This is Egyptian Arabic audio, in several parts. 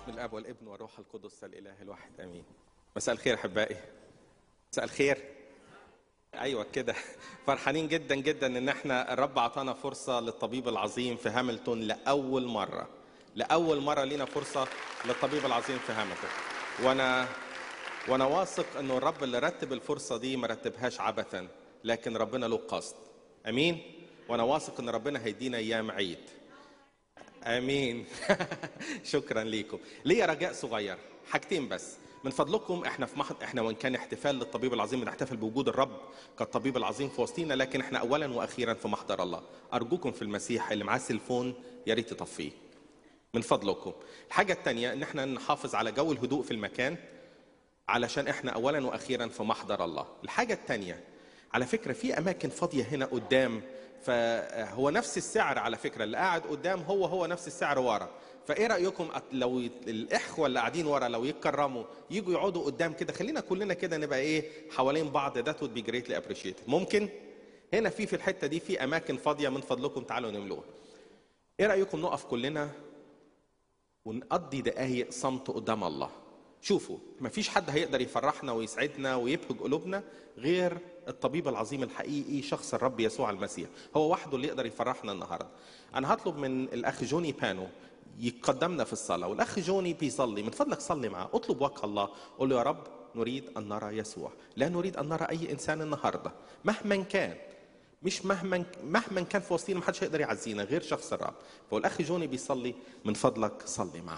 باسم الاب والابن والروح القدس الاله الواحد امين مساء الخير احبائي مساء الخير ايوه كده فرحانين جدا جدا ان احنا الرب عطانا فرصه للطبيب العظيم في هاملتون لاول مره لاول مره لينا فرصه للطبيب العظيم في هاملتون وانا وانا واثق انه الرب اللي رتب الفرصه دي ما رتبهاش عبثا لكن ربنا له قصد امين وانا واثق ان ربنا هيدينا ايام عيد امين شكرا ليكم ليا رجاء صغير حاجتين بس من فضلكم احنا في محض احنا وان كان احتفال للطبيب العظيم بنحتفل بوجود الرب كالطبيب العظيم في وسطينا لكن احنا اولا واخيرا في محضر الله ارجوكم في المسيح اللي معاه السلفون يا ريت تطفيه من فضلكم الحاجه الثانيه ان احنا نحافظ على جو الهدوء في المكان علشان احنا اولا واخيرا في محضر الله الحاجه الثانيه على فكره في اماكن فاضيه هنا قدام فهو نفس السعر على فكره اللي قاعد قدام هو هو نفس السعر ورا فايه رايكم لو الاخوه اللي قاعدين ورا لو يتكرموا يجوا يقعدوا قدام كده خلينا كلنا كده نبقى ايه حوالين بعض ذات would be greatly appreciated ممكن هنا في في الحته دي في اماكن فاضيه من فضلكم تعالوا نملوها ايه رايكم نقف كلنا ونقضي دقايق صمت قدام الله شوفوا مفيش حد هيقدر يفرحنا ويسعدنا ويبهج قلوبنا غير الطبيب العظيم الحقيقي شخص الرب يسوع المسيح هو وحده اللي يقدر يفرحنا النهارده انا هطلب من الاخ جوني بانو يقدمنا في الصلاة والأخ جوني بيصلي من فضلك صلي معاه اطلب وجه الله قول له يا رب نريد أن نرى يسوع لا نريد أن نرى أي إنسان النهاردة مهما كان مش مهما مهما كان في وسطينا ما حدش هيقدر يعزينا غير شخص الرب فالأخ جوني بيصلي من فضلك صلي معاه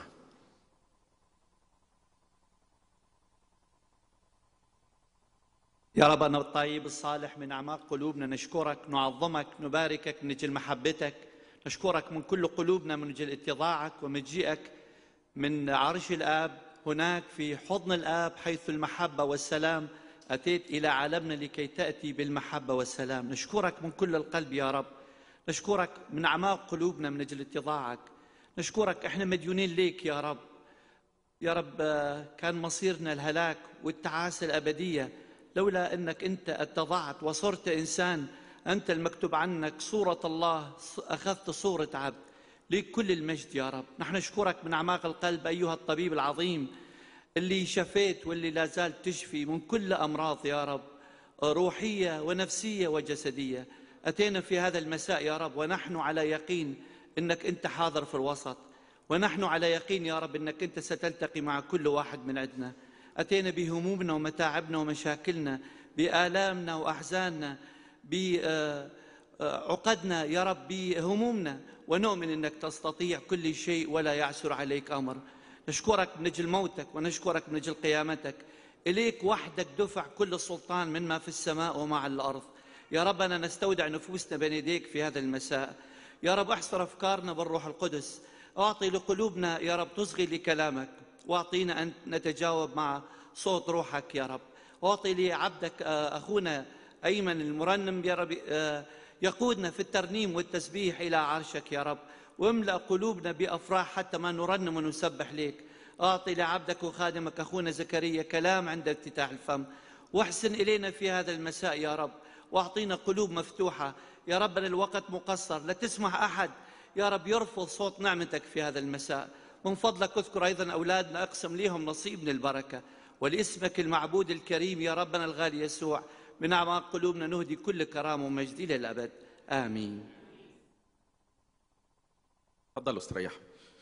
يا رب أنا الطيب الصالح من أعماق قلوبنا نشكرك نعظمك نباركك من أجل محبتك نشكرك من كل قلوبنا من أجل اتضاعك ومجيئك من عرش الآب هناك في حضن الآب حيث المحبة والسلام أتيت إلى عالمنا لكي تأتي بالمحبة والسلام نشكرك من كل القلب يا رب نشكرك من أعماق قلوبنا من أجل اتضاعك نشكرك إحنا مديونين ليك يا رب يا رب كان مصيرنا الهلاك والتعاسة الأبدية لولا أنك أنت اتضعت وصرت إنسان أنت المكتوب عنك صورة الله أخذت صورة عبد ليك كل المجد يا رب نحن نشكرك من أعماق القلب أيها الطبيب العظيم اللي شفيت واللي لا زال تشفي من كل أمراض يا رب روحية ونفسية وجسدية أتينا في هذا المساء يا رب ونحن على يقين أنك أنت حاضر في الوسط ونحن على يقين يا رب أنك أنت ستلتقي مع كل واحد من عندنا أتينا بهمومنا ومتاعبنا ومشاكلنا بآلامنا وأحزاننا بعقدنا يا رب بهمومنا ونؤمن أنك تستطيع كل شيء ولا يعسر عليك أمر نشكرك من أجل موتك ونشكرك من أجل قيامتك إليك وحدك دفع كل السلطان مما في السماء وما على الأرض يا رب أنا نستودع نفوسنا بين يديك في هذا المساء يا رب احصر أفكارنا بالروح القدس أعطي لقلوبنا يا رب تصغي لكلامك واعطينا أن نتجاوب مع صوت روحك يا رب واعطي لعبدك أخونا أيمن المرنم يا رب يقودنا في الترنيم والتسبيح إلى عرشك يا رب واملأ قلوبنا بأفراح حتى ما نرنم ونسبح لك أعطي لعبدك وخادمك أخونا زكريا كلام عند افتتاح الفم واحسن إلينا في هذا المساء يا رب واعطينا قلوب مفتوحة يا رب الوقت مقصر لا تسمح أحد يا رب يرفض صوت نعمتك في هذا المساء من فضلك اذكر أيضا أولادنا أقسم ليهم نصيب من البركة ولاسمك المعبود الكريم يا ربنا الغالي يسوع من أعماق قلوبنا نهدي كل كرامة ومجد إلى الأبد آمين تفضلوا استريحوا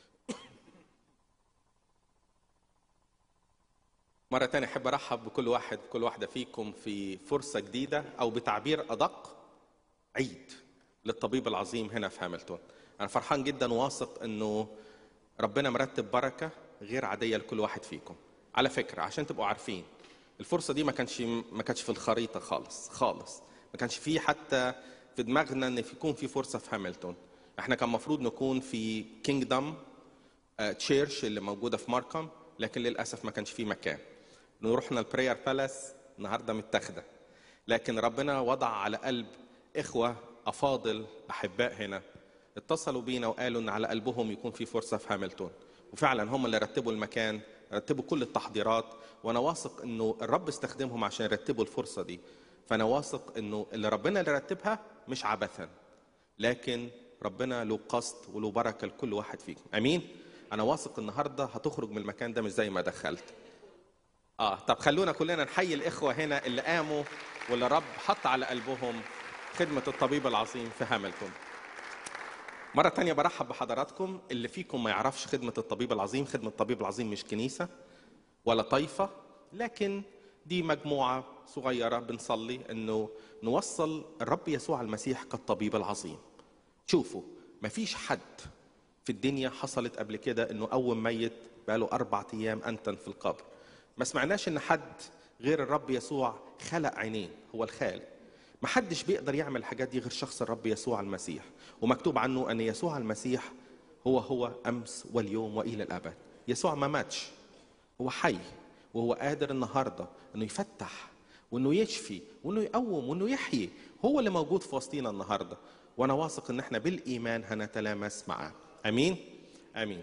مرة تانية أحب أرحب بكل واحد كل واحدة فيكم في فرصة جديدة أو بتعبير أدق عيد للطبيب العظيم هنا في هاملتون أنا فرحان جدا واثق إنه ربنا مرتب بركة غير عادية لكل واحد فيكم على فكرة عشان تبقوا عارفين الفرصة دي ما كانش ما كانش في الخريطة خالص خالص ما كانش في حتى في دماغنا إن يكون في فرصة في هاملتون احنا كان المفروض نكون في كينجدم تشيرش اللي موجودة في ماركم لكن للأسف ما كانش في مكان نروحنا البرير بالاس النهارده متاخده لكن ربنا وضع على قلب اخوه افاضل احباء هنا اتصلوا بينا وقالوا ان على قلبهم يكون في فرصه في هاملتون وفعلا هم اللي رتبوا المكان رتبوا كل التحضيرات وانا واثق انه الرب استخدمهم عشان يرتبوا الفرصه دي فانا واثق انه اللي ربنا اللي رتبها مش عبثا لكن ربنا له قصد وله بركه لكل واحد فيكم امين انا واثق النهارده هتخرج من المكان ده مش زي ما دخلت اه طب خلونا كلنا نحيي الاخوه هنا اللي قاموا واللي رب حط على قلبهم خدمه الطبيب العظيم في هاملتون مرة تانية برحب بحضراتكم اللي فيكم ما يعرفش خدمة الطبيب العظيم خدمة الطبيب العظيم مش كنيسة ولا طائفة لكن دي مجموعة صغيرة بنصلي انه نوصل الرب يسوع المسيح كالطبيب العظيم شوفوا مفيش حد في الدنيا حصلت قبل كده انه اول ميت بقاله اربع ايام انتن في القبر ما سمعناش ان حد غير الرب يسوع خلق عينين هو الخالق ما حدش بيقدر يعمل الحاجات دي غير شخص الرب يسوع المسيح ومكتوب عنه ان يسوع المسيح هو هو امس واليوم والى الابد يسوع ما ماتش هو حي وهو قادر النهارده انه يفتح وانه يشفي وانه يقوم وانه يحيي هو اللي موجود في وسطينا النهارده وانا واثق ان احنا بالايمان هنتلامس معاه امين امين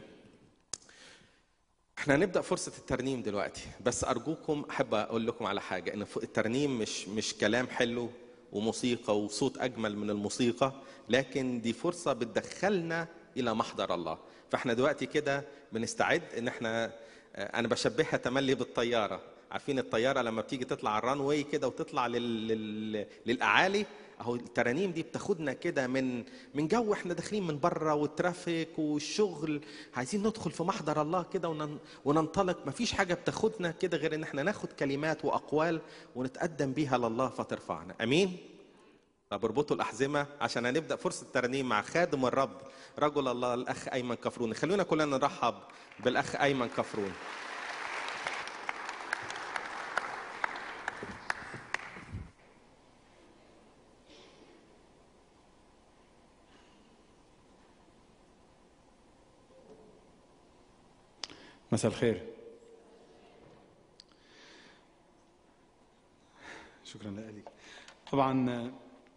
احنا هنبدا فرصه الترنيم دلوقتي بس ارجوكم احب اقول لكم على حاجه ان الترنيم مش مش كلام حلو وموسيقى وصوت اجمل من الموسيقى لكن دي فرصه بتدخلنا الى محضر الله فاحنا دلوقتي كده بنستعد ان احنا انا بشبهها تملي بالطياره عارفين الطياره لما بتيجي تطلع على الران واي كده وتطلع لل... لل... للاعالي اهو الترانيم دي بتاخدنا كده من من جو احنا داخلين من بره والترافيك والشغل عايزين ندخل في محضر الله كده ونن... وننطلق مفيش حاجه بتاخدنا كده غير ان احنا ناخد كلمات واقوال ونتقدم بيها لله فترفعنا امين طب اربطوا الاحزمه عشان هنبدا فرصه الترنيم مع خادم الرب رجل الله الاخ ايمن كفروني خلونا كلنا نرحب بالاخ ايمن كفروني مساء الخير شكرا لك طبعا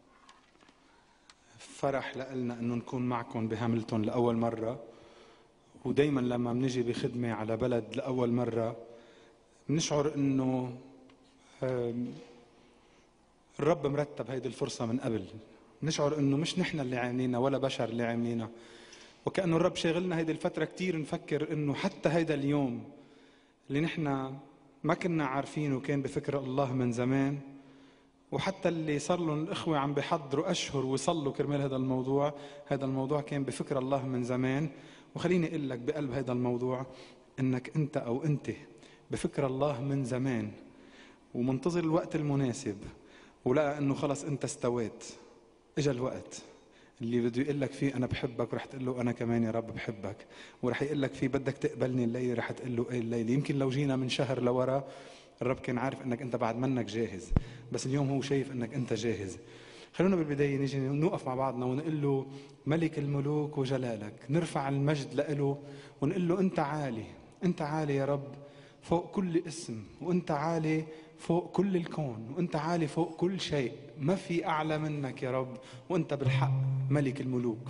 فرح لنا انه نكون معكم بهاملتون لاول مره ودائما لما بنجي بخدمه على بلد لاول مره بنشعر انه الرب مرتب هيدي الفرصه من قبل نشعر انه مش نحن اللي عاملينها ولا بشر اللي عاملينها وكأنه الرب شاغلنا هيدي الفترة كتير نفكر انه حتى هيدا اليوم اللي نحن ما كنا عارفينه كان بفكر الله من زمان وحتى اللي صار لهم الاخوة عم بيحضروا اشهر وصلوا كرمال هذا الموضوع هذا الموضوع كان بفكر الله من زمان وخليني اقول لك بقلب هذا الموضوع انك انت او انت بفكر الله من زمان ومنتظر الوقت المناسب ولقى انه خلص انت استويت اجا الوقت اللي بده يقول لك فيه انا بحبك ورح تقول له انا كمان يا رب بحبك ورح يقول لك فيه بدك تقبلني الليله رح تقول له ايه الليله يمكن لو جينا من شهر لورا الرب كان عارف انك انت بعد منك جاهز بس اليوم هو شايف انك انت جاهز خلونا بالبدايه نيجي نوقف مع بعضنا ونقول له ملك الملوك وجلالك نرفع المجد له ونقول له انت عالي انت عالي يا رب فوق كل اسم وانت عالي فوق كل الكون وانت عالي فوق كل شيء ما في اعلى منك يا رب وانت بالحق ملك الملوك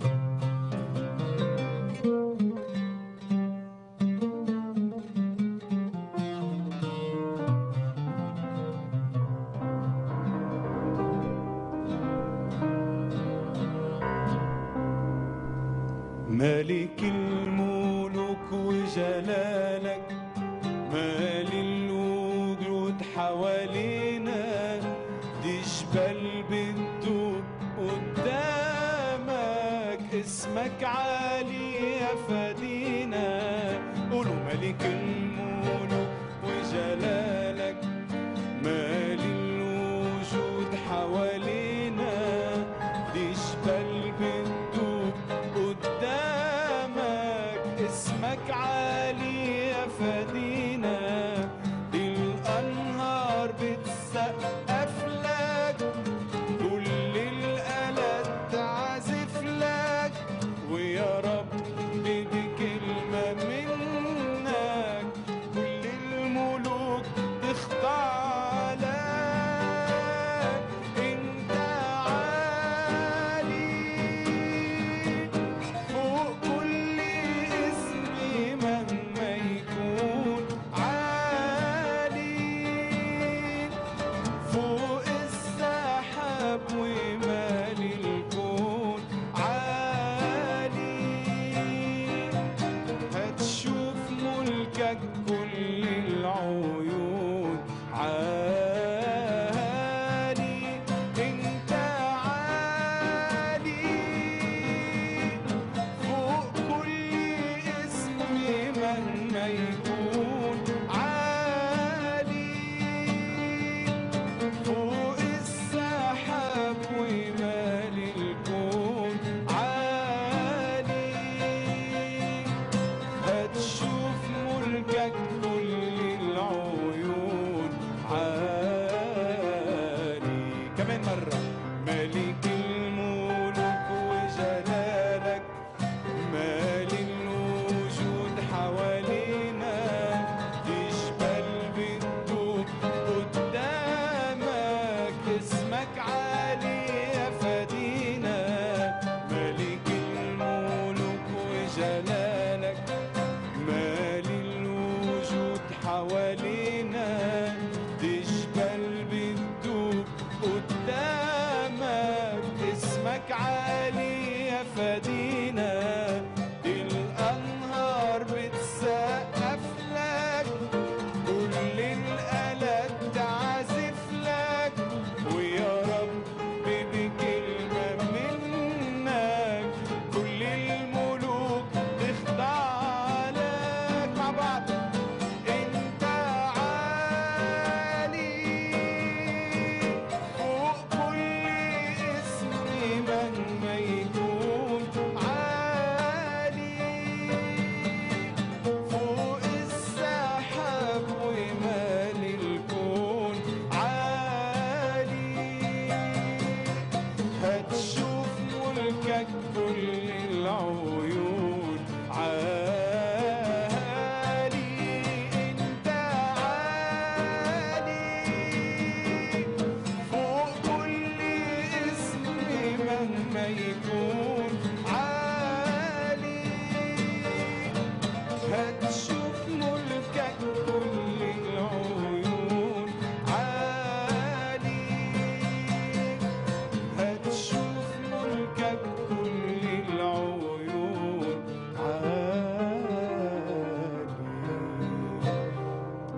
ملك الملوك وجلالك مال الوجود حوالينا دي جبال بتدوب قدامك اسمك عالي يا فدينا قولوا ملك الملوك وجلالك مال الوجود حوالينا دي جبال بتدوب قدامك اسمك عالي يا فدينا دي الأنهار بتسقف لك كل الآلات تعزف لك ويا رب دي كلمة منك كل الملوك تخضع لك انت عالي فوق كل اسم مهما يكون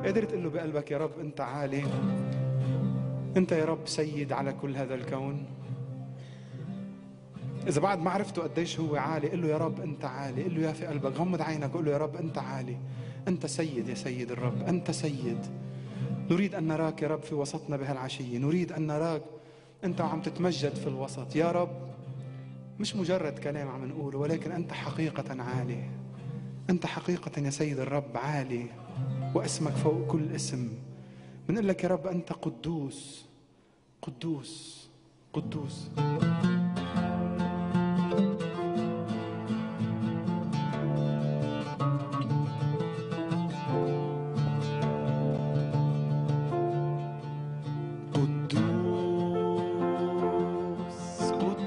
قادر تقول له بقلبك يا رب انت عالي انت يا رب سيد على كل هذا الكون اذا بعد ما عرفته قديش هو عالي قل له يا رب انت عالي قل له يا في قلبك غمض عينك وقل له يا رب انت عالي انت سيد يا سيد الرب انت سيد نريد ان نراك يا رب في وسطنا بهالعشيه نريد ان نراك انت وعم تتمجد في الوسط يا رب مش مجرد كلام عم نقوله ولكن انت حقيقه عالي انت حقيقه يا سيد الرب عالي واسمك فوق كل اسم بنقول لك يا رب انت قدوس قدوس قدوس قدوس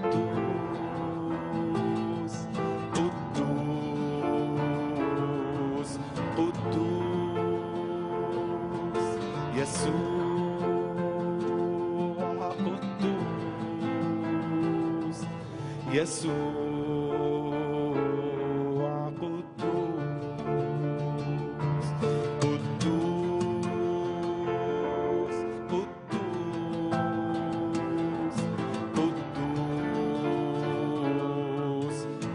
قدوس قدوس قدوس يسوع قدوس يسوع قدوس قدوس قدوس قدوس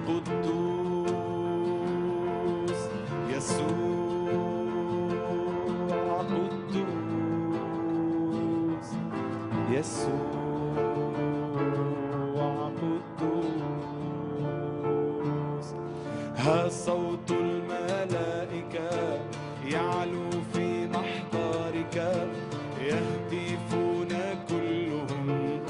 قدوس يسوع قدوس يسوع قدوس ها صوت الملائكة يعلو في محضرك يهتفون كلهم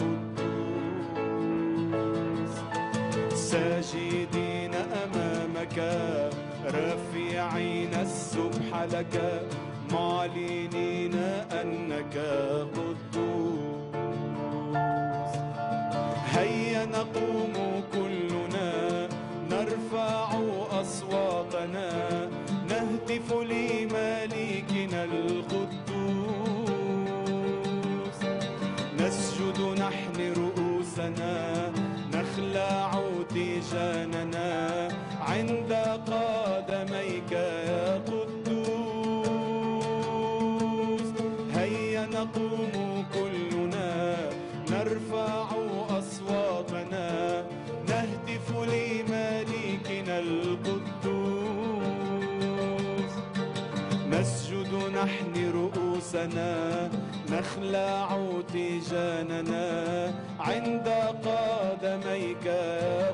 قدوس ساجدين أمامك رافعين السبح لك معلنين أنك قدوس هيا نقوم كلنا نرفع أصواتنا نهتف لملكنا القدوس نسجد نحن رؤوسنا نخلع تيجاننا عند قدميك يا قدوس هيا نقوم كلنا نرفع أصواتنا نهتف لملكنا القدوس نسجد نحن رؤوسنا نخلع تيجاننا عند قدميك يا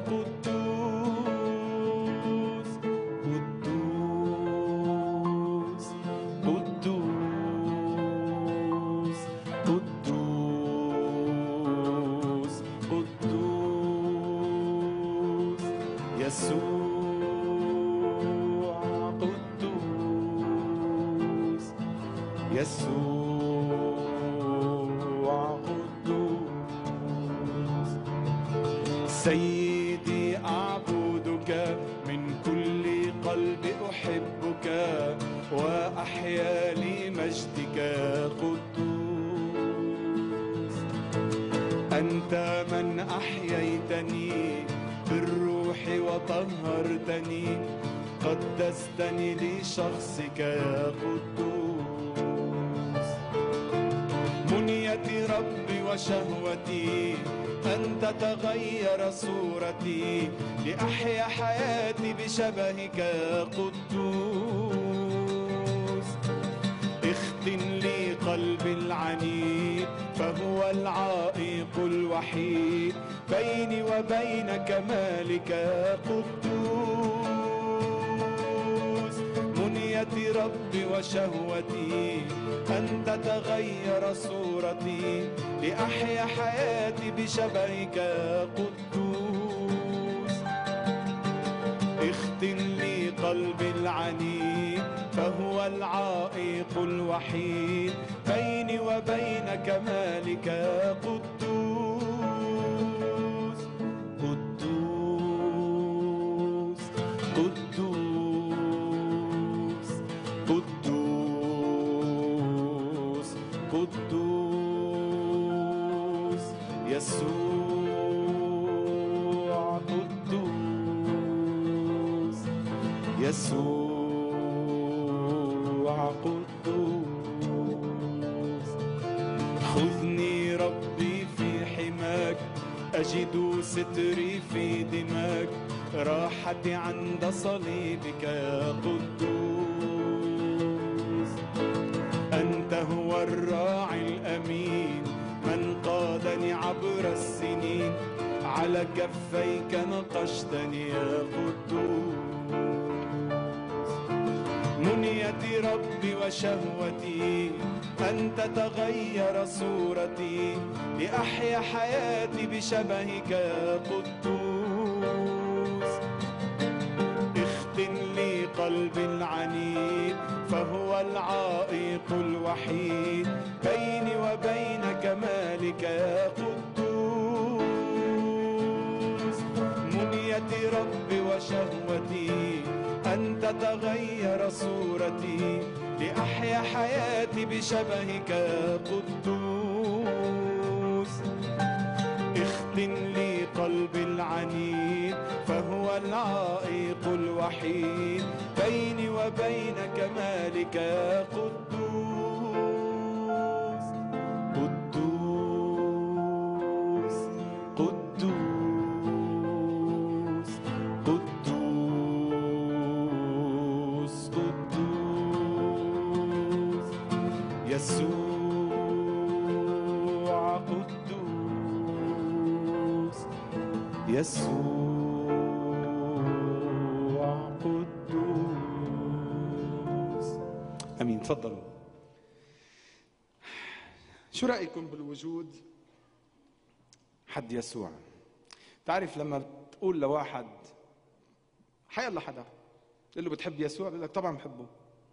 قدوس قدوس قدوس قدوس قدوس يسوع قدوس يسوع قدوس سيدي أعبدك من كل قلب أحبك وأحيا لمجدك يا قدوس أنت من أحييتني بالروح وطهرتني قدستني لشخصك يا قدوس منيتي ربي وشهوتي أن تتغير صورتي لأحيا حياتي بشبهك يا قدوس اختن لي قلبي العنيد فهو العائق الوحيد بيني وبين كمالك يا قدوس منيتي ربي وشهوتي أن تتغير صورتي لأحيا حياتي بشبهك يا قدوس اختن لي قلبي العنيد فهو العائق الوحيد بيني وبين كمالك يا قدوس قدوس قدوس قدوس قدوس يسوع قدوس يسوع قدوس أجد ستري في دماك راحتي عند صليبك يا قدوس أنت هو الراعي الأمين من قادني عبر السنين على كفيك نقشتني يا قدوس منيتي ربي وشهوتي أن تتغير صورتي لأحيا حياتي بشبهك يا قدوس اختن لي قلبي العنيد فهو العائق الوحيد بيني وبين كمالك يا قدوس منيتي ربي وشهوتي أن تتغير صورتي لأحيا حياتي بشبهك يا قدوس اختن لي قلبي العنيد فهو العائق الوحيد بيني وبين كمالك يا قدوس قدوس قدوس قدوس قدوس يسوع قدوس يسوع قدوس امين تفضلوا شو رايكم بالوجود حد يسوع تعرف لما تقول لواحد حيلا حدا تقول له بتحب يسوع بيقول لك طبعا بحبه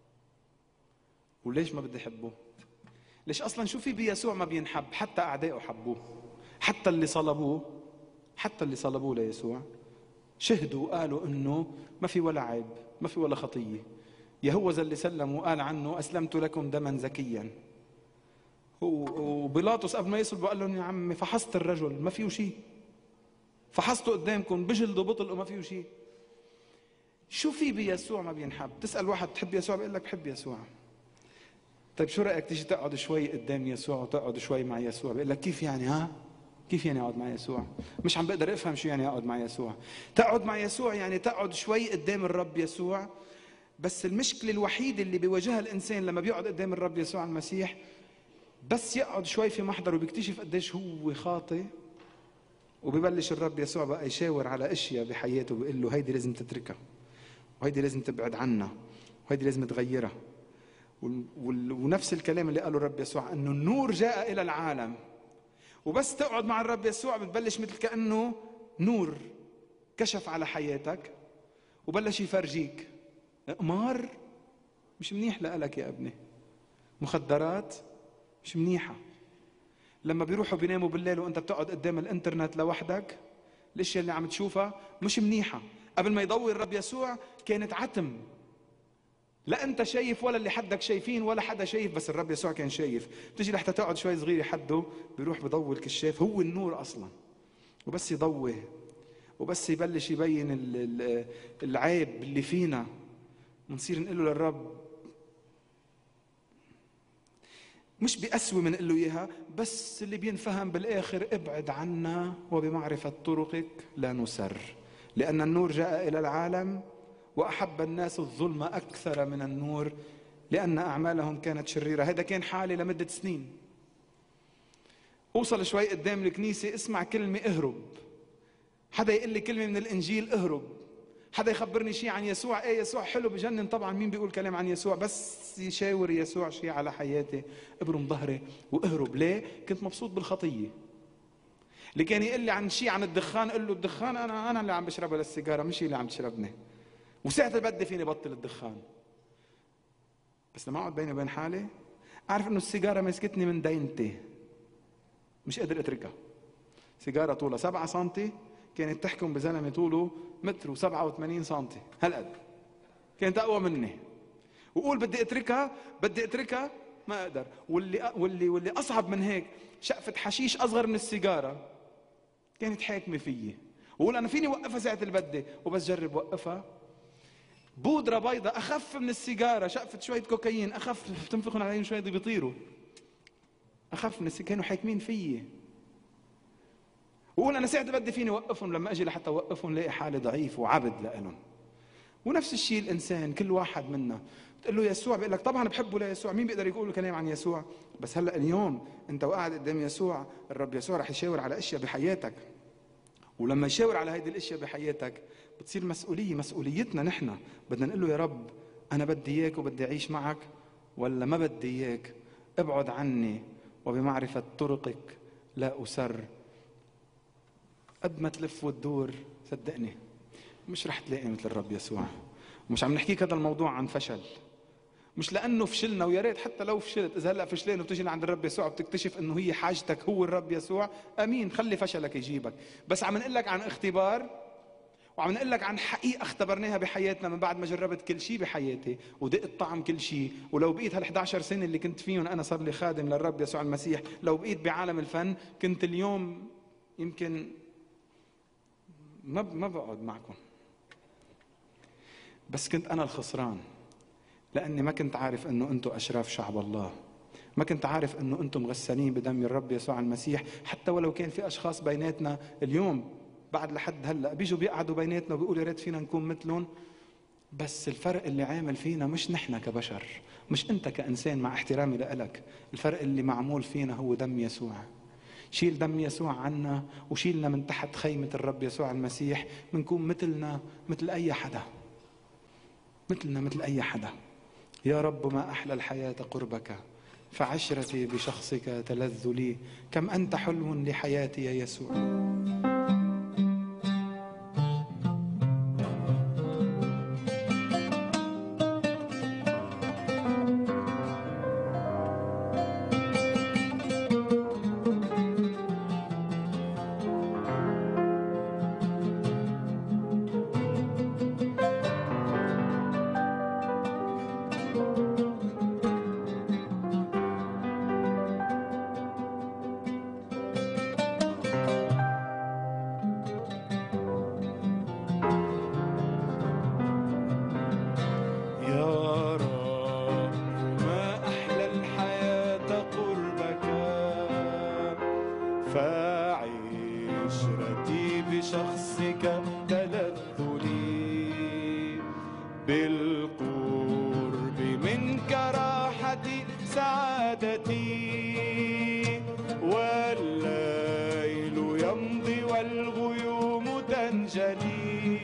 وليش ما بدي احبه ليش اصلا شو في بيسوع ما بينحب حتى اعدائه حبوه حتى اللي صلبوه حتى اللي صلبوه ليسوع شهدوا وقالوا انه ما في ولا عيب ما في ولا خطيه يهوذا اللي سلم وقال عنه اسلمت لكم دما زكيا و- وبيلاطس قبل ما يصلبوا قال لهم يا عمي فحصت الرجل ما فيه شيء فحصته قدامكم بجلده بطل وما فيه شيء شو في بيسوع ما بينحب تسال واحد بتحب يسوع بيقول لك بحب يسوع طيب شو رايك تيجي تقعد شوي قدام يسوع وتقعد شوي مع يسوع بيقول لك كيف يعني ها كيف يعني اقعد مع يسوع مش عم بقدر افهم شو يعني اقعد مع يسوع تقعد مع يسوع يعني تقعد شوي قدام الرب يسوع بس المشكله الوحيده اللي بيواجهها الانسان لما بيقعد قدام الرب يسوع المسيح بس يقعد شوي في محضره وبيكتشف قديش هو خاطئ وبيبلش الرب يسوع بقى يشاور على اشياء بحياته بيقول له هيدي لازم تتركها وهيدي لازم تبعد عنها وهيدي لازم تغيرها وال- وال- ونفس الكلام اللي قاله الرب يسوع انه النور جاء الى العالم وبس تقعد مع الرب يسوع بتبلش مثل كانه نور كشف على حياتك وبلش يفرجيك قمار مش منيح لك يا ابني مخدرات مش منيحه لما بيروحوا بيناموا بالليل وانت بتقعد قدام الانترنت لوحدك الاشياء اللي عم تشوفها مش منيحه قبل ما يضوي الرب يسوع كانت عتم لا انت شايف ولا اللي حدك شايفين ولا حدا شايف بس الرب يسوع كان شايف بتيجي لحتى تقعد شوي صغير حده بيروح بضوي الكشاف هو النور اصلا وبس يضوي وبس يبلش يبين ال- ال- العيب اللي فينا بنصير نقول له للرب مش بقسوة من له إياها بس اللي بينفهم بالآخر ابعد عنا وبمعرفة طرقك لا نسر لأن النور جاء إلى العالم وأحب الناس الظلم أكثر من النور لأن أعمالهم كانت شريرة هذا كان حالي لمدة سنين أوصل شوي قدام الكنيسة اسمع كلمة اهرب حدا يقول لي كلمة من الإنجيل اهرب حدا يخبرني شيء عن يسوع ايه يسوع حلو بجنن طبعا مين بيقول كلام عن يسوع بس يشاور يسوع شيء على حياتي ابرم ظهري واهرب ليه كنت مبسوط بالخطيه اللي كان يقول لي عن شيء عن الدخان قل له الدخان انا انا اللي عم بشربها للسيجاره مش هي اللي عم تشربني وساعة اللي بدي فيني بطل الدخان بس لما اقعد بيني وبين حالي اعرف انه السيجاره مسكتني من دينتي مش قادر اتركها سيجاره طولها 7 سم كانت تحكم بزلمه طوله متر و87 سم هالقد كانت اقوى مني وقول بدي اتركها بدي اتركها ما اقدر واللي واللي واللي اصعب من هيك شقفه حشيش اصغر من السيجاره كانت حاكمه فيي وقول انا فيني وقفها ساعه اللي بدي وبس جرب وقفها بودرة بيضة أخف من السيجارة شقفة شوية كوكايين أخف تنفخون عليهم شوية بيطيروا أخف من السيجارة كانوا حاكمين فيي وقول انا ساعتها بدي فيني اوقفهم لما اجي لحتى اوقفهم لاقي حالي ضعيف وعبد لهم ونفس الشيء الانسان كل واحد منا بتقول له يسوع بيقول لك طبعا بحبه ليسوع مين بيقدر يقول له كلام عن يسوع بس هلا اليوم انت وقاعد قدام يسوع الرب يسوع رح يشاور على اشياء بحياتك ولما يشاور على هيدي الاشياء بحياتك بتصير مسؤوليه مسؤوليتنا نحن بدنا نقول له يا رب انا بدي اياك وبدي اعيش معك ولا ما بدي اياك ابعد عني وبمعرفه طرقك لا اسر قد ما تلف وتدور صدقني مش رح تلاقي مثل الرب يسوع مش عم نحكيك هذا الموضوع عن فشل مش لانه فشلنا ويا ريت حتى لو فشلت اذا هلا فشلان وبتجي لعند الرب يسوع بتكتشف انه هي حاجتك هو الرب يسوع امين خلي فشلك يجيبك بس عم نقول لك عن اختبار وعم نقول لك عن حقيقه اختبرناها بحياتنا من بعد ما جربت كل شيء بحياتي ودقت طعم كل شيء ولو بقيت هال 11 سنه اللي كنت فيهم انا صار لي خادم للرب يسوع المسيح لو بقيت بعالم الفن كنت اليوم يمكن ما ما بقعد معكم بس كنت انا الخسران لاني ما كنت عارف انه انتم اشراف شعب الله ما كنت عارف انه انتم مغسلين بدم الرب يسوع المسيح حتى ولو كان في اشخاص بيناتنا اليوم بعد لحد هلا بيجوا بيقعدوا بيناتنا وبيقولوا يا ريت فينا نكون مثلهم بس الفرق اللي عامل فينا مش نحن كبشر مش انت كانسان مع احترامي لك الفرق اللي معمول فينا هو دم يسوع شيل دم يسوع عنا وشيلنا من تحت خيمة الرب يسوع المسيح منكون مثلنا مثل أي حدا مثلنا مثل أي حدا يا رب ما أحلى الحياة قربك فعشرتي بشخصك تلذ لي كم أنت حلو لحياتي يا يسوع يا رب ما أحلى الحياة قربك فعشرتي بشخصك تلذ لي بالقرب منك راحتي سعادتي والليل يمضي والغيوم تنجلي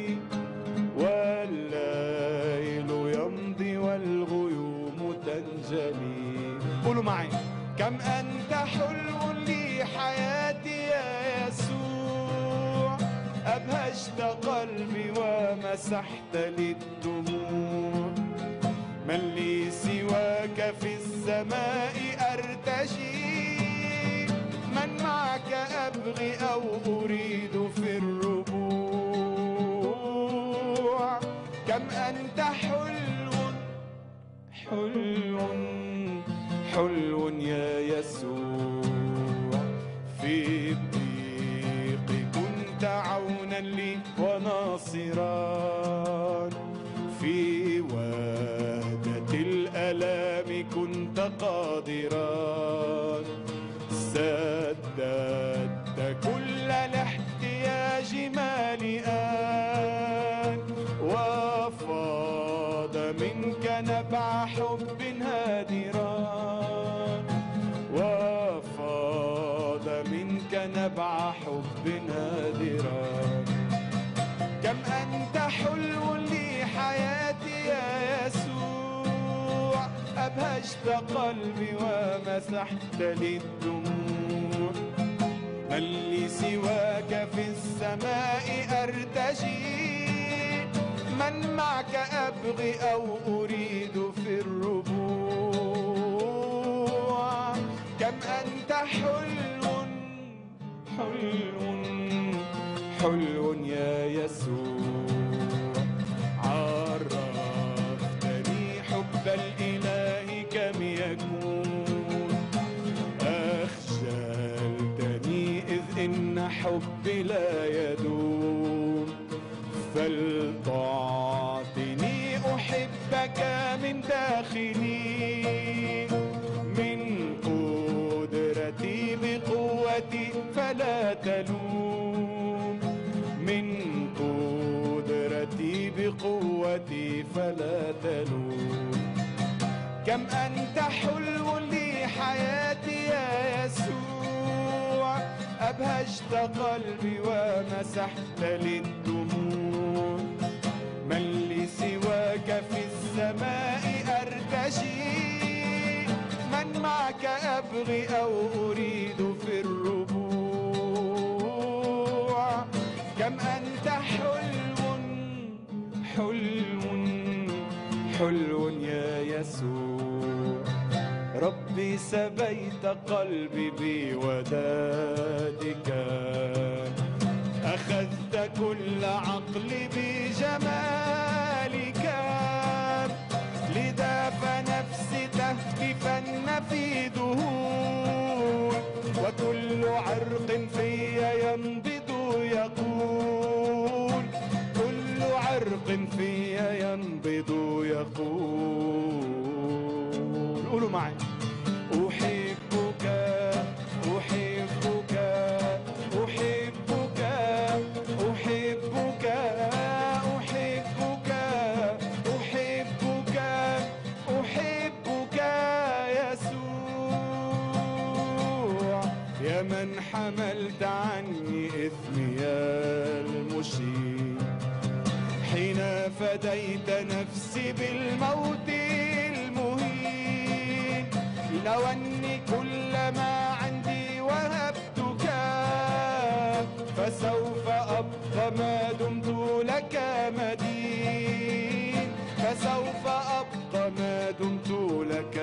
والليل يمضي والغيوم تنجلي قولوا معي كم أنت حلو لي حياتي يا يسوع أبهجت قلبي ومسحت لي الدموع من لي سواك في السماء أرتجي من معك أبغي أو أريد في الربوع كم أنت حلو حلو حلو يا يسوع في الضيق كنت عونا لي وناصرا في وهدة الألام كنت قادرا سددت كل الاحتياج مالئا وفاض منك نبع حب هادرا وفاض منك نبع حب هادرا كم أنت حلو لي حياتي يا يسوع أبهجت قلبي ومسحت لي الدموع من لي سواك في السماء أرتجي من معك أبغي أو أريد في الربوع كم أنت حلو حلو حلو يا يسوع عرفتني حب الإله كم يكون أخجلتني إذ إن حبي لا يدوم فلتعطني أحبك من داخلي من قدرتي بقوتي فلا تلوم قوتي فلا تلوم كم أنت حلو لي حياتي يا يسوع أبهجت قلبي ومسحت لي الدموع من لي سواك في السماء أرتجي من معك أبغي أو أريد في الربوع كم أنت حلو حلو حلو يا يسوع ربي سبيت قلبي بودادك أخذت كل عقلي بجمالك لذا فنفسي تهتفا في دهور وكل عرق في ينبض يقول كل عرق في ينبض يقول قولوا معي أحبك أحبك أحبك أحبك أحبك أحبك أحبك يسوع يا من حملت عني إثمي المشير حين فديت نفسي بالموت المهين لو أني كل ما عندي وهبتك فسوف أبقى ما دمت لك مدين فسوف أبقى ما دمت لك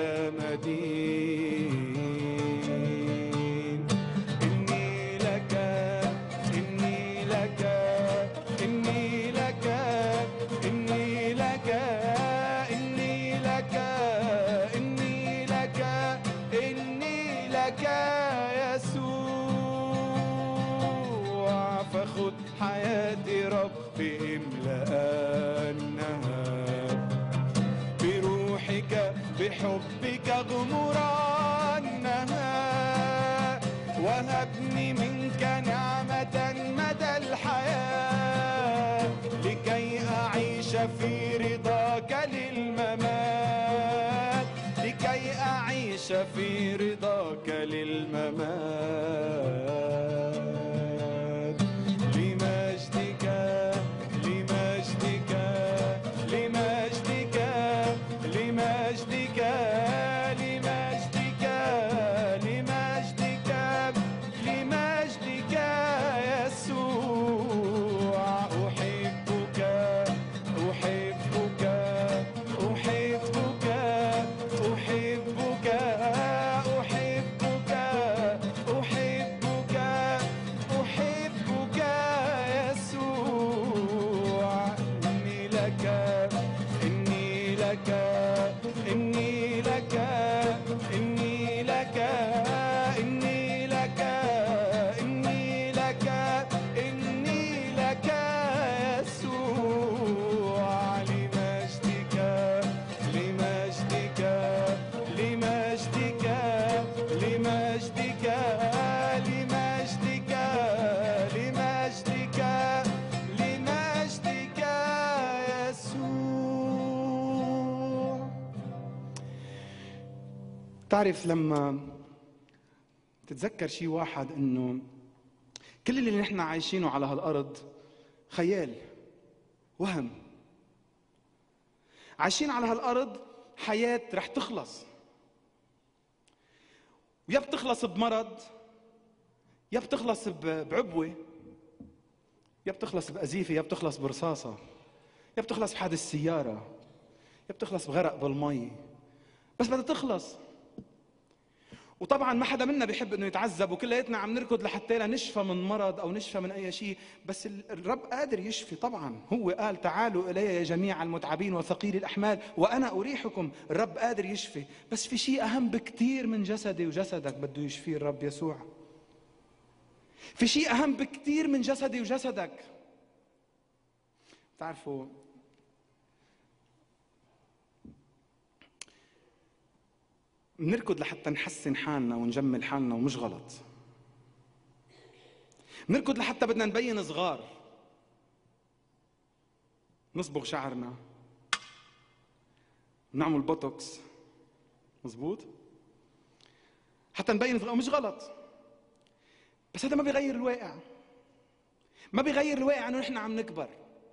مدين إني لك إني لك إني لك إني لك إني لك إني لك إني لك يسوع فخذ حياتي ربي املأنها بروحك بحبك اغمرانها وهبني منك نعمة مدى الحياة لكي أعيش في رضاك للممات لكي أعيش في رضاك للممات لمجدك لمجدك لمجدك لمجدك لمجدك لمجدك لمجدك يسوع أحبك أحبك أحبك أحبك أحبك أحبك أحبك يسوع إني لك إني لك إني لك إني لك إني لك إني لك إني لك يسوع لمجدك لمجدك لمجدك لمجدك لمجدك لمجدك لمجدك يسوع تعرف لما تتذكر شي واحد انه كل اللي نحن عايشينه على هالارض خيال وهم عايشين على هالارض حياه رح تخلص ويا بتخلص بمرض يا بتخلص ب- بعبوه يا بتخلص بأزيفة يا بتخلص برصاصة يا بتخلص بحادث سيارة يا بتخلص بغرق بالمي بس بدها تخلص وطبعا ما حدا منا بيحب انه يتعذب وكلياتنا عم نركض لحتى لا نشفى من مرض او نشفى من اي شيء بس ال- الرب قادر يشفي طبعا هو قال تعالوا الي يا جميع المتعبين وثقيل الاحمال وانا اريحكم الرب قادر يشفي بس في شيء اهم بكثير من جسدي وجسدك بده يشفيه الرب يسوع في شيء اهم بكثير من جسدي وجسدك بتعرفوا بنركض لحتى نحسن حالنا ونجمل حالنا ومش غلط بنركض لحتى بدنا نبين صغار نصبغ شعرنا نعمل بوتوكس مزبوط حتى نبين مش غلط بس هذا ما بيغير الواقع ما بيغير الواقع انه نحن عم نكبر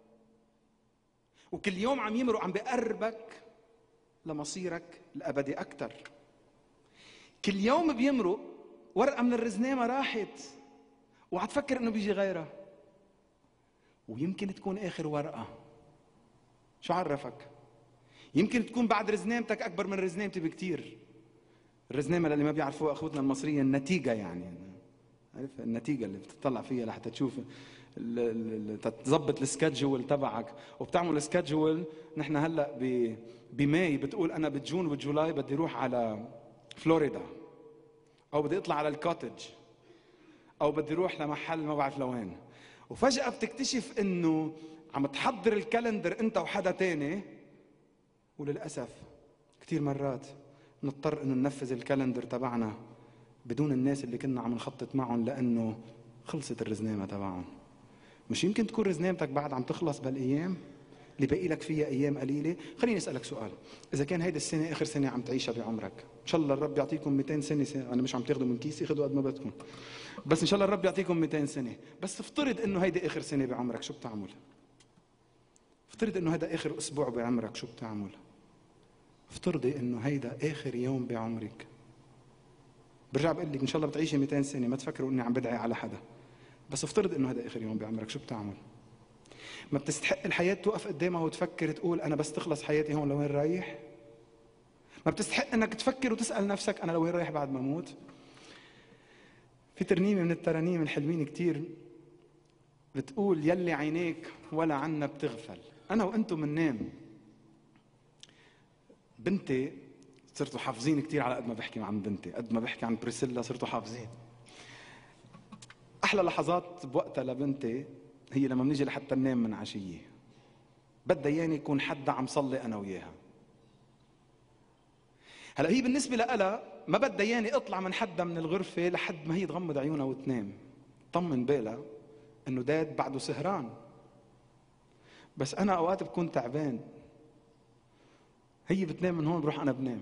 وكل يوم عم يمرق عم بقربك لمصيرك الابدي اكثر كل يوم بيمرق ورقه من الرزنامه راحت وعتفكر انه بيجي غيرها ويمكن تكون اخر ورقه شو عرفك يمكن تكون بعد رزنامتك اكبر من رزنامتي بكثير الرزنامه اللي ما بيعرفوها اخوتنا المصريين النتيجه يعني عارف النتيجه اللي بتطلع فيها لحتى تشوف تظبط السكادجول تبعك وبتعمل سكادجول نحن هلا بماي بتقول انا بجون وبجولاي بدي اروح على فلوريدا او بدي اطلع على الكوتج او بدي اروح لمحل ما بعرف لوين وفجاه بتكتشف انه عم تحضر الكالندر انت وحدا تاني وللاسف كثير مرات نضطر انه ننفذ الكالندر تبعنا بدون الناس اللي كنا عم نخطط معهم لانه خلصت الرزنامه تبعهم مش يمكن تكون رزنامتك بعد عم تخلص بالايام اللي باقي لك فيها ايام قليله خليني اسالك سؤال اذا كان هيدي السنه اخر سنه عم تعيشها بعمرك ان شاء الله الرب يعطيكم 200 سنه, سنة. انا مش عم تاخذوا من كيسي خذوا قد ما بدكم بس ان شاء الله الرب يعطيكم 200 سنه بس افترض انه هيدي اخر سنه بعمرك شو بتعمل افترض انه هذا اخر اسبوع بعمرك شو بتعمل افترضي انه هيدا اخر يوم بعمرك برجع بقول لك ان شاء الله بتعيشي 200 سنه ما تفكروا اني عم بدعي على حدا بس افترض انه هذا اخر يوم بعمرك شو بتعمل ما بتستحق الحياه توقف قدامها وتفكر تقول انا بس تخلص حياتي هون لوين رايح ما بتستحق انك تفكر وتسال نفسك انا لوين رايح بعد ما اموت في ترنيمه من الترانيم الحلوين كتير بتقول يلي عينيك ولا عنا بتغفل انا وانتم بننام بنتي صرتوا حافظين كثير على قد ما بحكي عن بنتي قد ما بحكي عن بريسيلا صرتوا حافظين احلى لحظات بوقتها لبنتي هي لما بنيجي لحتى ننام من عشيه بدها ياني يكون حدا عم صلي انا وياها هلا هي بالنسبه لها ما بدها ياني اطلع من حدا من الغرفه لحد ما هي تغمض عيونها وتنام طمن بالها انه داد بعده سهران بس انا اوقات بكون تعبان هي بتنام من هون بروح انا بنام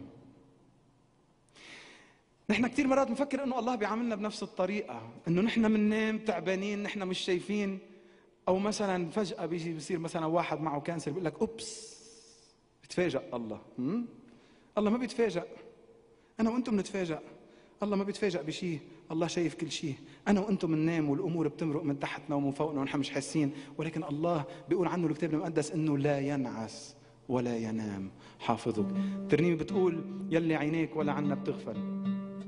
نحن كثير مرات بنفكر انه الله بيعاملنا بنفس الطريقه انه نحن بننام تعبانين نحن مش شايفين او مثلا فجاه بيجي بيصير مثلا واحد معه كانسر بيقول لك اوبس بتفاجئ الله م? الله ما بيتفاجئ انا وانتم بنتفاجئ الله ما بيتفاجئ بشيء الله شايف كل شيء انا وانتم بننام والامور بتمرق من تحتنا ومن فوقنا ونحن مش حاسين ولكن الله بيقول عنه الكتاب المقدس انه لا ينعس ولا ينام حافظك ترنيمه بتقول يلي عينيك ولا عنا بتغفل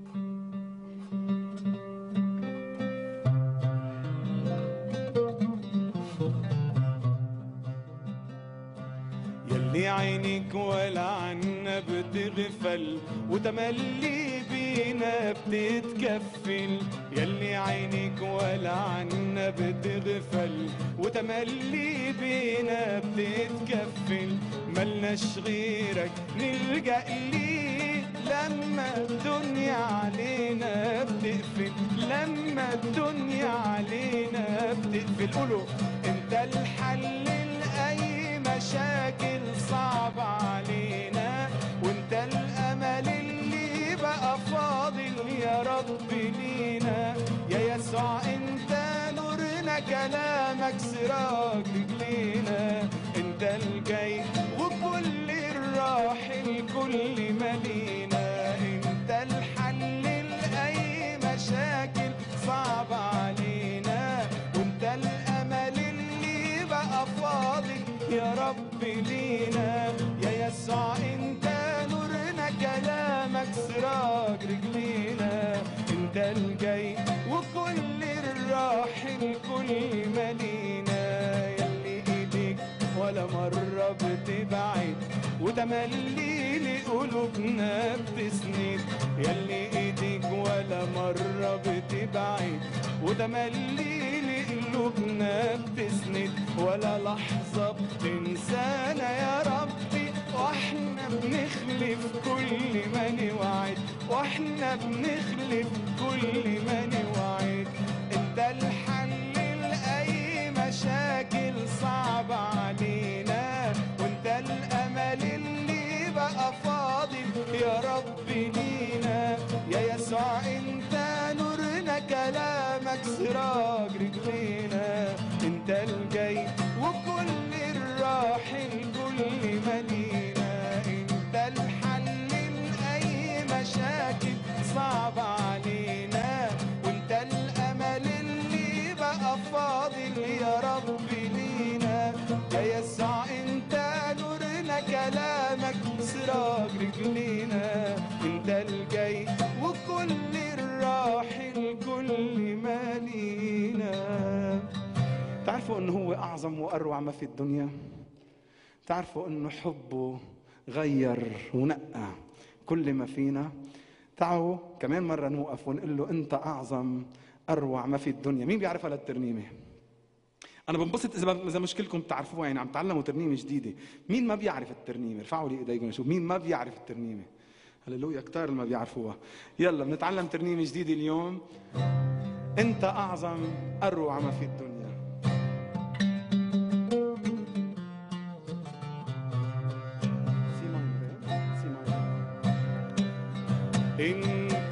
يلي عينك ولا عنا بتغفل وتملي بينا بتتكفل يلي عينك ولا عنا بتغفل وتملي بينا بتتكفل ملناش غيرك نلجأ ليه لما الدنيا علينا بتقفل لما الدنيا علينا بتقفل قولوا انت الحل لأي مشاكل صعبة علينا وانت الامل اللي بقى فاضل يا رب لينا يا يسوع انت نورنا كلامك سراج رجلينا انت الجاي وكل الراحل كل مدينة انت الحل لأي مشاكل صعبة علينا وانت الامل اللي بقى فاضل يا رب لينا يا يسوع انت نورنا كلامك سراج رجلينا انت الجاي وكل الراحل كل مدينة يلي ايديك ولا مرة بتبعد وتملي لقلوبنا بتسند يلي ايديك ولا مرة بتبعد وتملي لقلوبنا بتسند ولا لحظة بتنسانا يا ربي واحنا بنخلف كل ما نوعد واحنا بنخلف كل ما نوعد انت الحل لأي مشاكل صعبة علينا الأمل اللي بقى فاضل يا رب لينا يا يسوع انت نورنا كلامك سراج رجلينا انت الجاي وكل الراحل كل مدينة انت الحل لأي مشاكل صعبة علينا وانت الأمل اللي بقى فاضل يا رب لينا يا يسوع انت نورنا كلامك سراج رجلينا انت الجاي وكل الراحل كل مالينا تعرفوا انه هو اعظم واروع ما في الدنيا تعرفوا انه حبه غير ونقى كل ما فينا تعالوا كمان مرة نوقف ونقول له أنت أعظم أروع ما في الدنيا مين بيعرفها للترنيمة؟ أنا بنبسط إذا إذا مشكلكم بتعرفوها يعني عم تعلموا ترنيمة جديدة مين ما بيعرف الترنيمة؟ ارفعوا لي إيديكم نشوف مين ما بيعرف الترنيمة؟ هللويا كتار اللي ما بيعرفوها يلا بنتعلم ترنيمة جديدة اليوم أنت أعظم أروع ما في الدنيا سي ماينر سي ماينر انت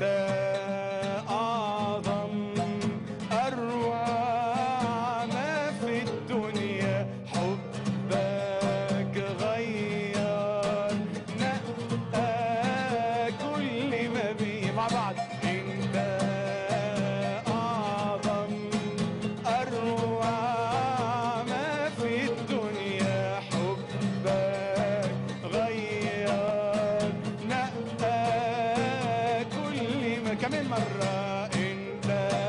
اعظم اروع ما في الدنيا حبك غير نقى كل ما بي مع بعض انت اعظم اروع ما في الدنيا حبك غير نقى كل ما كمان مرة انت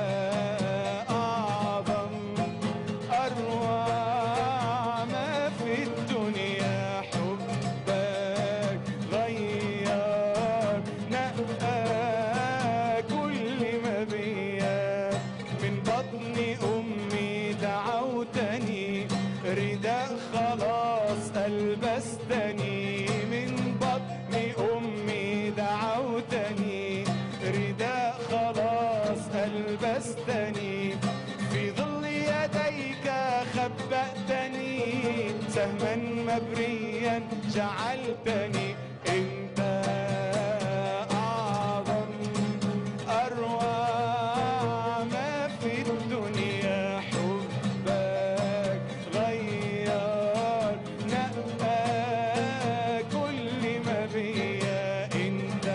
اعظم اروع ما في الدنيا حبك غير نقى كل ما بيا من بطن امي دعوتني رداء خلاص البستني من بطن امي دعوتني رداء خلاص البستني في ظل يديك خبأتني سهما مبريا جعلتني انت اعظم اروع ما في الدنيا حبك غير نقى كل ما بيا انت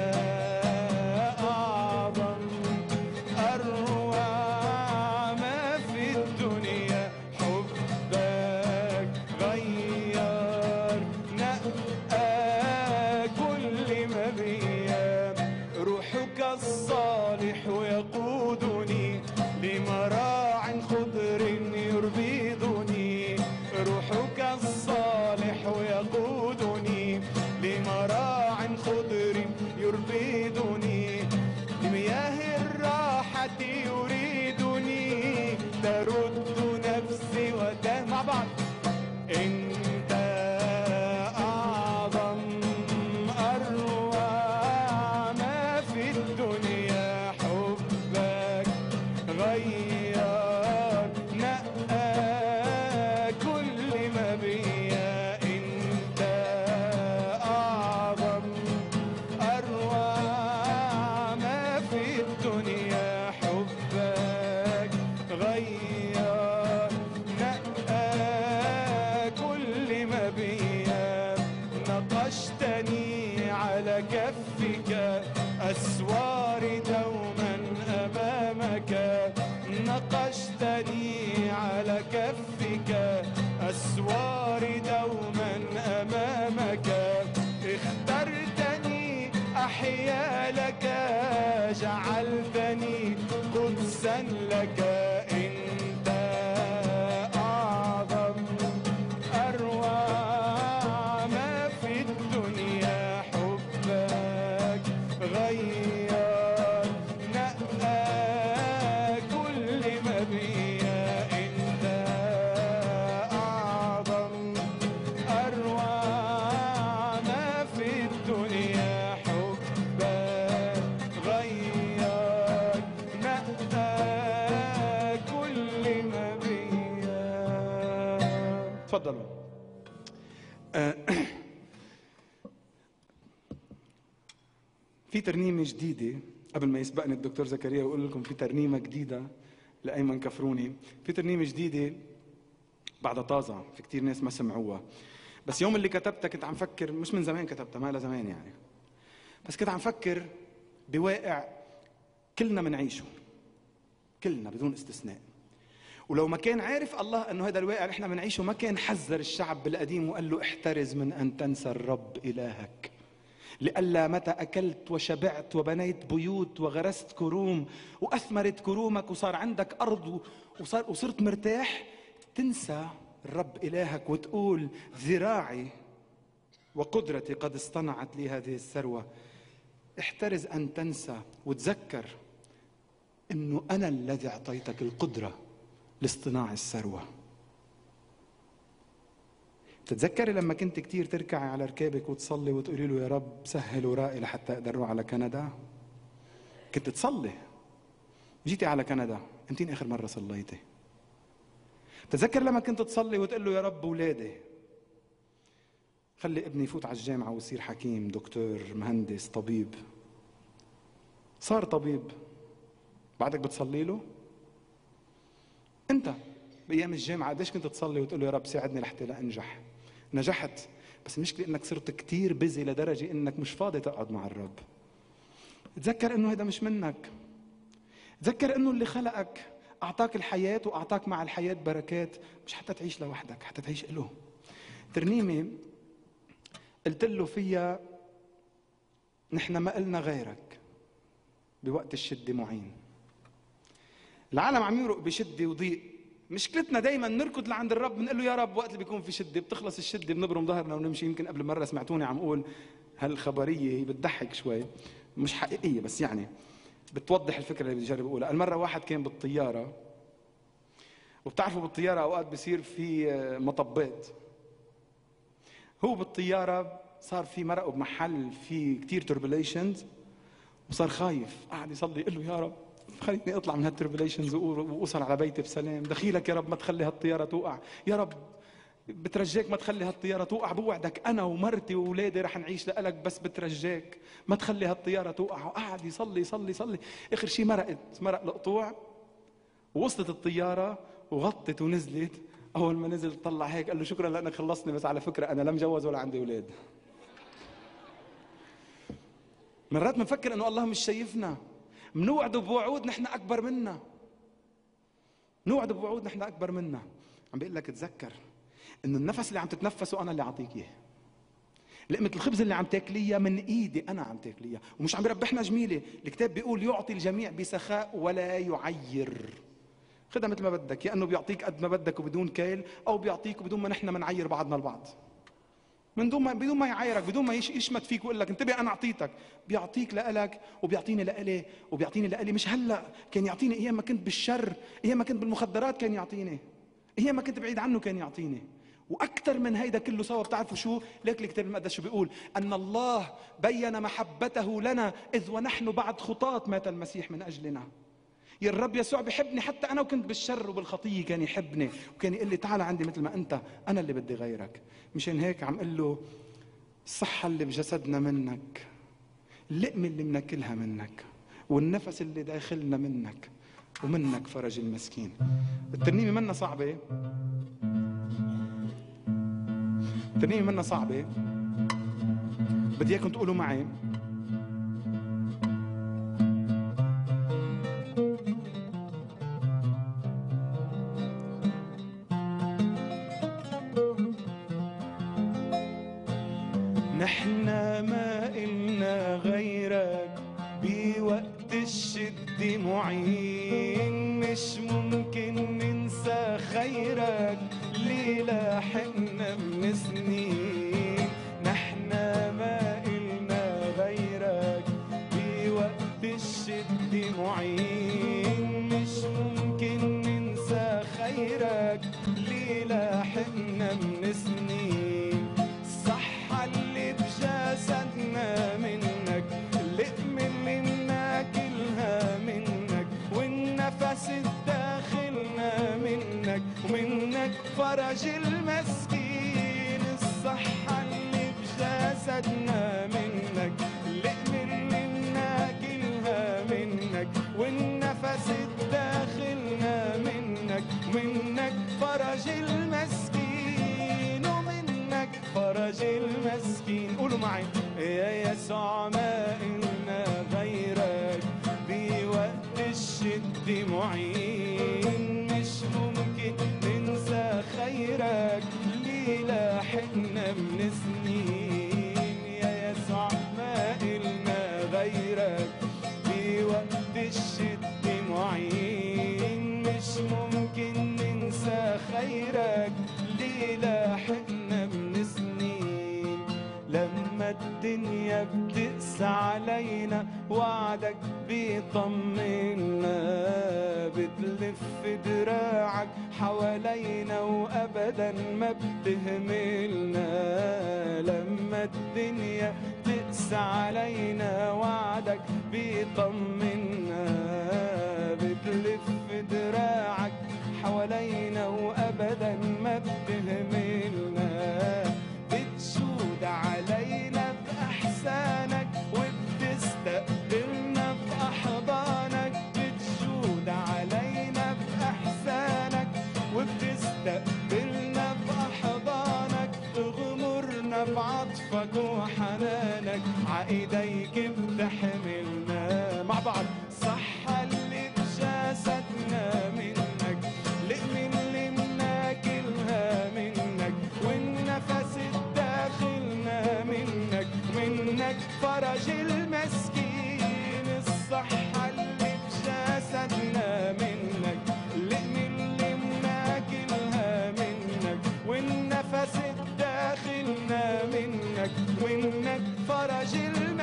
اعظم اروع ما في الدنيا حبك غير نقى كل ما بيا روحك الصالح يقودني لمراع خضر يربضني روحك الصالح يقودني لمراع خضر يربضني لمياه الراحة يريدني ترد نفسي وته مع بعض انت اعظم اروع ما في الدنيا حبك غير نقى كل ما بيا انت اعظم اروع ما في الدنيا حبك غير نقى كل ما بيا نقشتني على كفك أسوار دوما أمامك نقشتني على كفك أسوار دوما أمامك اخترتني أحيا لك جعلتني قدسا لك انت اعظم اروع ما في الدنيا حبك غير نقى كل ما بيا انت اعظم اروع ما في الدنيا حبك غير نقى كل ما بيا تفضلوا آه، في ترنيمة جديدة قبل ما يسبقني الدكتور زكريا ويقول لكم في ترنيمة جديدة لأيمن كفروني في ترنيمة جديدة بعدها طازة في كتير ناس ما سمعوها بس يوم اللي كتبتها كنت عم فكر مش من زمان كتبتها ما لها زمان يعني بس كنت عم فكر بواقع كلنا منعيشه كلنا بدون استثناء ولو ما كان عارف الله انه هذا الواقع اللي احنا بنعيشه ما كان حذر الشعب بالقديم وقال له احترز من ان تنسى الرب الهك لئلا متى اكلت وشبعت وبنيت بيوت وغرست كروم واثمرت كرومك وصار عندك ارض وصار وصرت مرتاح تنسى الرب الهك وتقول ذراعي وقدرتي قد اصطنعت لي هذه الثروه احترز ان تنسى وتذكر انه انا الذي اعطيتك القدره لاصطناع الثروه تتذكري لما كنت كتير تركعي على ركابك وتصلي وتقولي له يا رب سهل ورائي لحتى اقدر اروح على كندا كنت تصلي جيتي على كندا امتين اخر مره صليتي تذكر لما كنت تصلي وتقول له يا رب اولادي خلي ابني يفوت على الجامعه ويصير حكيم دكتور مهندس طبيب صار طبيب بعدك بتصلي له انت بايام الجامعه قديش كنت تصلي وتقول له يا رب ساعدني لحتى لا انجح نجحت بس المشكله انك صرت كتير بزي لدرجه انك مش فاضي تقعد مع الرب تذكر انه هذا مش منك تذكر انه اللي خلقك اعطاك الحياه واعطاك مع الحياه بركات مش حتى تعيش لوحدك حتى تعيش له ترنيمه قلت له فيها نحن ما قلنا غيرك بوقت الشده معين العالم عم يمرق بشده وضيق مشكلتنا دايما نركض لعند الرب بنقول له يا رب وقت اللي بيكون في شده بتخلص الشده بنبرم ظهرنا ونمشي يمكن قبل مره سمعتوني عم اقول هالخبريه هي بتضحك شوي مش حقيقيه بس يعني بتوضح الفكره اللي بدي اجرب اقولها المره واحد كان بالطياره وبتعرفوا بالطياره اوقات بصير في مطبات هو بالطياره صار في مرقه بمحل في كتير تربليشنز وصار خايف قاعد يصلي يقول له يا رب خليني اطلع من هالتربليشنز واوصل على بيتي بسلام دخيلك يا رب ما تخلي هالطياره توقع يا رب بترجاك ما تخلي هالطياره توقع بوعدك انا ومرتي واولادي رح نعيش لك بس بترجاك ما تخلي هالطياره توقع وقعد يصلي يصلي يصلي اخر شيء مرقت مرق القطوع ووصلت الطياره وغطت ونزلت اول ما نزل طلع هيك قال له شكرا لانك خلصتني بس على فكره انا لا مجوز ولا عندي اولاد مرات بنفكر انه الله مش شايفنا منوعده بوعود نحن اكبر منا نوعده بوعود نحن اكبر منا عم بيقول لك تذكر انه النفس اللي عم تتنفسه انا اللي اعطيك اياه لقمة الخبز اللي عم تاكليها من ايدي انا عم تاكليها ومش عم يربحنا جميله الكتاب بيقول يعطي الجميع بسخاء ولا يعير خدها مثل ما بدك يا انه بيعطيك قد ما بدك وبدون كيل او بيعطيك بدون ما نحن بنعير بعضنا البعض من دون ما بدون ما يعايرك بدون ما يشمت فيك ويقول لك انتبه انا اعطيتك بيعطيك لإلك وبيعطيني لإلي وبيعطيني لإلي مش هلا كان يعطيني ايام ما كنت بالشر ايام ما كنت بالمخدرات كان يعطيني ايام ما كنت بعيد عنه كان يعطيني واكثر من هيدا كله سوا بتعرفوا شو ليك الكتاب المقدس شو بيقول ان الله بين محبته لنا اذ ونحن بعد خطاة مات المسيح من اجلنا يا الرب يسوع بحبني حتى انا وكنت بالشر وبالخطيه كان يحبني وكان يقول لي تعال عندي مثل ما انت انا اللي بدي غيرك مشان هيك عم قل له الصحه اللي بجسدنا منك اللقمه اللي بناكلها منك والنفس اللي داخلنا منك ومنك فرج المسكين الترنيمه منا صعبه الترنيمه منا صعبه بدي اياكم تقولوا معي نحن ما إلنا غيرك بوقت الشد معين مش ممكن ننسى خيرك اللي لاحقنا من سنين نحن ما إلنا غيرك بوقت الشد معين مش ممكن ننسى خيرك اللي لاحقنا من سنين الصحة اللي بجسدنا منك اللقمة اللي بناكلها منك والنفس الداخلنا منك ومنك فرج المسكين الصحة اللي بجسدنا منك اللقمة اللي فرج المسكين قولوا معي يا يسوع ما إلنا غيرك بوقت الشد معين مش ممكن ننسى خيرك اللي لاحقنا من سنين يا يسوع ما إلنا غيرك بوقت الشد معين مش ممكن ننسى خيرك اللي لاحقنا من سنين لما الدنيا بتقسى علينا وعدك بيطمنا بتلف دراعك حوالينا وابدا ما بتهملنا لما الدنيا تقسى علينا وعدك بيطمنا بتلف دراعك حوالينا وابدا ما بتهملنا بتسود علينا باحسانك وبتستقبلنا باحضانك بتسود علينا باحسانك وبتستقبلنا باحضانك تغمرنا بعطفك وحنانك عايديك بتحملنا مع بعض صح اللي بجسدنا منك لقم اللي مناكلها منك والنفس الداخلنا منك منك فرج المسكين الصحة اللي بجسدنا منك لقم اللي مناكلها منك والنفس الداخلنا منك وانك فرج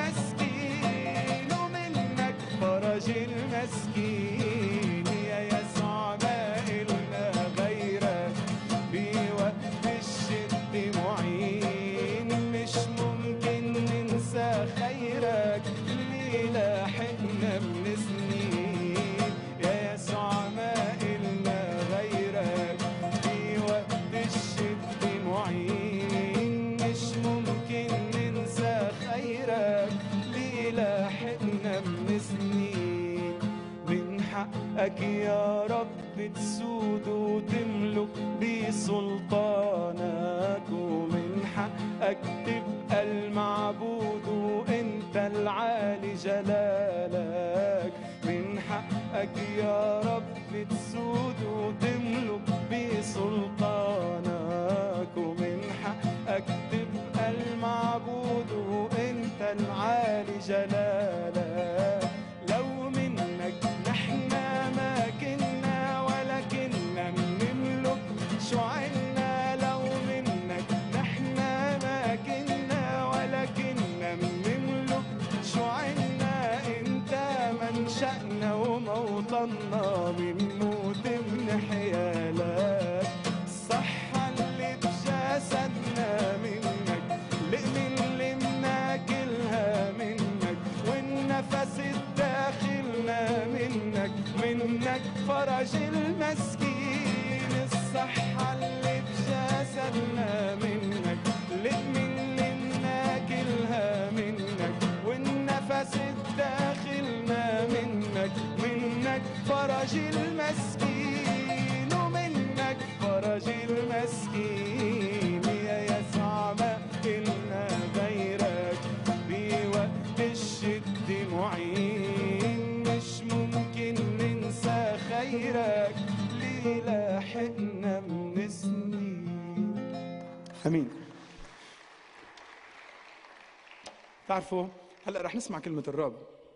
المسكين ومنك فرج المسكين يا يسوع ما إلنا غيرك بوقت الشد معين مش ممكن ننسى خيرك اللي لاحقنا من سنين يا يسوع ما إلنا غيرك بوقت الشد معين مش ممكن ننسى خيرك اللي لاحقنا من سنين من حقك يا رب تسود وتملك بسلطانك ومن حقك تبقى المعبود وانت العالي جلالك من حقك يا رب تسود وتملك بسلطانك ومن حقك تبقى المعبود وانت العالي جلالك لو منك نحنا ما كنا ولا كنا بنملك شو عنا لو منك نحنا ما كنا ولا كنا بنملك شو عنا انت منشأنا وموطننا بنموت بنحيا لك الصحة اللي بجسدنا منك لقم اللي مناكلها منك والنفس الداخلنا منك منك فرج المسكين الصحة اللي بجسدنا منك لقم اللي مناكلها منك والنفس الداخلنا منك منك فرج المسكين ومنك فرج المسكين يا يسوع ما إلنا غيرك بوقت الشد معين مش ممكن ننسى خيرك اللي لاحقنا من سنين امين تعرفوا هلا رح نسمع كلمه الرب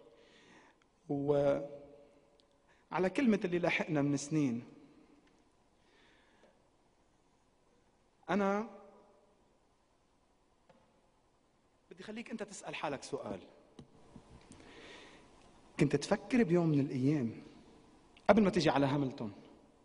و على كلمه اللي لاحقنا من سنين انا بدي خليك انت تسال حالك سؤال كنت تفكر بيوم من الايام قبل ما تيجي على هاملتون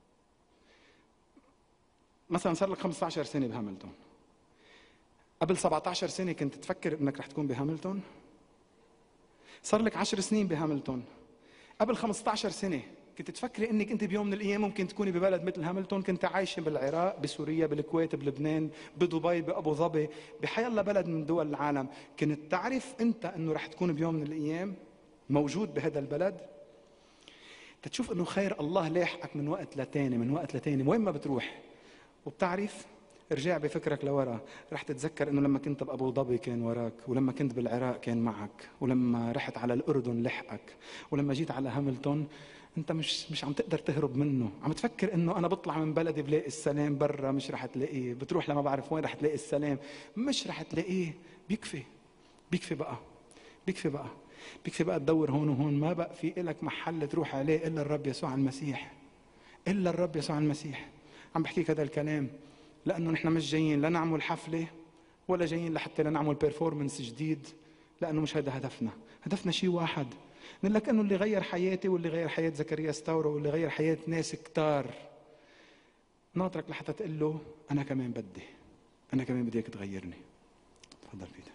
مثلا صار لك 15 سنه بهاملتون قبل 17 سنه كنت تفكر انك رح تكون بهاملتون صار لك 10 سنين بهاملتون قبل 15 سنه كنت تفكري انك انت بيوم من الايام ممكن تكوني ببلد مثل هاملتون كنت عايشه بالعراق بسوريا بالكويت بلبنان بدبي بابو ظبي بحيالله بلد من دول العالم كنت تعرف انت انه رح تكون بيوم من الايام موجود بهذا البلد تشوف انه خير الله لاحقك من وقت لتاني من وقت لتاني وين ما بتروح وبتعرف ارجع بفكرك لورا رح تتذكر انه لما كنت بابو ظبي كان وراك ولما كنت بالعراق كان معك ولما رحت على الاردن لحقك ولما جيت على هاملتون انت مش مش عم تقدر تهرب منه عم تفكر انه انا بطلع من بلدي بلاقي السلام برا مش رح تلاقيه بتروح لما بعرف وين رح تلاقي السلام مش رح تلاقيه بيكفي بيكفي بقى بيكفي بقى بيكفي بقى تدور هون وهون ما بقى في إلك محل تروح عليه الا الرب يسوع المسيح الا الرب يسوع المسيح عم بحكيك هذا الكلام لانه نحن مش جايين لا نعمل حفله ولا جايين لحتى لنعمل بيرفورمنس جديد لانه مش هذا هدفنا هدفنا شيء واحد نقول لك انه اللي غير حياتي واللي غير حياه زكريا ستاورو واللي غير حياه ناس كتار ناطرك لحتى تقول له انا كمان بدي انا كمان بدي اياك تغيرني تفضل بيتر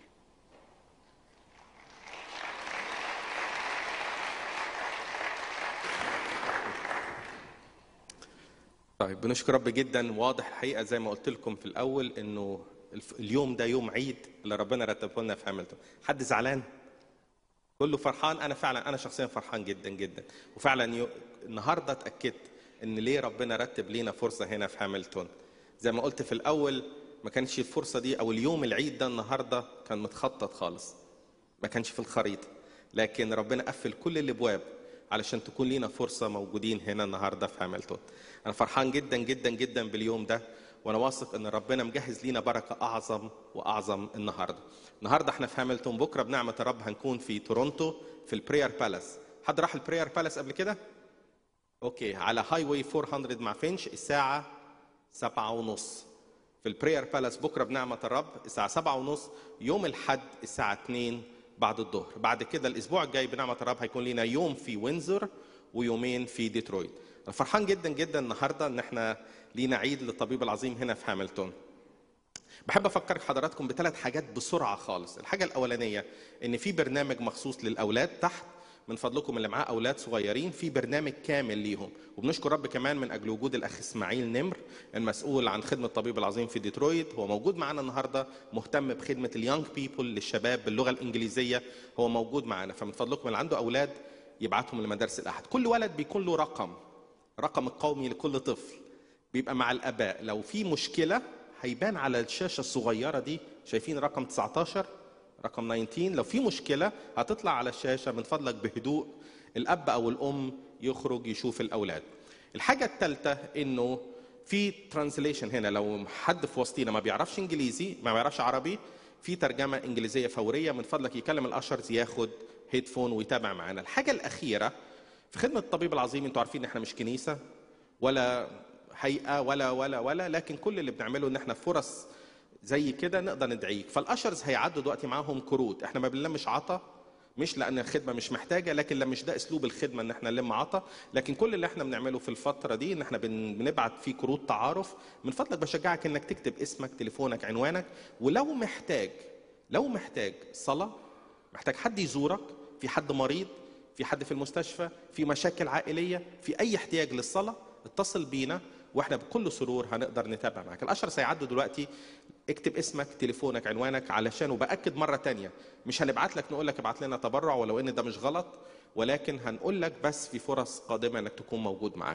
طيب بنشكر رب جدا واضح الحقيقه زي ما قلت لكم في الاول انه الف- اليوم ده يوم عيد اللي ربنا رتبه لنا في هاملتون حد زعلان كله فرحان انا فعلا انا شخصيا فرحان جدا جدا وفعلا يو... النهارده اتاكدت ان ليه ربنا رتب لينا فرصه هنا في هاملتون زي ما قلت في الاول ما كانش الفرصه دي او اليوم العيد ده النهارده كان متخطط خالص ما كانش في الخريطه لكن ربنا قفل كل الابواب علشان تكون لينا فرصه موجودين هنا النهارده في هاملتون انا فرحان جدا جدا جدا باليوم ده وانا واثق ان ربنا مجهز لينا بركه اعظم واعظم النهارده النهارده احنا في هاملتون بكره بنعمه الرب هنكون في تورونتو في البريير بالاس حد راح البريير بالاس قبل كده اوكي على هاي واي 400 مع فينش الساعه سبعة ونص في البريير بالاس بكره بنعمه الرب الساعه سبعة ونص يوم الحد الساعه 2 بعد الظهر بعد كده الاسبوع الجاي بنعمه الرب هيكون لنا يوم في وينزور ويومين في ديترويت انا فرحان جدا جدا النهارده ان احنا لينا عيد للطبيب العظيم هنا في هاملتون بحب افكر حضراتكم بثلاث حاجات بسرعه خالص الحاجه الاولانيه ان في برنامج مخصوص للاولاد تحت من فضلكم اللي معاه اولاد صغيرين في برنامج كامل ليهم وبنشكر رب كمان من اجل وجود الاخ اسماعيل نمر المسؤول عن خدمه الطبيب العظيم في ديترويت هو موجود معانا النهارده مهتم بخدمه اليونج بيبل للشباب باللغه الانجليزيه هو موجود معانا فمن فضلكم اللي عنده اولاد يبعتهم لمدارس الاحد كل ولد بيكون له رقم رقم القومي لكل طفل بيبقى مع الاباء لو في مشكله هيبان على الشاشه الصغيره دي شايفين رقم 19 رقم 19 لو في مشكله هتطلع على الشاشه من فضلك بهدوء الاب او الام يخرج يشوف الاولاد الحاجه الثالثه انه في ترانسليشن هنا لو حد في وسطينا ما بيعرفش انجليزي ما بيعرفش عربي في ترجمه انجليزيه فوريه من فضلك يكلم الاشرز ياخد هيدفون ويتابع معانا الحاجه الاخيره في خدمه الطبيب العظيم انتوا عارفين ان احنا مش كنيسه ولا هيئه ولا ولا ولا لكن كل اللي بنعمله ان احنا فرص زي كده نقدر ندعيك فالاشرز هيعدوا دلوقتي معاهم كروت احنا ما بنلمش عطا مش لان الخدمه مش محتاجه لكن لا مش ده اسلوب الخدمه ان احنا نلم عطا لكن كل اللي احنا بنعمله في الفتره دي ان احنا بن- بنبعت فيه كروت تعارف من فضلك بشجعك انك تكتب اسمك تليفونك عنوانك ولو محتاج لو محتاج صلاه محتاج حد يزورك في حد مريض في حد في المستشفى في مشاكل عائليه في اي احتياج للصلاه اتصل بينا واحنا بكل سرور هنقدر نتابع معاك الاشهر سيعدوا دلوقتي اكتب اسمك تليفونك عنوانك علشان وباكد مره تانية مش هنبعت لك نقول لك ابعت لنا تبرع ولو ان ده مش غلط ولكن هنقول لك بس في فرص قادمه انك تكون موجود معانا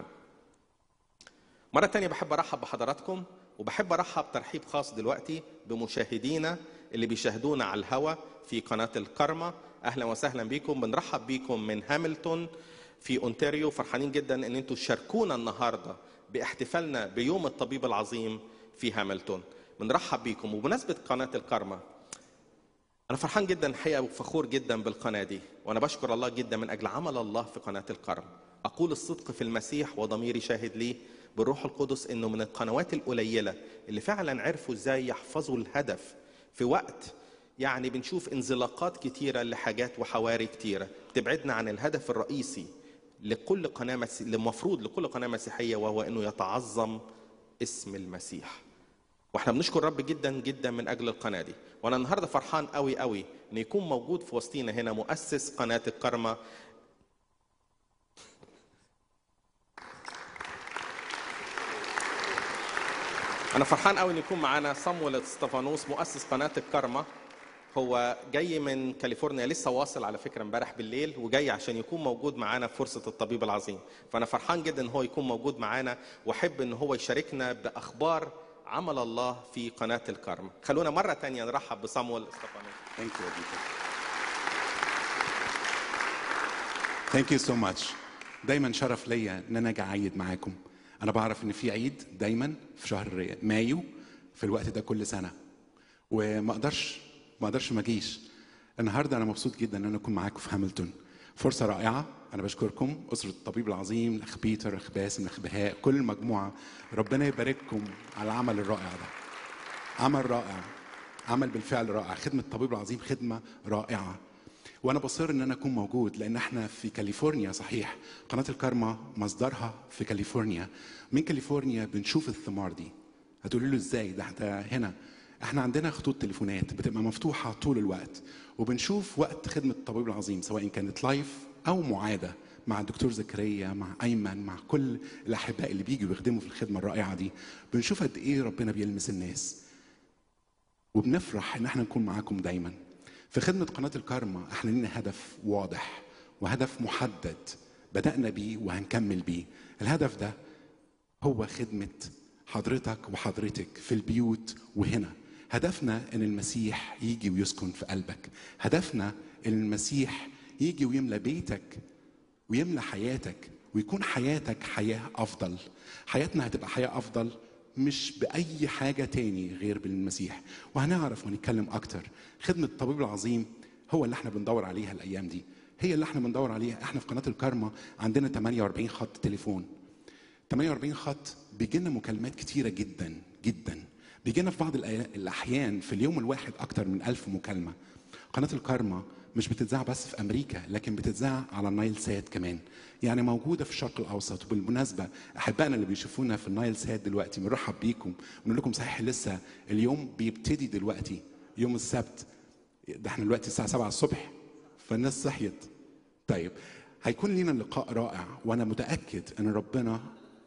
مرة تانية بحب أرحب بحضراتكم وبحب أرحب ترحيب خاص دلوقتي بمشاهدينا اللي بيشاهدونا على الهوا في قناة الكرمة أهلا وسهلا بيكم بنرحب بيكم من هاملتون في أونتاريو فرحانين جدا أن أنتوا شاركونا النهاردة باحتفالنا بيوم الطبيب العظيم في هاملتون بنرحب بيكم وبمناسبة قناة الكرمة أنا فرحان جدا الحقيقة وفخور جدا بالقناة دي وأنا بشكر الله جدا من أجل عمل الله في قناة الكرم أقول الصدق في المسيح وضميري شاهد ليه بالروح القدس إنه من القنوات القليلة اللي فعلا عرفوا إزاي يحفظوا الهدف في وقت يعني بنشوف انزلاقات كتيرة لحاجات وحواري كتيرة تبعدنا عن الهدف الرئيسي لكل قناة مسي... المفروض لكل قناة مسيحية وهو إنه يتعظم اسم المسيح واحنا بنشكر رب جدا جدا من اجل القناه دي وانا النهارده فرحان قوي قوي ان يكون موجود في وسطينا هنا مؤسس قناه الكرمه انا فرحان قوي ان يكون معانا صمويل استفانوس مؤسس قناه الكرمه هو جاي من كاليفورنيا لسه واصل على فكره امبارح بالليل وجاي عشان يكون موجود معانا في فرصه الطبيب العظيم فانا فرحان جدا ان هو يكون موجود معانا واحب ان هو يشاركنا باخبار عمل الله في قناة الكرم خلونا مرة تانية نرحب بصمويل استفانوس Thank you, Adito. Thank you so much. دايما شرف ليا ان انا اجي اعيد معاكم. انا بعرف ان في عيد دايما في شهر مايو في الوقت ده كل سنه. وما اقدرش ما اقدرش ما اجيش. النهارده انا مبسوط جدا ان انا اكون معاكم في هاملتون. فرصه رائعه انا بشكركم اسره الطبيب العظيم الاخ بيتر الاخ باسم الاخ بهاء كل المجموعه ربنا يبارككم على العمل الرائع ده. عمل رائع عمل بالفعل رائع خدمة الطبيب العظيم خدمة رائعة وأنا بصر إن أنا أكون موجود لأن إحنا في كاليفورنيا صحيح قناة الكارما مصدرها في كاليفورنيا من كاليفورنيا بنشوف الثمار دي هتقولوا له إزاي ده إحنا هنا إحنا عندنا خطوط تليفونات بتبقى مفتوحة طول الوقت وبنشوف وقت خدمة الطبيب العظيم سواء كانت لايف أو معادة مع الدكتور زكريا مع ايمن مع كل الاحباء اللي بيجوا يخدموا في الخدمه الرائعه دي بنشوف قد ايه ربنا بيلمس الناس وبنفرح ان احنا نكون معاكم دايما في خدمه قناه الكارما احنا لنا هدف واضح وهدف محدد بدانا بيه وهنكمل بيه الهدف ده هو خدمه حضرتك وحضرتك في البيوت وهنا هدفنا ان المسيح يجي ويسكن في قلبك هدفنا ان المسيح يجي ويملى بيتك ويملى حياتك ويكون حياتك حياة أفضل حياتنا هتبقى حياة أفضل مش بأي حاجة تاني غير بالمسيح وهنعرف ونتكلم أكتر خدمة الطبيب العظيم هو اللي احنا بندور عليها الأيام دي هي اللي احنا بندور عليها احنا في قناة الكارما عندنا 48 خط تليفون 48 خط بيجي لنا مكالمات كتيرة جدا جدا بيجي لنا في بعض الأي- الأحيان في اليوم الواحد أكتر من ألف مكالمة قناة الكارما مش بتتذاع بس في أمريكا لكن بتتذاع على النايل سات كمان يعني موجودة في الشرق الأوسط وبالمناسبة أحبائنا اللي بيشوفونا في النايل سات دلوقتي بنرحب بيكم ونقول لكم صحيح لسه اليوم بيبتدي دلوقتي يوم السبت ده احنا دلوقتي الساعة 7 الصبح فالناس صحيت طيب هيكون لينا لقاء رائع وانا متاكد ان ربنا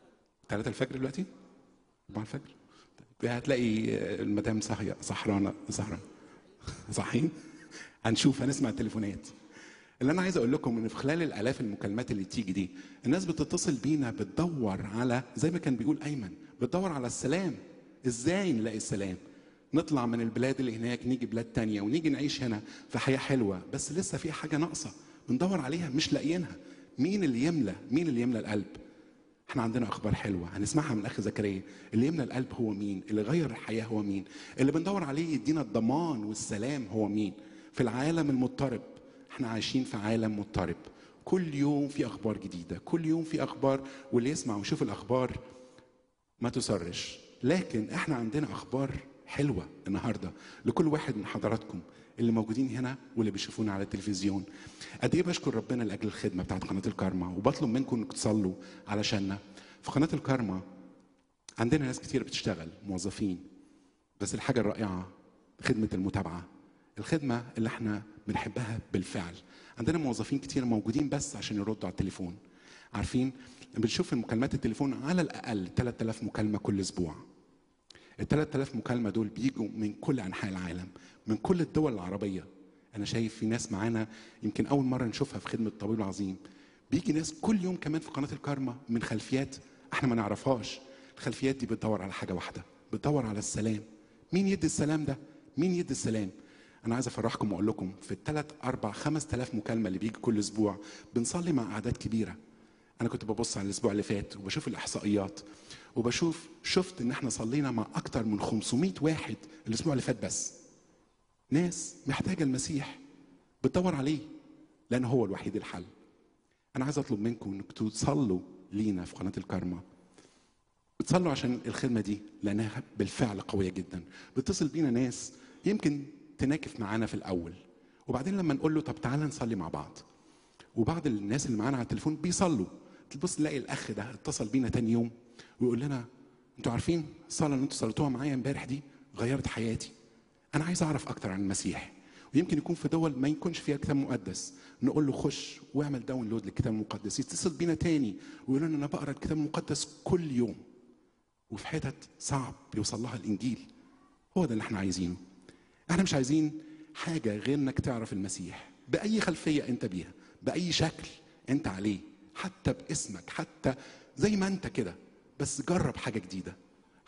3 الفجر دلوقتي 4 الفجر طيب هتلاقي المدام صحية سهرانة سهرانة صحيين هنشوف هنسمع التليفونات اللي انا عايز اقول لكم ان في خلال الالاف المكالمات اللي تيجي دي الناس بتتصل بينا بتدور على زي ما كان بيقول ايمن بتدور على السلام ازاي نلاقي السلام نطلع من البلاد اللي هناك نيجي بلاد تانية ونيجي نعيش هنا في حياة حلوة بس لسه في حاجة ناقصة بندور عليها مش لاقيينها مين اللي يملى مين اللي يملى القلب احنا عندنا اخبار حلوه هنسمعها من الاخ زكريا اللي يملى القلب هو مين اللي غير الحياه هو مين اللي بندور عليه يدينا الضمان والسلام هو مين في العالم المضطرب احنا عايشين في عالم مضطرب كل يوم في اخبار جديده كل يوم في اخبار واللي يسمع ويشوف الاخبار ما تسرش لكن احنا عندنا اخبار حلوه النهارده لكل واحد من حضراتكم اللي موجودين هنا واللي بيشوفونا على التلفزيون قد ايه بشكر ربنا لاجل الخدمه بتاعت قناه الكارما وبطلب منكم انكم تصلوا علشاننا في قناه الكارما عندنا ناس كتير بتشتغل موظفين بس الحاجه الرائعه خدمه المتابعه الخدمه اللي احنا بنحبها بالفعل عندنا موظفين كتير موجودين بس عشان يردوا على التليفون عارفين بنشوف في مكالمات التليفون على الاقل 3000 مكالمه كل اسبوع ال 3000 مكالمة دول بيجوا من كل أنحاء العالم من كل الدول العربية أنا شايف في ناس معانا يمكن أول مرة نشوفها في خدمة الطبيب العظيم بيجي ناس كل يوم كمان في قناة الكارما من خلفيات احنا ما نعرفهاش الخلفيات دي بتدور على حاجة واحدة بتدور على السلام مين يدي السلام ده مين يدي السلام أنا عايز أفرحكم وأقول لكم في الثلاث أربع خمس تلاف مكالمة اللي بيجي كل أسبوع بنصلي مع أعداد كبيرة انا كنت ببص على الاسبوع اللي فات وبشوف الاحصائيات وبشوف شفت ان احنا صلينا مع اكتر من 500 واحد الاسبوع اللي فات بس ناس محتاجه المسيح بتدور عليه لان هو الوحيد الحل انا عايز اطلب منكم انكم تصلوا لينا في قناه الكارما بتصلوا عشان الخدمه دي لانها بالفعل قويه جدا بتصل بينا ناس يمكن تناكف معانا في الاول وبعدين لما نقول له طب تعالى نصلي مع بعض وبعض الناس اللي معانا على التليفون بيصلوا تبص تلاقي الاخ ده اتصل بينا تاني يوم ويقول لنا انتوا عارفين الصلاه اللي انتوا صليتوها معايا امبارح دي غيرت حياتي انا عايز اعرف اكتر عن المسيح ويمكن يكون في دول ما يكونش فيها كتاب مقدس نقول له خش واعمل داونلود للكتاب المقدس يتصل بينا تاني ويقول لنا انا بقرا الكتاب المقدس كل يوم وفي حتت صعب يوصل لها الانجيل هو ده اللي احنا عايزينه احنا مش عايزين حاجه غير انك تعرف المسيح باي خلفيه انت بيها باي شكل انت عليه حتى باسمك حتى زي ما انت كده بس جرب حاجه جديده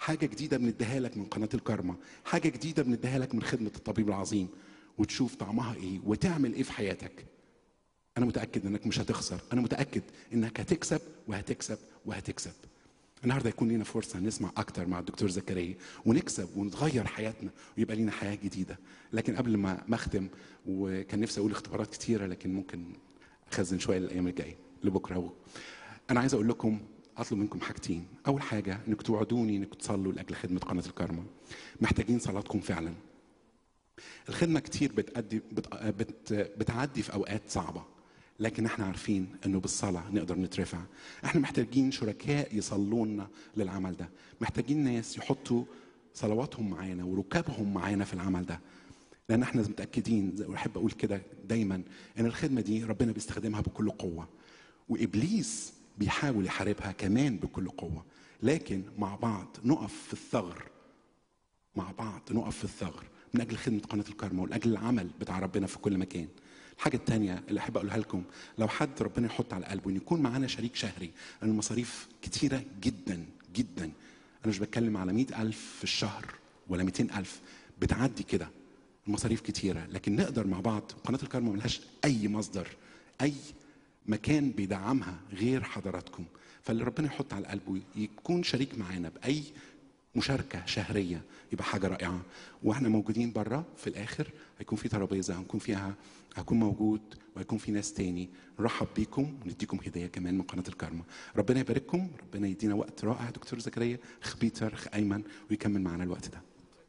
حاجه جديده بنديها لك من قناه الكارما حاجه جديده بنديها لك من خدمه الطبيب العظيم وتشوف طعمها ايه وتعمل ايه في حياتك انا متاكد انك مش هتخسر انا متاكد انك هتكسب وهتكسب وهتكسب النهارده يكون لنا فرصه نسمع اكتر مع الدكتور زكريا ونكسب ونتغير حياتنا ويبقى لنا حياه جديده لكن قبل ما ما اختم وكان نفسي اقول اختبارات كتيره لكن ممكن اخزن شويه للايام الجايه لبكره انا عايز اقول لكم اطلب منكم حاجتين اول حاجه انكم توعدوني انكم تصلوا لاجل خدمه قناه الكرمه محتاجين صلاتكم فعلا الخدمه كتير بتأدي بت... بت... بتعدي في اوقات صعبه لكن احنا عارفين انه بالصلاه نقدر نترفع احنا محتاجين شركاء يصلونا للعمل ده محتاجين ناس يحطوا صلواتهم معانا وركابهم معانا في العمل ده لان احنا متاكدين زي بحب اقول كده دايما ان الخدمه دي ربنا بيستخدمها بكل قوه وابليس بيحاول يحاربها كمان بكل قوه لكن مع بعض نقف في الثغر مع بعض نقف في الثغر من اجل خدمه قناه الكرمه ولاجل العمل بتاع ربنا في كل مكان الحاجة التانية اللي أحب أقولها لكم لو حد ربنا يحط على قلبه إن يكون معانا شريك شهري لأن المصاريف كتيرة جدا جدا أنا مش بتكلم على مئة ألف في الشهر ولا 200 ألف بتعدي كده المصاريف كتيرة لكن نقدر مع بعض قناة الكرمة ملهاش أي مصدر أي مكان بيدعمها غير حضراتكم فاللي ربنا يحط على قلبه يكون شريك معانا بأي مشاركة شهرية يبقى حاجة رائعة واحنا موجودين بره في الآخر هيكون في ترابيزة هنكون فيها هكون موجود وهيكون في ناس تاني نرحب بيكم ونديكم هدية كمان من قناة الكرمة ربنا يبارككم ربنا يدينا وقت رائع دكتور زكريا اخ بيتر اخ أيمن ويكمل معنا الوقت ده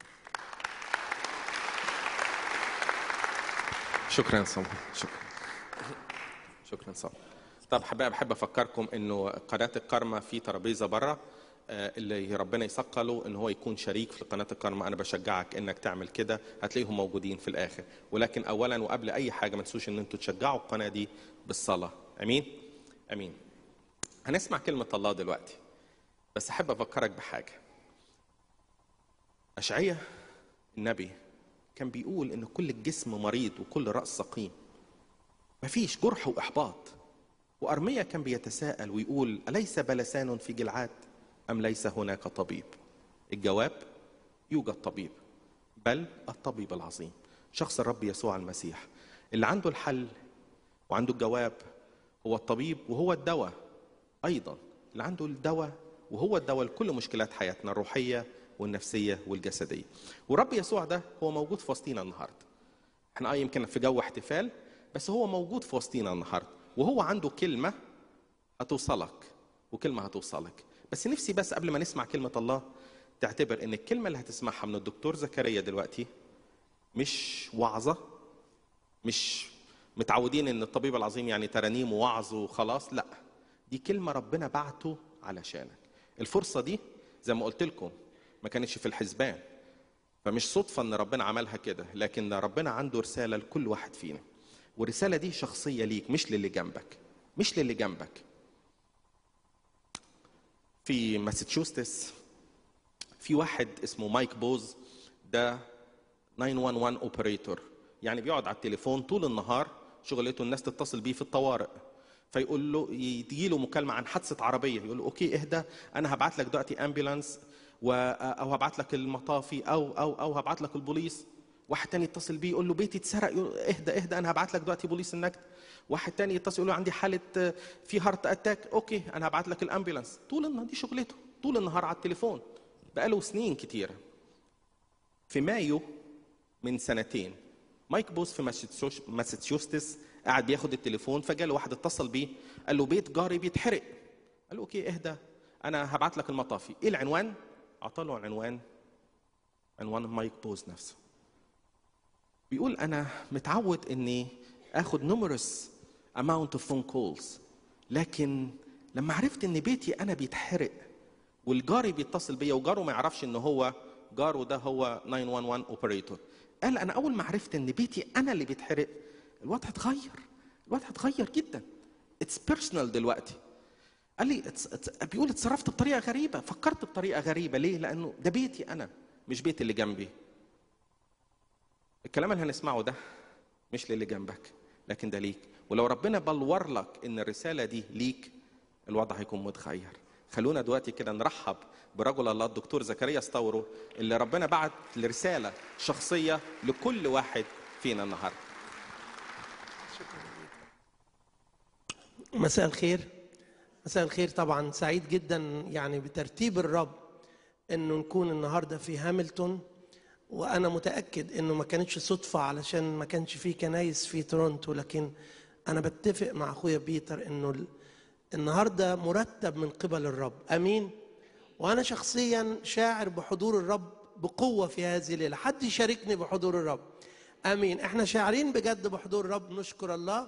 شكرا صمد شكرا شكرا صمد طب حبايب بحب افكركم انه قناه الكرمه في ترابيزه بره آه، اللي ربنا يثقله ان هو يكون شريك في قناه الكرمه انا بشجعك انك تعمل كده هتلاقيهم موجودين في الاخر ولكن اولا وقبل اي حاجه ما تنسوش ان انتوا تشجعوا القناه دي بالصلاه امين امين هنسمع كلمه الله دلوقتي بس احب افكرك بحاجه اشعياء النبي كان بيقول ان كل الجسم مريض وكل راس سقيم مفيش جرح واحباط وارميا كان بيتساءل ويقول اليس بلسان في جلعاد ام ليس هناك طبيب الجواب يوجد طبيب بل الطبيب العظيم شخص الرب يسوع المسيح اللي عنده الحل وعنده الجواب هو الطبيب وهو الدواء ايضا اللي عنده الدواء وهو الدواء لكل مشكلات حياتنا الروحيه والنفسيه والجسديه ورب يسوع ده هو موجود في وسطينا النهارده احنا اه يمكن في جو احتفال بس هو موجود في وسطينا النهارده وهو عنده كلمه هتوصلك وكلمه هتوصلك بس نفسي بس قبل ما نسمع كلمه الله تعتبر ان الكلمه اللي هتسمعها من الدكتور زكريا دلوقتي مش وعظه مش متعودين ان الطبيب العظيم يعني ترانيم ووعظ وخلاص لا دي كلمه ربنا بعته علشانك الفرصه دي زي ما قلت لكم ما كانتش في الحسبان فمش صدفه ان ربنا عملها كده لكن ربنا عنده رساله لكل واحد فينا والرساله دي شخصيه ليك مش للي جنبك مش للي جنبك في ماساتشوستس في واحد اسمه مايك بوز ده 911 اوبريتور يعني بيقعد على التليفون طول النهار شغلته الناس تتصل بيه في الطوارئ فيقول له تجي له مكالمه عن حادثه عربيه يقول له اوكي اهدى انا هبعت لك دلوقتي امبيلانس و او هبعت لك المطافي او او او هبعت لك البوليس واحد تاني يتصل بيه يقول له بيتي اتسرق يقول اهدى اهدى انا هبعت لك دلوقتي بوليس النجد واحد تاني يتصل يقول له عندي حاله آه، في هارت اتاك اوكي انا هبعت لك الامبيلانس طول النهار دي شغلته طول النهار على التليفون بقاله سنين كتيره في مايو من سنتين مايك بوس في ماساتشوش- ماساتشوستس قاعد بياخد التليفون فجاله واحد اتصل بيه قال له بيت جاري بيتحرق قال له اوكي اهدى انا هبعت لك المطافي ايه العنوان اعطى العنوان عنوان مايك بوز نفسه بيقول انا متعود اني اخد numerous amount of phone calls لكن لما عرفت ان بيتي انا بيتحرق والجاري بيتصل بيا وجاره ما يعرفش ان هو جاره ده هو 911 اوبريتور قال انا اول ما عرفت ان بيتي انا اللي بيتحرق الوضع اتغير الوضع اتغير جدا اتس بيرسونال دلوقتي قال لي it's, it's, بيقول اتصرفت بطريقه غريبه فكرت بطريقه غريبه ليه لانه ده بيتي انا مش بيت اللي جنبي الكلام اللي هنسمعه ده مش للي جنبك لكن ده ليك ولو ربنا بلور لك ان الرساله دي ليك الوضع هيكون متغير خلونا دلوقتي كده نرحب برجل الله الدكتور زكريا ستورو اللي ربنا بعت لرسالة شخصية لكل واحد فينا النهارده مساء الخير مساء الخير طبعا سعيد جدا يعني بترتيب الرب انه نكون النهارده في هاملتون وانا متاكد انه ما كانتش صدفه علشان ما كانش في كنايس في تورونتو لكن انا بتفق مع اخويا بيتر انه ال- النهارده مرتب من قبل الرب امين وانا شخصيا شاعر بحضور الرب بقوه في هذه الليله حد يشاركني بحضور الرب امين احنا شاعرين بجد بحضور الرب نشكر الله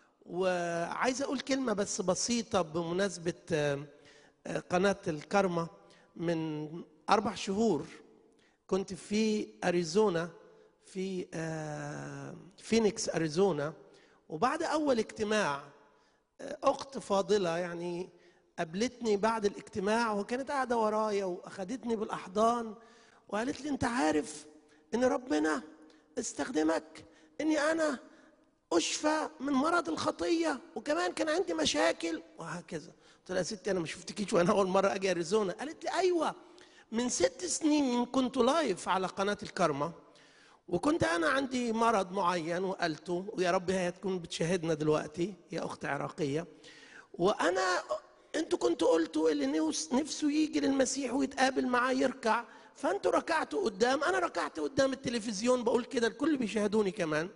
وعايز اقول كلمه بس بسيطه بمناسبه آه، آه، قناه الكرمه من اربع شهور كنت في اريزونا في آه، فينيكس اريزونا وبعد اول اجتماع آه، اخت فاضله يعني قابلتني بعد الاجتماع وكانت قاعده ورايا واخدتني بالاحضان وقالت لي انت عارف ان ربنا استخدمك اني انا اشفى من مرض الخطيه وكمان كان عندي مشاكل وهكذا قلت لها يا ستي انا ما شفتكيش وانا اول مره اجي اريزونا قالت لي ايوه من ست سنين كنت لايف على قناه الكرمه وكنت انا عندي مرض معين وقالته ويا رب هي تكون بتشاهدنا دلوقتي يا اخت عراقيه وانا انتوا كنتوا قلتوا اللي نفس- نفسه يجي للمسيح ويتقابل معاه يركع فانتوا ركعتوا قدام انا ركعت قدام التلفزيون بقول كده الكل بيشاهدوني كمان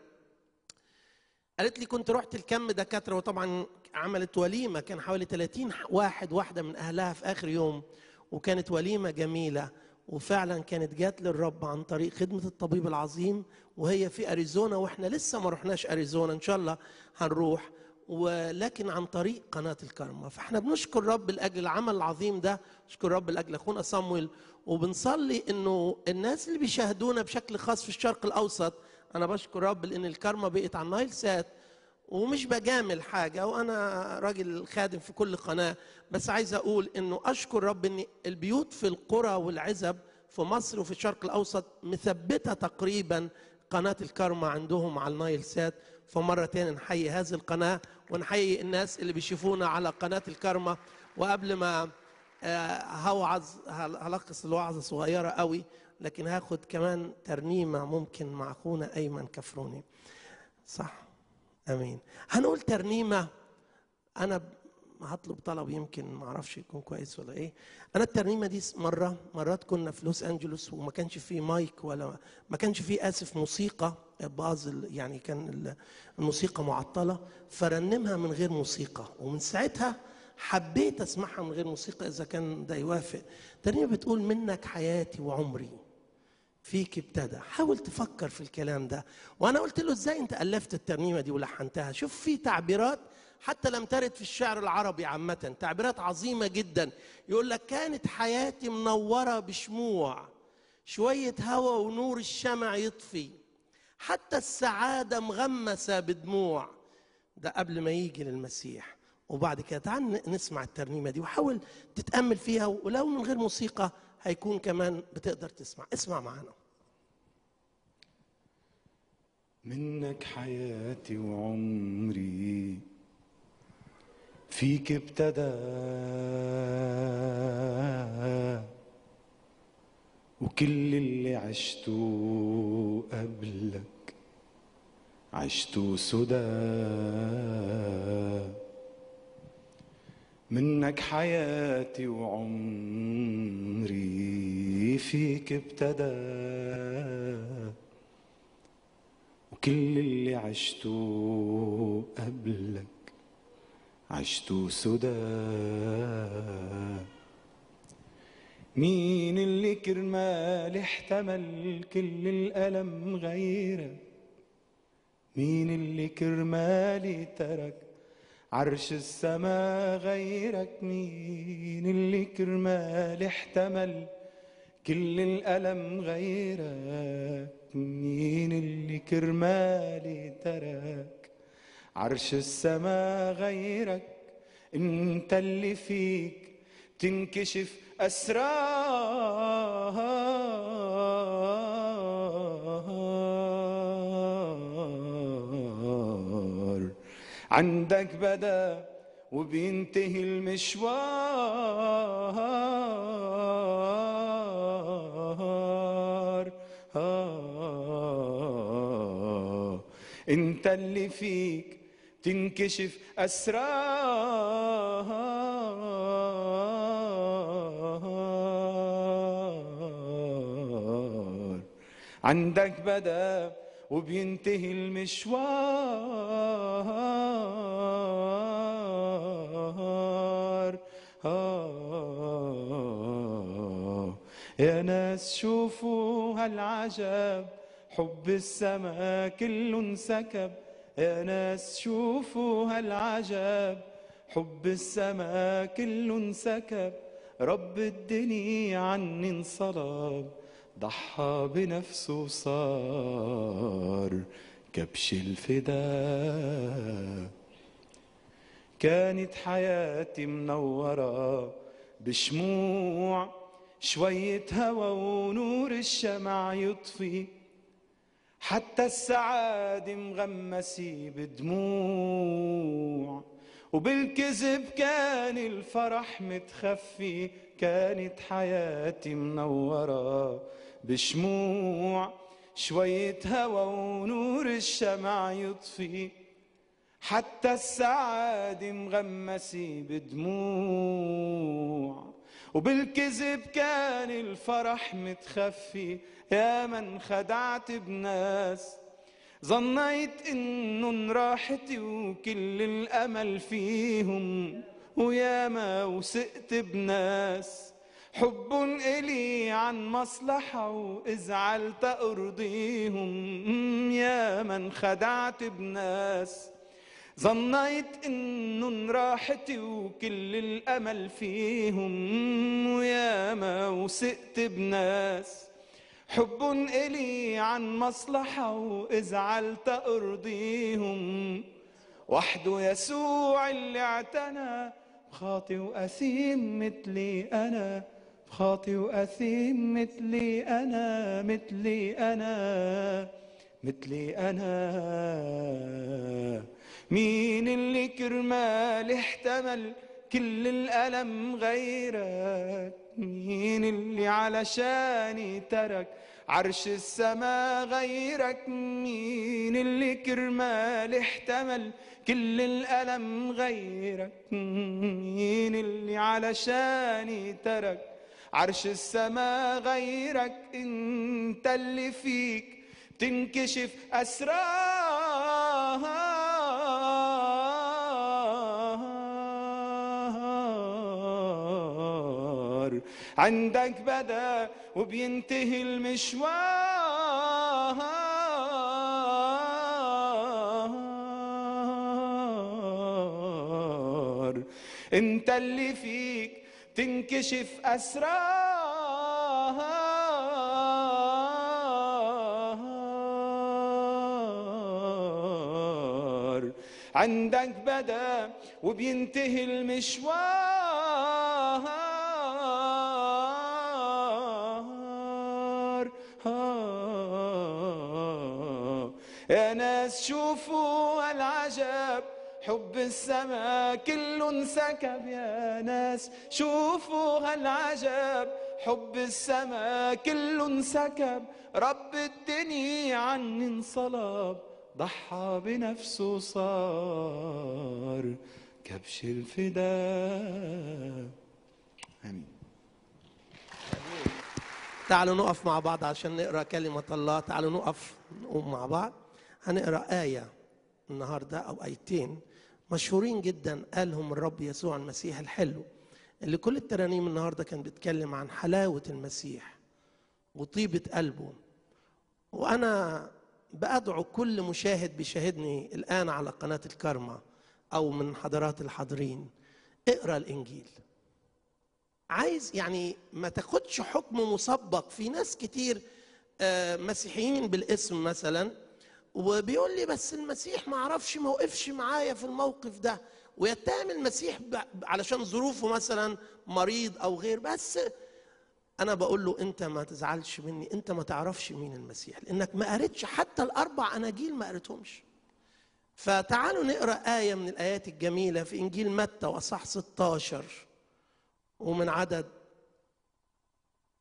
قالت لي كنت رحت لكم دكاتره وطبعا عملت وليمه كان حوالي 30 واحد واحده من اهلها في اخر يوم وكانت وليمه جميله وفعلا كانت جات للرب عن طريق خدمه الطبيب العظيم وهي في اريزونا واحنا لسه ما رحناش اريزونا ان شاء الله هنروح ولكن عن طريق قناه الكرمه فاحنا بنشكر رب لاجل العمل العظيم ده نشكر رب لاجل اخونا صامويل وبنصلي انه الناس اللي بيشاهدونا بشكل خاص في الشرق الاوسط انا بشكر رب لان الكرمه بقت على النايل سات ومش بجامل حاجة وأنا راجل خادم في كل قناة بس عايز أقول إنه أشكر رب إن البيوت في القرى والعزب في مصر وفي الشرق الأوسط مثبتة تقريبا قناة الكرمة عندهم على النايل سات فمرة تاني نحيي هذه القناة ونحيي الناس اللي بيشوفونا على قناة الكرمة وقبل ما آه، هوعظ هل- هلخص الوعظة صغيرة قوي لكن هاخد كمان ترنيمة ممكن مع أخونا أيمن كفروني صح امين هنقول ترنيمه انا ب- هطلب طلب يمكن ما اعرفش يكون كويس ولا ايه انا الترنيمه دي مره مرات كنا في لوس انجلوس وما كانش فيه مايك ولا ما كانش فيه اسف موسيقى بعض ال- يعني كان ال- الموسيقى معطله فرنمها من غير موسيقى ومن ساعتها حبيت اسمعها من غير موسيقى اذا كان ده يوافق الترنيمه بتقول منك حياتي وعمري فيك ابتدى حاول تفكر في الكلام ده وانا قلت له ازاي انت الفت الترنيمه دي ولحنتها شوف في تعبيرات حتى لم ترد في الشعر العربي عامه تعبيرات عظيمه جدا يقول لك كانت حياتي منوره بشموع شويه هوا ونور الشمع يطفي حتى السعاده مغمسه بدموع ده قبل ما يجي للمسيح وبعد كده تعال نسمع الترنيمه دي وحاول تتامل فيها ولو من غير موسيقى هيكون كمان بتقدر تسمع اسمع معانا منك حياتي وعمري فيك ابتدى وكل اللي عشته قبلك عشته سدى منك حياتي وعمري فيك ابتدى وكل اللي عشته قبلك عشته سدى مين اللي كرمال احتمل كل الألم غيرك مين اللي كرمالي ترك عرش السما غيرك مين اللي كرمال احتمل كل الألم غيرك مين اللي كرمالي ترك عرش السما غيرك انت اللي فيك تنكشف عندك بدا وبينتهي المشوار انت اللي فيك تنكشف أسرار عندك بدا وبينتهي المشوار آه يا ناس شوفوا هالعجب حب السما كله انسكب يا ناس شوفوا هالعجب حب السما كله انسكب رب الدنيا عني انصلب ضحى بنفسه صار كبش الفداء كانت حياتي منورة بشموع شوية هوا ونور الشمع يطفي حتى السعادة مغمسة بدموع وبالكذب كان الفرح متخفي كانت حياتي منورة بشموع شوية هوا ونور الشمع يطفي حتى السعادة مغمسة بدموع وبالكذب كان الفرح متخفي يا من خدعت بناس ظنيت انن راحتي وكل الامل فيهم ويا ما وثقت بناس حب إلي عن مصلحة وإزعلت أرضيهم يا من خدعت بناس ظنيت انن راحتي وكل الامل فيهم ويا ما وثقت بناس حب الي عن مصلحه وازعلت ارضيهم وحده يسوع اللي اعتنى بخاطي واثيم مثلي انا بخاطي واثيم مثلي انا مثلي انا مثلي انا مين اللي كرمال احتمل كل الألم غيرك مين اللي علشاني ترك عرش السما غيرك مين اللي كرمال احتمل كل الألم غيرك مين اللي علشاني ترك عرش السما غيرك انت اللي فيك تنكشف أسرار عندك بدا وبينتهي المشوار انت اللي فيك تنكشف أسرار عندك بدا وبينتهي المشوار يا ناس شوفوا العجب حب السما كله انسكب يا ناس شوفوا هالعجب حب السما كله انسكب رب الدنيا عني انصلب ضحى بنفسه صار كبش الفداء امين تعالوا نقف مع بعض عشان نقرا كلمة الله تعالوا نقف نقوم مع بعض هنقرا آية النهاردة أو آيتين مشهورين جدا قالهم الرب يسوع المسيح الحلو اللي كل الترانيم النهاردة كان بيتكلم عن حلاوة المسيح وطيبة قلبه وأنا بأدعو كل مشاهد بيشاهدني الآن على قناة الكرمة أو من حضرات الحاضرين اقرأ الإنجيل عايز يعني ما تاخدش حكم مسبق في ناس كتير آه، مسيحيين بالاسم مثلا وبيقول لي بس المسيح ما عرفش ما وقفش معايا في الموقف ده ويتهم المسيح ب- علشان ظروفه مثلا مريض او غير بس انا بقول له انت ما تزعلش مني انت ما تعرفش مين المسيح لانك ما قريتش حتى الاربع اناجيل ما قريتهمش فتعالوا نقرا ايه من الايات الجميله في انجيل متى واصح 16 ومن عدد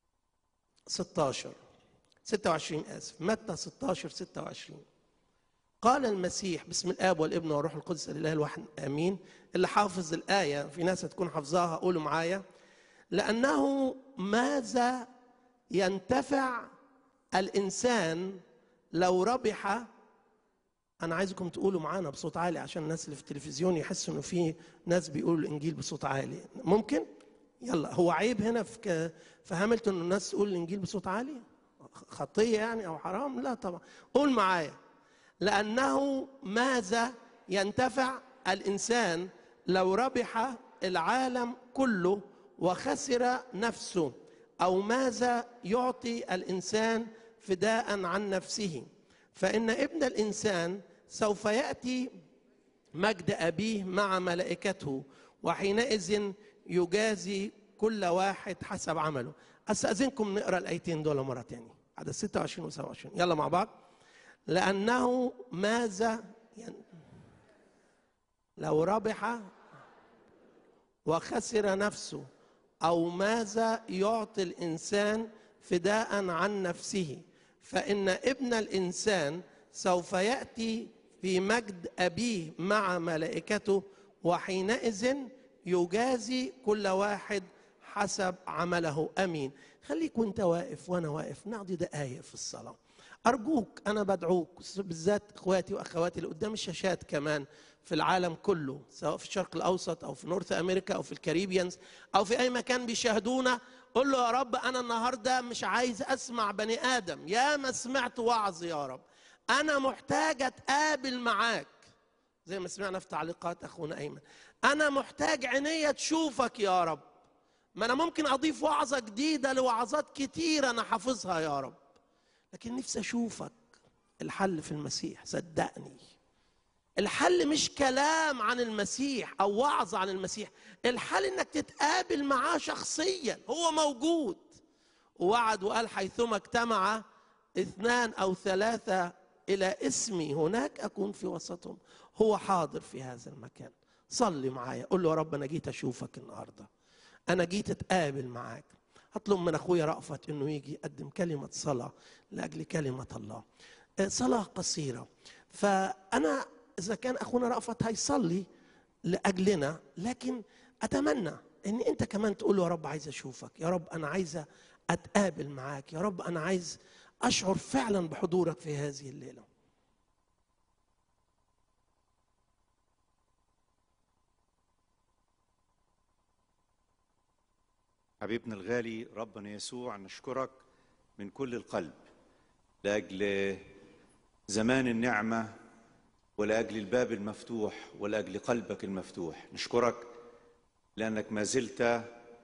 16 26 اسف متى 16 26 قال المسيح باسم الاب والابن والروح القدس الاله الواحد امين اللي حافظ الايه في ناس هتكون حافظاها قولوا معايا لانه ماذا ينتفع الانسان لو ربح انا عايزكم تقولوا معانا بصوت عالي عشان الناس اللي في التلفزيون يحسوا انه في ناس بيقولوا الانجيل بصوت عالي ممكن يلا هو عيب هنا في ك... في هاملتون ان الناس تقول الانجيل بصوت عالي خطيه يعني او حرام لا طبعا قول معايا لانه ماذا ينتفع الانسان لو ربح العالم كله وخسر نفسه او ماذا يعطي الانسان فداء عن نفسه فان ابن الانسان سوف ياتي مجد ابيه مع ملائكته وحينئذ يجازي كل واحد حسب عمله استاذنكم نقرا الايتين دول مره تاني عدد 26 و 27 يلا مع بعض لانه ماذا ين... لو ربح وخسر نفسه او ماذا يعطي الانسان فداء عن نفسه فان ابن الانسان سوف ياتي في مجد ابيه مع ملائكته وحينئذ يجازي كل واحد حسب عمله امين خليك وانت واقف وانا واقف نقضي دقايق في الصلاه ارجوك انا بدعوك بالذات اخواتي واخواتي اللي قدام الشاشات كمان في العالم كله سواء في الشرق الاوسط او في نورث امريكا او في الكاريبيانز او في اي مكان بيشاهدونا قول له يا رب انا النهارده مش عايز اسمع بني ادم يا ما سمعت وعظ يا رب انا محتاج اتقابل معاك زي ما سمعنا في تعليقات اخونا ايمن انا محتاج عينيا تشوفك يا رب ما انا ممكن اضيف وعظه جديده لوعظات كتيره انا حافظها يا رب لكن نفسي اشوفك الحل في المسيح صدقني الحل مش كلام عن المسيح او وعظ عن المسيح الحل انك تتقابل معاه شخصيا هو موجود ووعد وقال حيثما اجتمع اثنان او ثلاثه الى اسمي هناك اكون في وسطهم هو حاضر في هذا المكان صلي معايا قول له يا رب انا جيت اشوفك النهارده انا جيت اتقابل معاك هطلب من اخويا رأفت انه يجي يقدم كلمه صلاه لاجل كلمه الله صلاه قصيره فانا اذا كان اخونا رأفت هيصلي لاجلنا لكن اتمنى ان انت كمان تقول له يا رب عايز اشوفك يا رب انا عايز اتقابل معاك يا رب انا عايز اشعر فعلا بحضورك في هذه الليله حبيبنا الغالي ربنا يسوع نشكرك من كل القلب لاجل زمان النعمه ولاجل الباب المفتوح ولاجل قلبك المفتوح نشكرك لانك ما زلت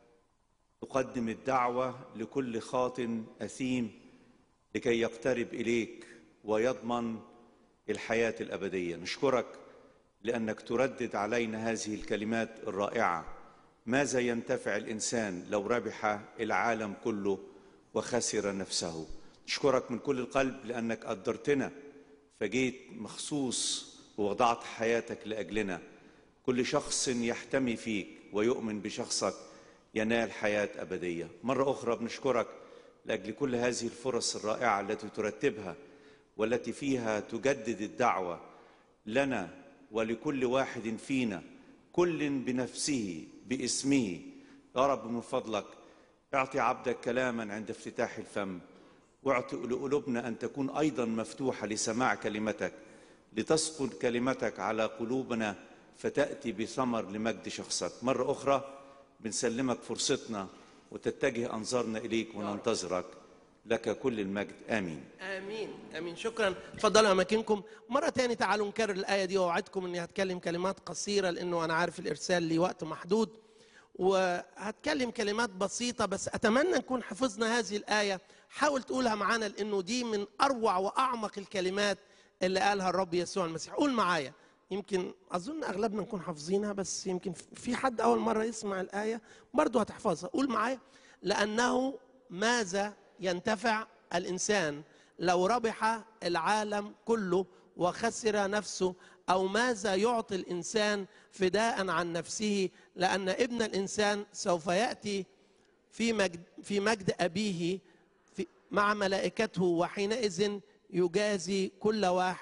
تقدم الدعوه لكل خاطن اثيم لكي يقترب اليك ويضمن الحياه الابديه نشكرك لانك تردد علينا هذه الكلمات الرائعه ماذا ينتفع الانسان لو ربح العالم كله وخسر نفسه نشكرك من كل القلب لانك قدرتنا فجيت مخصوص ووضعت حياتك لاجلنا كل شخص يحتمي فيك ويؤمن بشخصك ينال حياه ابديه مره اخرى بنشكرك لاجل كل هذه الفرص الرائعه التي ترتبها والتي فيها تجدد الدعوه لنا ولكل واحد فينا كل بنفسه باسمه يا رب من فضلك اعطي عبدك كلاما عند افتتاح الفم واعطي لقلوبنا ان تكون ايضا مفتوحه لسماع كلمتك لتسقط كلمتك على قلوبنا فتاتي بثمر لمجد شخصك مره اخرى بنسلمك فرصتنا وتتجه انظارنا اليك وننتظرك لك كل المجد امين امين امين شكرا اتفضلوا اماكنكم مره تاني تعالوا نكرر الايه دي واوعدكم اني هتكلم كلمات قصيره لانه انا عارف الارسال لي وقت محدود وهتكلم كلمات بسيطه بس اتمنى نكون حفظنا هذه الايه حاول تقولها معانا لانه دي من اروع واعمق الكلمات اللي قالها الرب يسوع المسيح قول معايا يمكن اظن اغلبنا نكون حافظينها بس يمكن في حد اول مره يسمع الايه برضه هتحفظها قول معايا لانه ماذا ينتفع الانسان لو ربح العالم كله وخسر نفسه او ماذا يعطي الانسان فداء عن نفسه لان ابن الانسان سوف ياتي في مجد في مجد ابيه في مع ملائكته وحينئذ يجازي كل واحد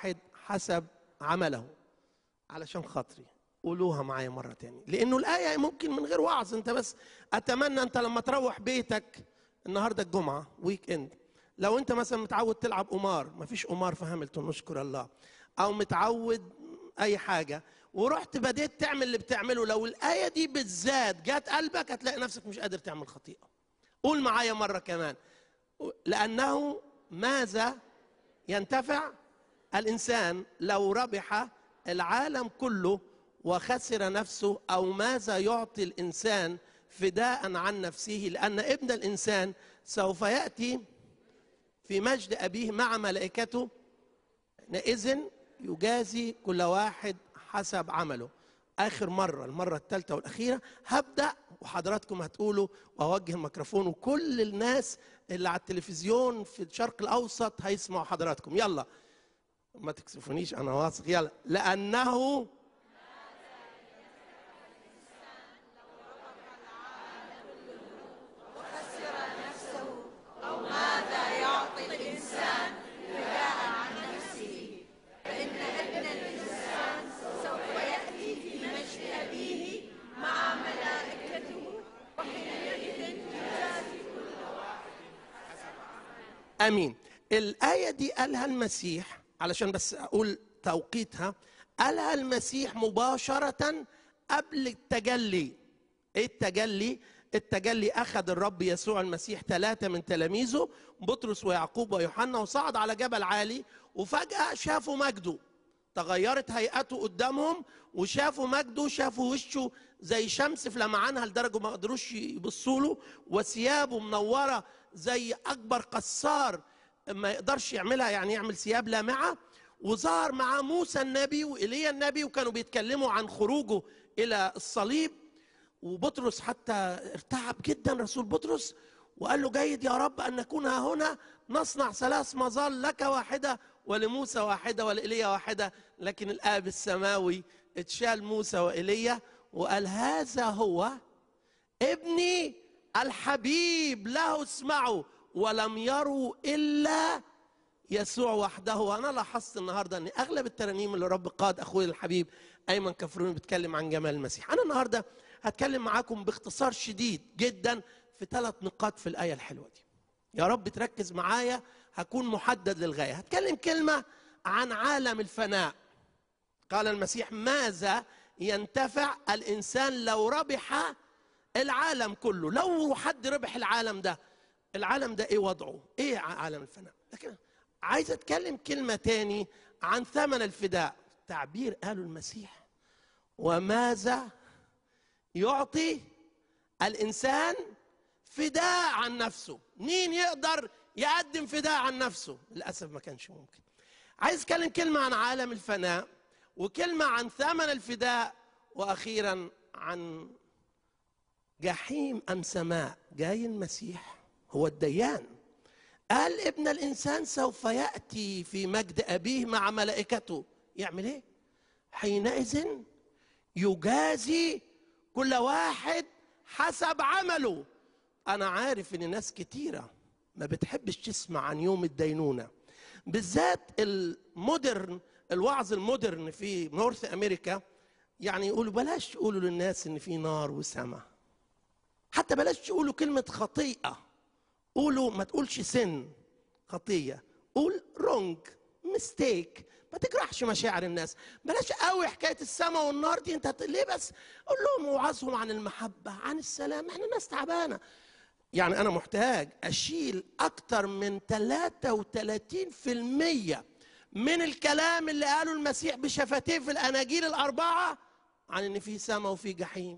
حسب عمله علشان خاطري قولوها معايا مرة تاني لأنه الآية ممكن من غير وعظ أنت بس أتمنى أنت لما تروح بيتك النهاردة الجمعة ويك إند لو أنت مثلا متعود تلعب قمار مفيش قمار في هاملتون نشكر الله أو متعود أي حاجة ورحت بديت تعمل اللي بتعمله لو الآية دي بالذات جات قلبك هتلاقي نفسك مش قادر تعمل خطيئة قول معايا مرة كمان لأنه ماذا ينتفع الإنسان لو ربح العالم كله وخسر نفسه أو ماذا يعطي الإنسان فداء عن نفسه لأن ابن الإنسان سوف يأتي في مجد أبيه مع ملائكته حينئذ يجازي كل واحد حسب عمله آخر مرة المرة الثالثة والأخيرة هبدأ وحضراتكم هتقولوا وأوجه الميكروفون وكل الناس اللي على التلفزيون في الشرق الأوسط هيسمعوا حضراتكم يلا ما تكسفونيش أنا واثق يلا لأنه امين الايه دي قالها المسيح علشان بس اقول توقيتها قالها المسيح مباشره قبل التجلي ايه التجلي التجلي اخذ الرب يسوع المسيح ثلاثه من تلاميذه بطرس ويعقوب ويوحنا وصعد على جبل عالي وفجاه شافوا مجده تغيرت هيئته قدامهم وشافوا مجده شافوا وشه زي شمس في لمعانها لدرجه ما قدروش يبصوا له وثيابه منوره زي اكبر قصار ما يقدرش يعملها يعني يعمل ثياب لامعه وظهر مع موسى النبي وايليا النبي وكانوا بيتكلموا عن خروجه الى الصليب وبطرس حتى ارتعب جدا رسول بطرس وقال له جيد يا رب ان نكون ها هنا نصنع ثلاث مظال لك واحده ولموسى واحده ولايليا واحده لكن الاب السماوي اتشال موسى وايليا وقال هذا هو ابني الحبيب له اسمعوا ولم يروا الا يسوع وحده وانا لاحظت النهارده ان اغلب الترانيم اللي رب قاد اخوي الحبيب ايمن كفروني بيتكلم عن جمال المسيح انا النهارده هتكلم معاكم باختصار شديد جدا في ثلاث نقاط في الايه الحلوه دي يا رب تركز معايا هكون محدد للغايه هتكلم كلمه عن عالم الفناء قال المسيح ماذا ينتفع الانسان لو ربح العالم كله لو حد ربح العالم ده العالم ده ايه وضعه ايه عالم الفناء لكن عايز اتكلم كلمه تاني عن ثمن الفداء تعبير قاله المسيح وماذا يعطي الانسان فداء عن نفسه مين يقدر يقدم فداء عن نفسه للاسف ما كانش ممكن عايز اتكلم كلمه عن عالم الفناء وكلمه عن ثمن الفداء واخيرا عن جحيم ام سماء جاي المسيح هو الديان قال ابن الانسان سوف ياتي في مجد ابيه مع ملائكته يعمل ايه حينئذ يجازي كل واحد حسب عمله انا عارف ان ناس كتيره ما بتحبش تسمع عن يوم الدينونه بالذات المودرن الوعظ المودرن في نورث امريكا يعني يقولوا بلاش تقولوا للناس ان في نار وسماء حتى بلاش تقولوا كلمه خطيئه قولوا ما تقولش سن خطيه قول رونج ميستيك ما تجرحش مشاعر الناس بلاش قوي حكايه السماء والنار دي انت هت- ليه بس قول لهم وعظهم عن المحبه عن السلام احنا ناس تعبانه يعني انا محتاج اشيل اكتر من 33% من الكلام اللي قاله المسيح بشفتيه في الاناجيل الاربعه عن ان في سماء وفي جحيم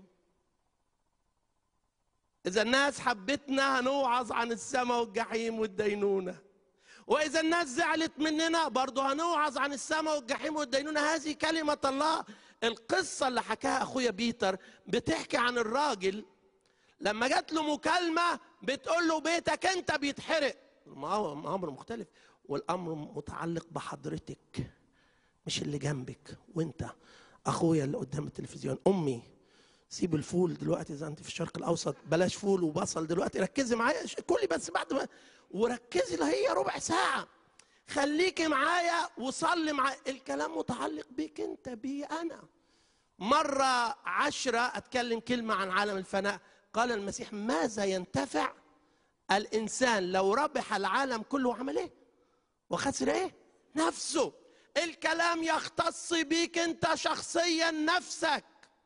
اذا الناس حبتنا هنوعظ عن السماء والجحيم والدينونه واذا الناس زعلت مننا برضه هنوعظ عن السماء والجحيم والدينونه هذه كلمه الله القصه اللي حكاها اخويا بيتر بتحكي عن الراجل لما جات له مكالمه بتقول له بيتك انت بيتحرق ما هو امر مختلف والامر متعلق بحضرتك مش اللي جنبك وانت اخويا اللي قدام التلفزيون امي سيب الفول دلوقتي اذا انت في الشرق الاوسط بلاش فول وبصل دلوقتي ركزي معايا كلي بس بعد ما وركزي اللي هي ربع ساعه خليكي معايا وصلي معايا الكلام متعلق بيك انت بي انا مرة عشرة أتكلم كلمة عن عالم الفناء قال المسيح ماذا ينتفع الإنسان لو ربح العالم كله وعمل إيه وخسر إيه نفسه الكلام يختص بيك أنت شخصيا نفسك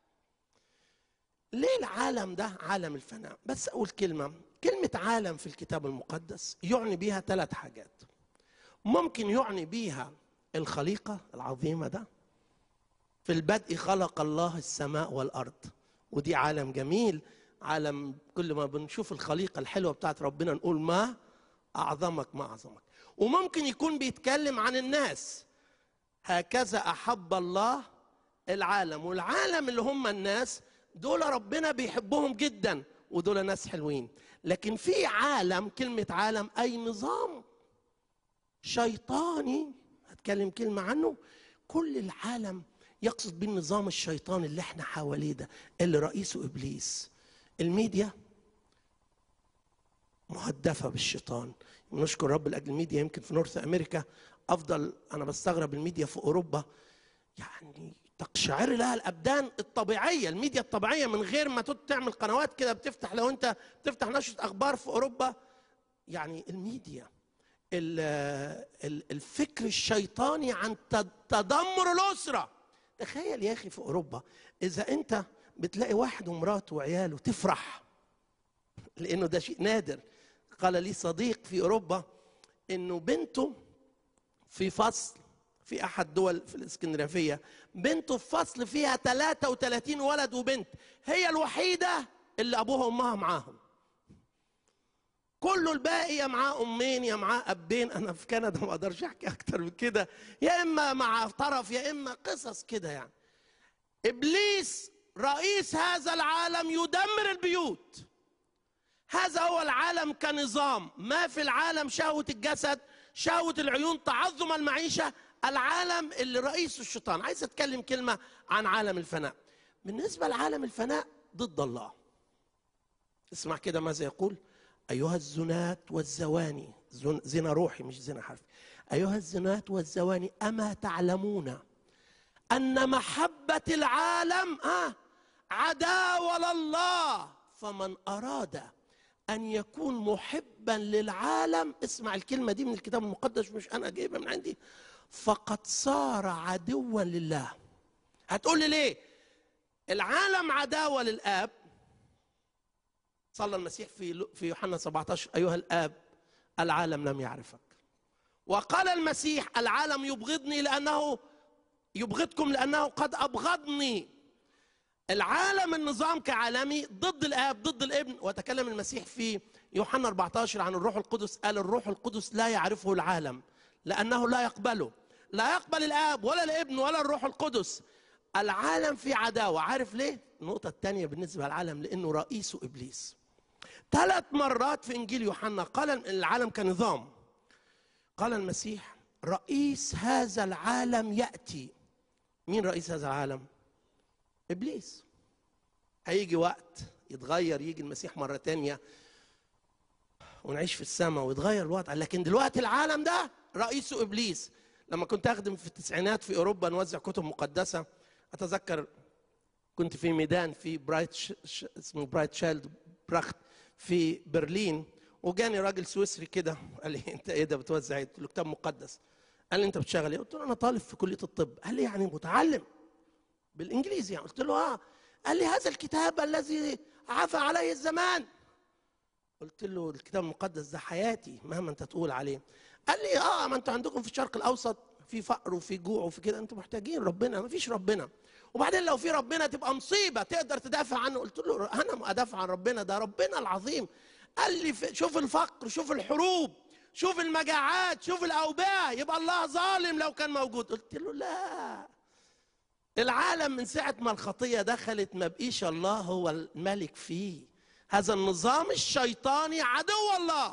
ليه العالم ده عالم الفناء بس أقول كلمة كلمة عالم في الكتاب المقدس يعني بيها ثلاث حاجات ممكن يعني بيها الخليقة العظيمة ده في البدء خلق الله السماء والارض ودي عالم جميل عالم كل ما بنشوف الخليقه الحلوه بتاعت ربنا نقول ما اعظمك ما اعظمك وممكن يكون بيتكلم عن الناس هكذا احب الله العالم والعالم اللي هم الناس دول ربنا بيحبهم جدا ودول ناس حلوين لكن في عالم كلمه عالم اي نظام شيطاني هتكلم كلمه عنه كل العالم يقصد بيه النظام الشيطاني اللي احنا حواليه ده اللي رئيسه ابليس الميديا مهدفه بالشيطان نشكر رب لاجل الميديا يمكن في نورث امريكا افضل انا بستغرب الميديا في اوروبا يعني تقشعر لها الابدان الطبيعيه الميديا الطبيعيه من غير ما تت- تعمل قنوات كده بتفتح لو انت بتفتح نشره اخبار في اوروبا يعني الميديا ال- ال- الفكر الشيطاني عن تد- تدمر الاسره تخيل يا اخي في اوروبا اذا انت بتلاقي واحد ومراته وعياله تفرح لانه ده شيء نادر قال لي صديق في اوروبا انه بنته في فصل في احد دول في الاسكندنافيه بنته في فصل فيها 33 ولد وبنت هي الوحيده اللي ابوها وامها معاهم كله الباقي يا معاه امين يا معاه ابين انا في كندا ما اقدرش احكي اكتر من كده يا اما مع طرف يا اما قصص كده يعني ابليس رئيس هذا العالم يدمر البيوت هذا هو العالم كنظام ما في العالم شهوة الجسد شهوة العيون تعظم المعيشة العالم اللي رئيسه الشيطان عايز اتكلم كلمة عن عالم الفناء بالنسبة لعالم الفناء ضد الله اسمع كده ماذا يقول أيها الزنات والزواني زن- زنا روحي مش زنا حرفي أيها الزنات والزواني أما تعلمون أن محبة العالم آه عداوة لله فمن أراد أن يكون محبا للعالم اسمع الكلمة دي من الكتاب المقدس مش أنا جايبها من عندي فقد صار عدوا لله هتقول لي ليه العالم عداوة للآب صلى المسيح في في يوحنا 17 أيها الآب العالم لم يعرفك وقال المسيح العالم يبغضني لأنه يبغضكم لأنه قد أبغضني العالم النظام كعالمي ضد الاب ضد الابن وتكلم المسيح في يوحنا 14 عن الروح القدس قال الروح القدس لا يعرفه العالم لانه لا يقبله لا يقبل الاب ولا الابن ولا الروح القدس العالم في عداوه عارف ليه النقطه الثانيه بالنسبه للعالم لانه رئيسه ابليس ثلاث مرات في انجيل يوحنا قال العالم كنظام قال المسيح رئيس هذا العالم ياتي مين رئيس هذا العالم ابليس هيجي وقت يتغير يجي المسيح مره تانية ونعيش في السماء ويتغير الوضع لكن دلوقتي العالم ده رئيسه ابليس لما كنت اخدم في التسعينات في اوروبا نوزع كتب مقدسه اتذكر كنت في ميدان في برايت ش... ش... اسمه برايت شايلد براخت في برلين وجاني راجل سويسري كده قال لي انت ايه ده بتوزع ايه؟ قلت له كتاب مقدس قال لي انت بتشتغل ايه؟ قلت له انا طالب في كليه الطب قال لي يعني متعلم بالانجليزي يعني قلت له اه قال لي هذا الكتاب الذي عفى عليه الزمان قلت له الكتاب المقدس ده حياتي مهما انت تقول عليه قال لي اه ما انتوا عندكم في الشرق الاوسط في فقر وفي جوع وفي كده انتوا محتاجين ربنا ما فيش ربنا وبعدين لو في ربنا تبقى مصيبه تقدر تدافع عنه قلت له انا ادافع عن ربنا ده ربنا العظيم قال لي في- شوف الفقر شوف الحروب شوف المجاعات شوف الاوبئه يبقى الله ظالم لو كان موجود قلت له لا العالم من ساعة ما الخطية دخلت ما بقيش الله هو الملك فيه هذا النظام الشيطاني عدو الله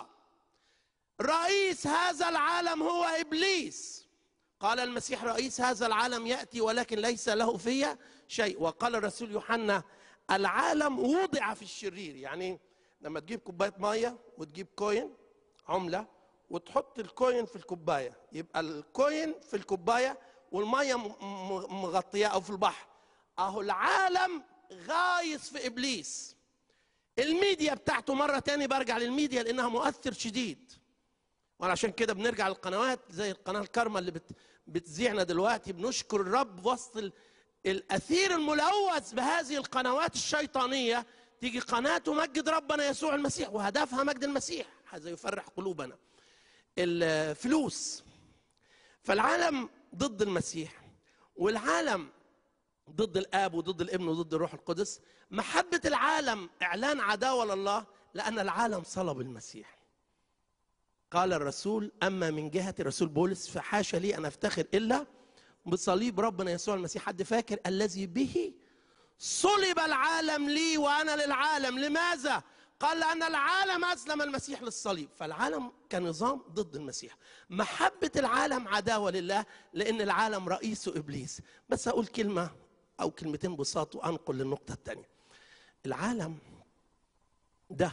رئيس هذا العالم هو إبليس قال المسيح رئيس هذا العالم يأتي ولكن ليس له في شيء وقال الرسول يوحنا العالم وضع في الشرير يعني لما تجيب كوباية مية وتجيب كوين عملة وتحط الكوين في الكوبايه يبقى الكوين في الكوبايه والميه م- م- مغطياه او في البحر اهو العالم غايص في ابليس الميديا بتاعته مره تاني برجع للميديا لانها مؤثر شديد وعشان كده بنرجع للقنوات زي القناه الكارما اللي بت بتذيعنا دلوقتي بنشكر الرب وسط ال- الاثير الملوث بهذه القنوات الشيطانيه تيجي قناه تمجد ربنا يسوع المسيح وهدفها مجد المسيح هذا يفرح قلوبنا الفلوس فالعالم ضد المسيح والعالم ضد الاب وضد الابن وضد الروح القدس محبه العالم اعلان عداوه لله لان العالم صلب المسيح قال الرسول اما من جهه الرسول بولس فحاشا لي ان افتخر الا بصليب ربنا يسوع المسيح حد فاكر الذي به صلب العالم لي وانا للعالم لماذا قال لان العالم اسلم المسيح للصليب فالعالم كنظام ضد المسيح محبه العالم عداوه لله لان العالم رئيسه ابليس بس اقول كلمه او كلمتين بساط وانقل للنقطه الثانيه العالم ده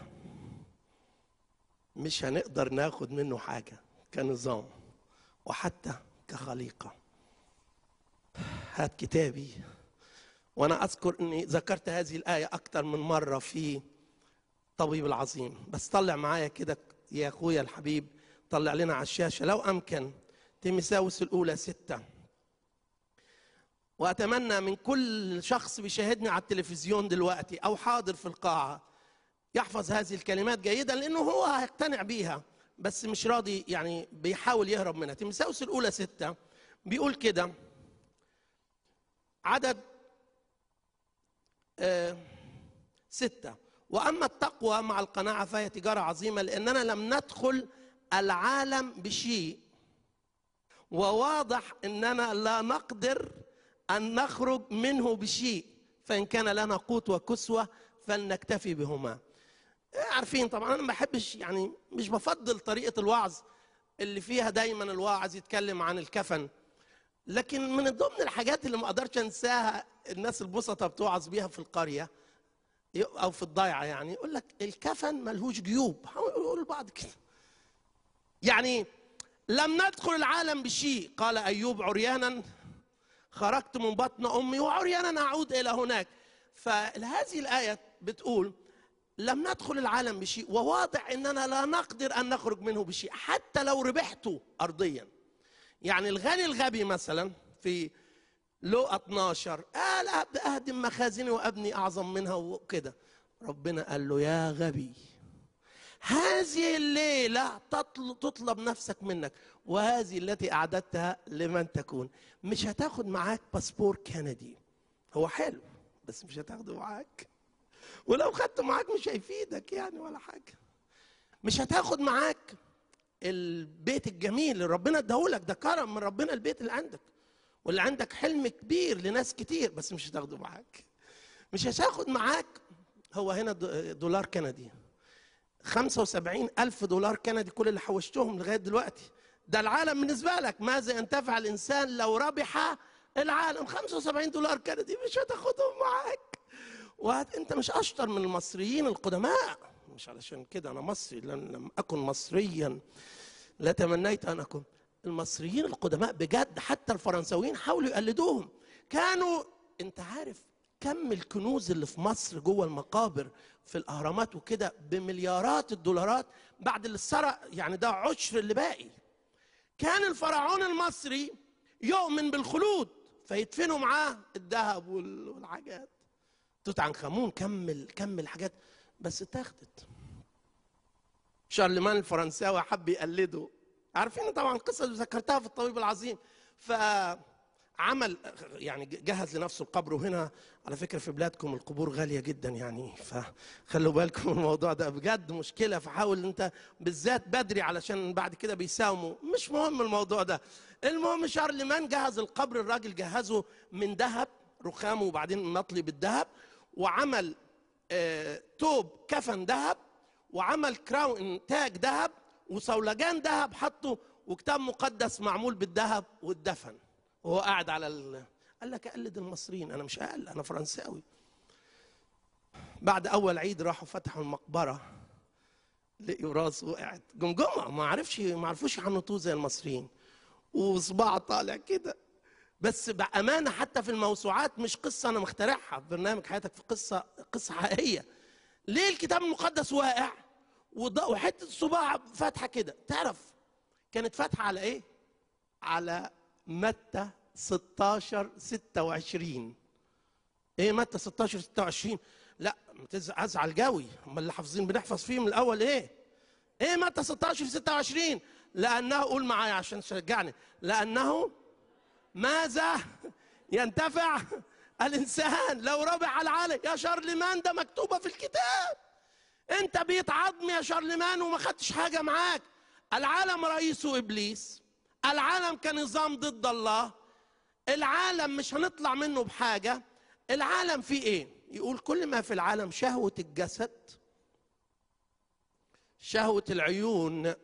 مش هنقدر ناخد منه حاجه كنظام وحتى كخليقه هات كتابي وانا اذكر اني ذكرت هذه الايه اكثر من مره في طبيب العظيم بس طلع معايا كده يا اخويا الحبيب طلع لنا على الشاشه لو امكن تيمساوس الاولى سته واتمنى من كل شخص بيشاهدني على التلفزيون دلوقتي او حاضر في القاعه يحفظ هذه الكلمات جيدا لانه هو هيقتنع بيها بس مش راضي يعني بيحاول يهرب منها تيمساوس الاولى سته بيقول كده عدد آه ستة وأما التقوى مع القناعة فهي تجارة عظيمة لأننا لم ندخل العالم بشيء وواضح أننا لا نقدر أن نخرج منه بشيء فإن كان لنا قوت وكسوة فلنكتفي بهما عارفين طبعا أنا ما بحبش يعني مش بفضل طريقة الوعظ اللي فيها دايما الواعظ يتكلم عن الكفن لكن من ضمن الحاجات اللي ما اقدرش انساها الناس البسطة بتوعظ بيها في القرية او في الضيعة يعني يقول لك الكفن ملهوش جيوب يقول البعض كده يعني لم ندخل العالم بشيء قال ايوب عريانا خرجت من بطن امي وعريانا اعود الى هناك فهذه الايه بتقول لم ندخل العالم بشيء وواضح اننا لا نقدر ان نخرج منه بشيء حتى لو ربحته ارضيا يعني الغني الغبي مثلا في لقى 12 قال أبدأ أهدم مخازني وأبني أعظم منها وكده ربنا قال له يا غبي هذه الليلة تطل- تطلب نفسك منك وهذه التي أعددتها لمن تكون مش هتاخد معاك باسبور كندي هو حلو بس مش هتاخده معاك ولو خدته معاك مش هيفيدك يعني ولا حاجة مش هتاخد معاك البيت الجميل اللي ربنا اداهولك ده كرم من ربنا البيت اللي عندك واللي عندك حلم كبير لناس كتير بس مش هتاخده معاك مش هتاخد معاك هو هنا د- دولار كندي 75 ألف دولار كندي كل اللي حوشتهم لغاية دلوقتي ده العالم بالنسبة لك ماذا ينتفع الإنسان لو ربح العالم 75 دولار كندي مش هتاخدهم معاك وهت انت مش اشطر من المصريين القدماء مش علشان كده انا مصري لن لم اكن مصريا لتمنيت ان اكون المصريين القدماء بجد حتى الفرنساويين حاولوا يقلدوهم كانوا انت عارف كم الكنوز اللي في مصر جوه المقابر في الاهرامات وكده بمليارات الدولارات بعد اللي اتسرق يعني ده عشر اللي باقي كان الفرعون المصري يؤمن بالخلود فيدفنوا معاه الذهب وال- والحاجات توت عنخ امون كمل كمل حاجات بس اتاخدت شارلمان الفرنساوي حب يقلده عارفين طبعا قصه اللي ذكرتها في الطبيب العظيم فعمل يعني جهز لنفسه القبر وهنا على فكره في بلادكم القبور غاليه جدا يعني فخلوا بالكم من الموضوع ده بجد مشكله فحاول انت بالذات بدري علشان بعد كده بيساوموا مش مهم الموضوع ده المهم شارلمان جهز القبر الراجل جهزه من ذهب رخامه وبعدين مطلي بالذهب وعمل آه، توب كفن ذهب وعمل كراون تاج ذهب وصولجان ذهب حطه وكتاب مقدس معمول بالذهب والدفن وهو قاعد على ال... قال لك اقلد المصريين انا مش اقل انا فرنساوي بعد اول عيد راحوا فتحوا المقبره لقيوا راسه وقعت جمجمه ما عرفش ما عرفوش يحنطوه زي المصريين وصباعه طالع كده بس بامانه حتى في الموسوعات مش قصه انا مخترعها في برنامج حياتك في قصه قصه حقيقيه ليه الكتاب المقدس واقع وض- وحته الصباع فاتحه كده تعرف كانت فاتحه على ايه على متى 16 26 ايه متى 16 26 لا متز- ازعل جوي امال اللي حافظين بنحفظ فيه من الاول ايه ايه متى 16 26 لانه قول معايا عشان تشجعني لانه ماذا ينتفع الانسان لو ربح العالم يا شارلمان ده مكتوبه في الكتاب انت بيت عظم يا شارلمان وما خدتش حاجه معاك العالم رئيسه ابليس العالم كنظام ضد الله العالم مش هنطلع منه بحاجه العالم فيه ايه يقول كل ما في العالم شهوه الجسد شهوه العيون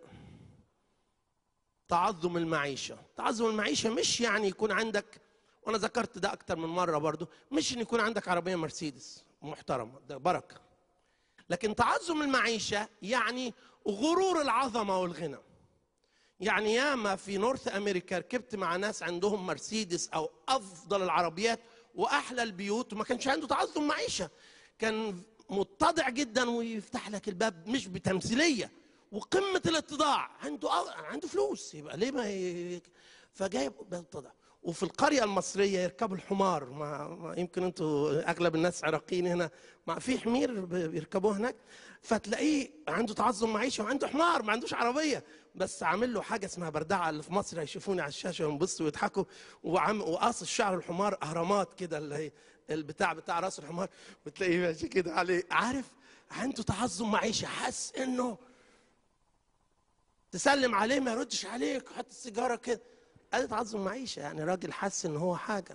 تعظم المعيشه تعظم المعيشه مش يعني يكون عندك وانا ذكرت ده اكتر من مره برضو مش ان يكون عندك عربيه مرسيدس محترمه ده بركه لكن تعظم المعيشه يعني غرور العظمه والغنى يعني ياما في نورث امريكا ركبت مع ناس عندهم مرسيدس او افضل العربيات واحلى البيوت وما كانش عنده تعظم معيشه كان متضع جدا ويفتح لك الباب مش بتمثيليه وقمه الاتضاع عنده عنده فلوس يبقى ليه ما ي... فجايب بيتضع وفي القريه المصريه يركبوا الحمار ما, ما يمكن انتوا اغلب الناس عراقيين هنا ما في حمير ب- بيركبوه هناك فتلاقيه عنده تعظم معيشه وعنده حمار ما عندوش عربيه بس عامل له حاجه اسمها بردعه اللي في مصر هيشوفوني على الشاشه وينبسطوا ويضحكوا وعم وقاص الشعر الحمار اهرامات كده اللي هي البتاع بتاع راس الحمار وتلاقيه ماشي كده عليه عارف عنده تعظم معيشه حاسس انه تسلم عليه ما يردش عليك حط السيجاره كده ادي تعظم معيشه يعني راجل حس ان هو حاجه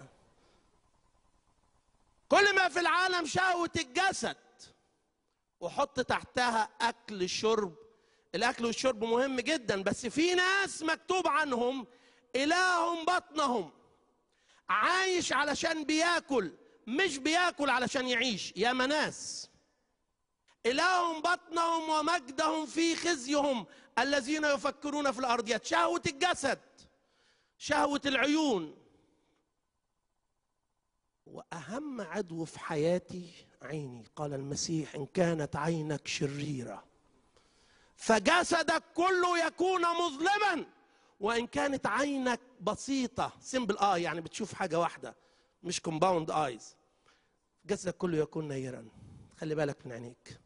كل ما في العالم شهوه الجسد وحط تحتها اكل شرب الاكل والشرب مهم جدا بس في ناس مكتوب عنهم الههم بطنهم عايش علشان بياكل مش بياكل علشان يعيش يا مناس إلههم بطنهم ومجدهم في خزيهم الذين يفكرون في الأرضيات شهوة الجسد شهوة العيون وأهم عدو في حياتي عيني قال المسيح إن كانت عينك شريرة فجسدك كله يكون مظلما وإن كانت عينك بسيطة سمبل آي يعني بتشوف حاجة واحدة مش كومباوند آيز جسدك كله يكون نيرا خلي بالك من عينيك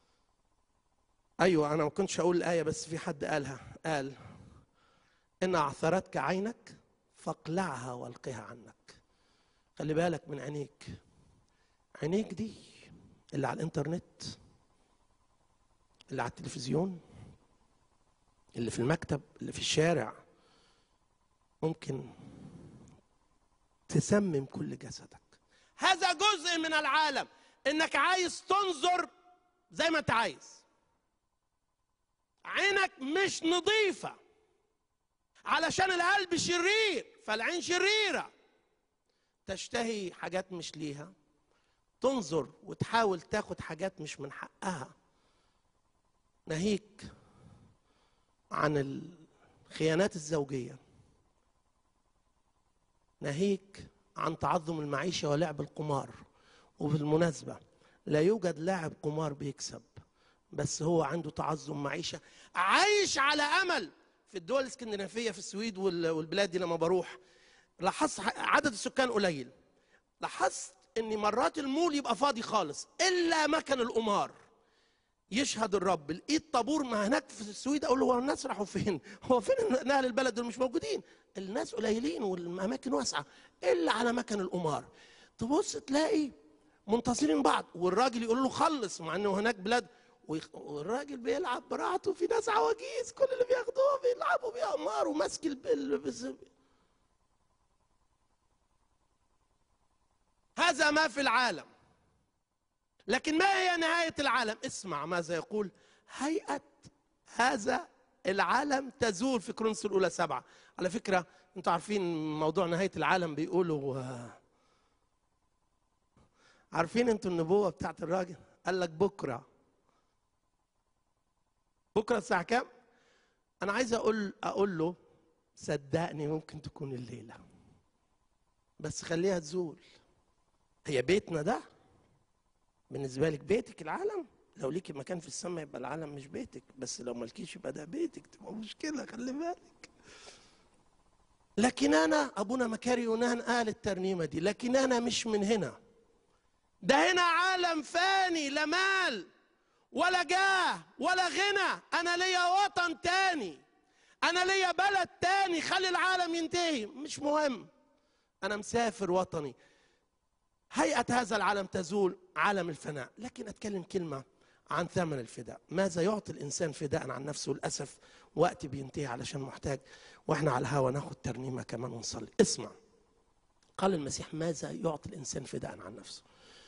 ايوه انا ما كنتش اقول الايه بس في حد قالها قال ان اعثرتك عينك فاقلعها والقها عنك خلي بالك من عينيك عينيك دي اللي على الانترنت اللي على التلفزيون اللي في المكتب اللي في الشارع ممكن تسمم كل جسدك هذا جزء من العالم انك عايز تنظر زي ما انت عايز عينك مش نظيفة علشان القلب شرير فالعين شريرة تشتهي حاجات مش ليها تنظر وتحاول تاخد حاجات مش من حقها ناهيك عن الخيانات الزوجية ناهيك عن تعظم المعيشة ولعب القمار وبالمناسبة لا يوجد لاعب قمار بيكسب بس هو عنده تعظم معيشه عايش على امل في الدول الاسكندنافيه في السويد وال- والبلاد دي لما بروح لاحظت ح- عدد السكان قليل لاحظت ان مرات المول يبقى فاضي خالص الا مكان القمار يشهد الرب لقيت طابور ما هناك في السويد اقول له هو الناس راحوا فين؟ هو فين اهل البلد دول مش موجودين؟ الناس قليلين والاماكن واسعه الا على مكان القمار تبص تلاقي منتصرين بعض والراجل يقول له خلص مع انه هناك بلاد ويخ- والراجل بيلعب براحته في ناس عواجيز كل اللي بياخدوه بيلعبوا بيه قمار وماسك الب- ال- بس- هذا ما في العالم لكن ما هي نهاية العالم اسمع ماذا يقول هيئة هذا العالم تزول في كرونس الأولى سبعة على فكرة انتوا عارفين موضوع نهاية العالم بيقولوا آه، عارفين انتوا النبوة بتاعت الراجل قال لك بكرة بكره الساعه كام انا عايز اقول اقول له صدقني ممكن تكون الليله بس خليها تزول هي بيتنا ده بالنسبه لك بيتك العالم لو ليكي مكان في السماء يبقى العالم مش بيتك بس لو مالكيش يبقى ده بيتك تبقى مشكله خلي بالك لكن انا ابونا مكاري يونان قال الترنيمه دي لكن انا مش من هنا ده هنا عالم فاني لا مال ولا جاه ولا غنى انا ليا وطن تاني انا ليا بلد تاني خلي العالم ينتهي مش مهم انا مسافر وطني هيئه هذا العالم تزول عالم الفناء لكن اتكلم كلمه عن ثمن الفداء ماذا يعطي الانسان فداء عن نفسه للاسف وقت بينتهي علشان محتاج واحنا على الهوا ناخد ترنيمه كمان ونصلي اسمع قال المسيح ماذا يعطي الانسان فداء عن نفسه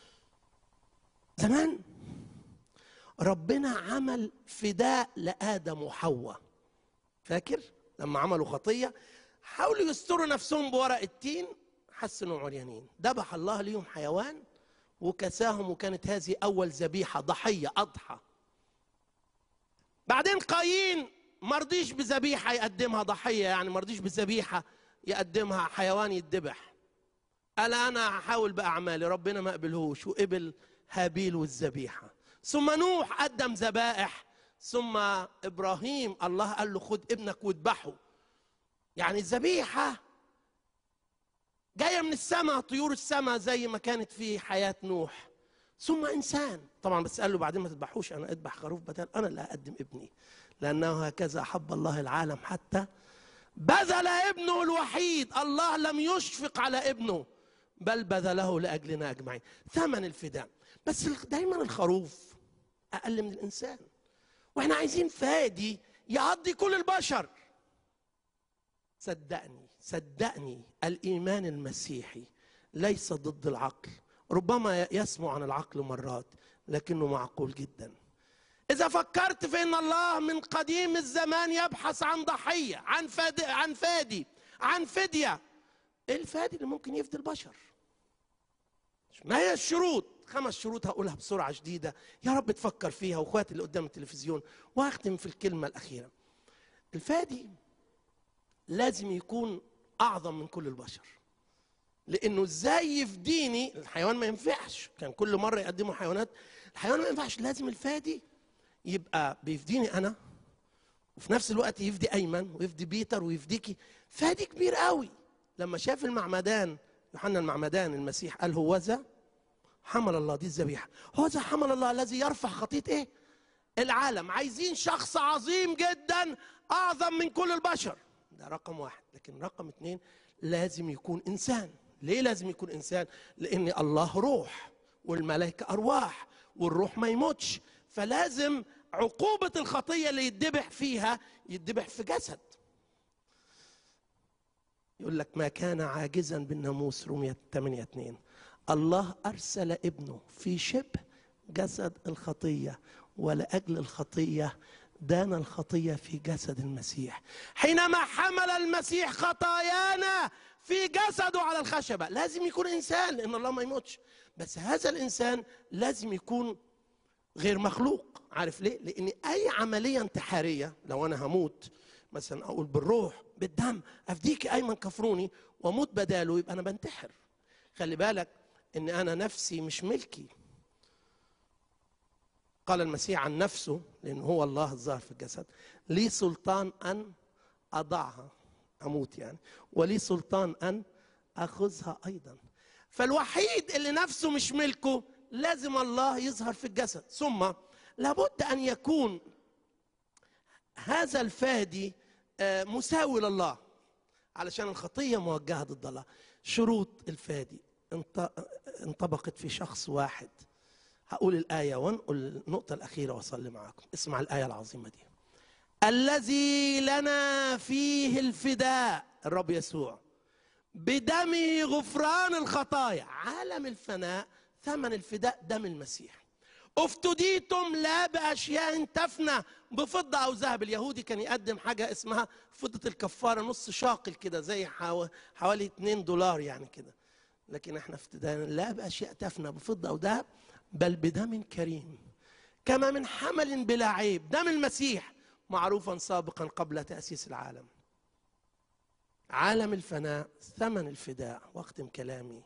زمان ربنا عمل فداء لادم وحواء فاكر لما عملوا خطيه حاولوا يستروا نفسهم بورق التين حسنوا عريانين ذبح الله ليهم حيوان وكساهم وكانت هذه اول ذبيحه ضحيه اضحى بعدين قايين مرضيش بذبيحه يقدمها ضحيه يعني مرضيش بذبيحه يقدمها حيوان يتذبح قال انا هحاول باعمالي ربنا ما قبلهوش وقبل هابيل والذبيحه ثم نوح قدم ذبائح ثم ابراهيم الله قال له خد ابنك واذبحه يعني الذبيحه جايه من السماء طيور السماء زي ما كانت في حياه نوح ثم انسان طبعا بس قال له بعدين ما تذبحوش انا اذبح خروف بدل انا اللي هقدم ابني لانه هكذا احب الله العالم حتى بذل ابنه الوحيد الله لم يشفق على ابنه بل بذله لاجلنا اجمعين ثمن الفداء بس دايما الخروف اقل من الانسان واحنا عايزين فادي يعضي كل البشر صدقني صدقني الايمان المسيحي ليس ضد العقل ربما يسمع عن العقل مرات لكنه معقول جدا اذا فكرت في ان الله من قديم الزمان يبحث عن ضحيه عن فادي عن فادي عن فديه ايه الفادي اللي ممكن يفدي البشر ما هي الشروط خمس شروط هقولها بسرعه شديده يا رب تفكر فيها واخواتي اللي قدام التلفزيون واختم في الكلمه الاخيره الفادي لازم يكون اعظم من كل البشر لانه ازاي يفديني الحيوان ما ينفعش كان كل مره يقدموا حيوانات الحيوان ما ينفعش لازم الفادي يبقى بيفديني انا وفي نفس الوقت يفدي ايمن ويفدي بيتر ويفديكي فادي كبير قوي لما شاف المعمدان يوحنا المعمدان المسيح قال هو ذا حمل الله دي الذبيحه هو ذا حمل الله الذي يرفع خطيه ايه العالم عايزين شخص عظيم جدا اعظم من كل البشر ده رقم واحد لكن رقم اتنين لازم يكون انسان ليه لازم يكون انسان لان الله روح والملائكه ارواح والروح ما يموتش فلازم عقوبه الخطيه اللي يتذبح فيها يتذبح في جسد يقول لك ما كان عاجزا بالناموس رومية 8 2 الله أرسل ابنه في شبه جسد الخطية ولأجل الخطية دان الخطية في جسد المسيح حينما حمل المسيح خطايانا في جسده على الخشبة لازم يكون إنسان لأن الله ما يموتش بس هذا الإنسان لازم يكون غير مخلوق عارف ليه؟ لأن أي عملية انتحارية لو أنا هموت مثلا أقول بالروح بالدم أفديك أيمن كفروني وأموت بداله يبقى أنا بنتحر خلي بالك إن أنا نفسي مش ملكي قال المسيح عن نفسه لأن هو الله الظاهر في الجسد لي سلطان أن أضعها أموت يعني ولي سلطان أن أخذها أيضا فالوحيد اللي نفسه مش ملكه لازم الله يظهر في الجسد ثم لابد أن يكون هذا الفادي آه، مساوي لله علشان الخطية موجهة ضد الله شروط الفادي انط- انطبقت في شخص واحد هقول الآية وانقل النقطة الأخيرة وأصلي معاكم اسمع الآية العظيمة دي الذي لنا فيه الفداء الرب يسوع بدمه غفران الخطايا عالم الفناء ثمن الفداء دم المسيح افتديتم لا باشياء تفنى بفضه او ذهب اليهودي كان يقدم حاجه اسمها فضه الكفاره نص شاقل كده زي حوا- حوالي 2 دولار يعني كده لكن احنا افتدانا لا باشياء تفنى بفضه او ذهب بل بدم كريم كما من حمل بلا عيب دم المسيح معروفا سابقا قبل تاسيس العالم عالم الفناء ثمن الفداء واختم كلامي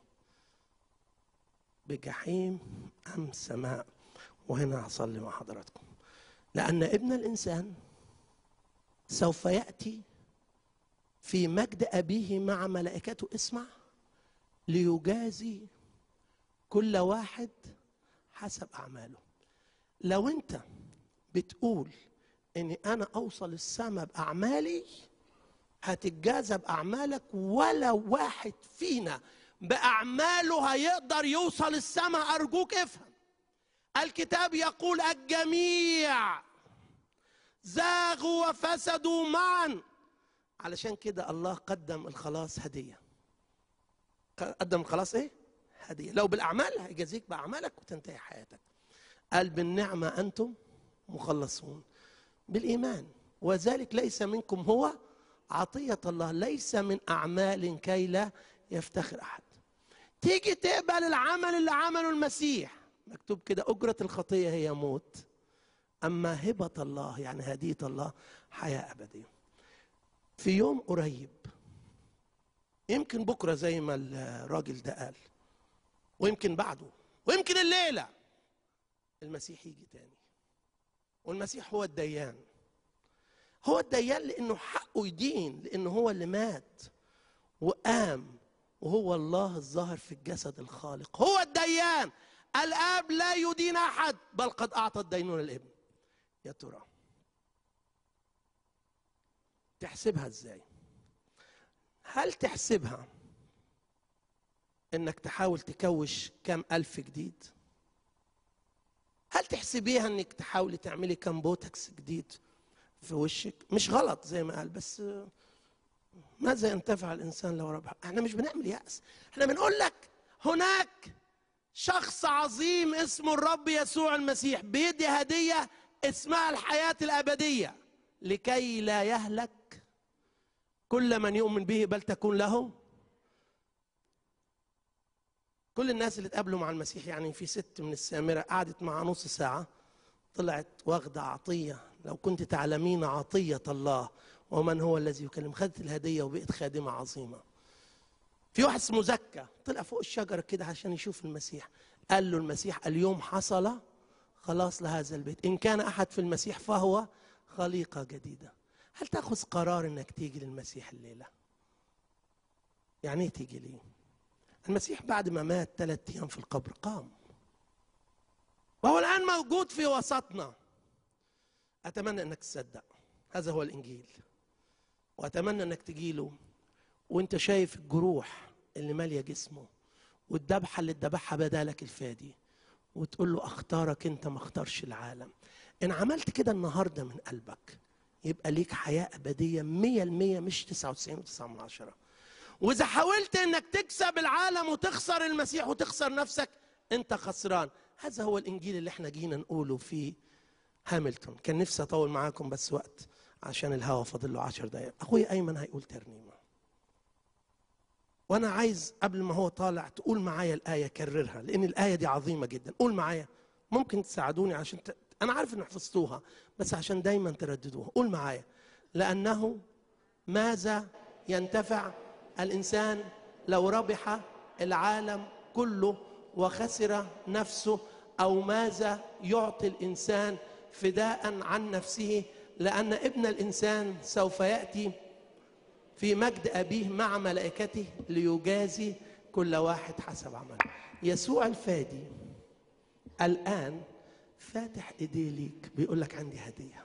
بجحيم ام سماء وهنا هصلي مع حضراتكم لان ابن الانسان سوف ياتي في مجد ابيه مع ملائكته اسمع ليجازي كل واحد حسب اعماله لو انت بتقول اني انا اوصل السماء باعمالي هتتجازى باعمالك ولا واحد فينا باعماله هيقدر يوصل السماء ارجوك افهم الكتاب يقول الجميع زاغوا وفسدوا معا علشان كده الله قدم الخلاص هديه قدم الخلاص ايه هديه لو بالاعمال هيجازيك باعمالك وتنتهي حياتك قال بالنعمه انتم مخلصون بالايمان وذلك ليس منكم هو عطيه الله ليس من اعمال كي لا يفتخر احد تيجي تقبل العمل اللي عمله المسيح مكتوب كده اجره الخطيه هي موت اما هبه الله يعني هديه الله حياه ابديه في يوم قريب يمكن بكره زي ما الراجل ده قال ويمكن بعده ويمكن الليله المسيح يجي تاني والمسيح هو الديان هو الديان لانه حقه يدين لانه هو اللي مات وقام وهو الله الظاهر في الجسد الخالق هو الديان الاب لا يدين احد بل قد اعطى الدينون الابن يا ترى تحسبها ازاي هل تحسبها انك تحاول تكوش كم الف جديد هل تحسبيها انك تحاولي تعملي كم بوتكس جديد في وشك مش غلط زي ما قال بس ماذا ينتفع الانسان لو ربح احنا مش بنعمل يأس احنا بنقول لك هناك شخص عظيم اسمه الرب يسوع المسيح بيدي هدية اسمها الحياة الأبدية لكي لا يهلك كل من يؤمن به بل تكون له كل الناس اللي اتقابلوا مع المسيح يعني في ست من السامرة قعدت معاه نص ساعة طلعت واخدة عطية لو كنت تعلمين عطية الله ومن هو الذي يكلم خدت الهدية وبقت خادمة عظيمة في واحد اسمه زكا طلع فوق الشجرة كده عشان يشوف المسيح قال له المسيح اليوم حصل خلاص لهذا البيت إن كان أحد في المسيح فهو خليقة جديدة هل تأخذ قرار إنك تيجي للمسيح الليلة يعني إيه تيجي ليه المسيح بعد ما مات ثلاثة أيام في القبر قام وهو الآن موجود في وسطنا أتمنى أنك تصدق هذا هو الإنجيل وأتمنى أنك تجيله وأنت شايف الجروح اللي مالية جسمه والذبحة اللي اتذبحها بدالك الفادي وتقول له أختارك أنت ما اختارش العالم إن عملت كده النهاردة من قلبك يبقى ليك حياة أبدية مية المية مش تسعة وتسعين وتسعة من عشرة وإذا حاولت إنك تكسب العالم وتخسر المسيح وتخسر نفسك أنت خسران هذا هو الإنجيل اللي احنا جينا نقوله في هاملتون كان نفسي أطول معاكم بس وقت عشان الهوا فاضل له عشر دقايق أخوي أيمن هيقول ترنيمة وأنا عايز قبل ما هو طالع تقول معايا الآية كررها لأن الآية دي عظيمة جدا قول معايا ممكن تساعدوني عشان ت... أنا عارف إن حفظتوها بس عشان دايما ترددوها قول معايا لأنه ماذا ينتفع الإنسان لو ربح العالم كله وخسر نفسه أو ماذا يعطي الإنسان فداء عن نفسه لأن ابن الإنسان سوف يأتي في مجد أبيه مع ملائكته ليجازي كل واحد حسب عمله يسوع الفادي الآن فاتح إيديه ليك بيقول لك عندي هدية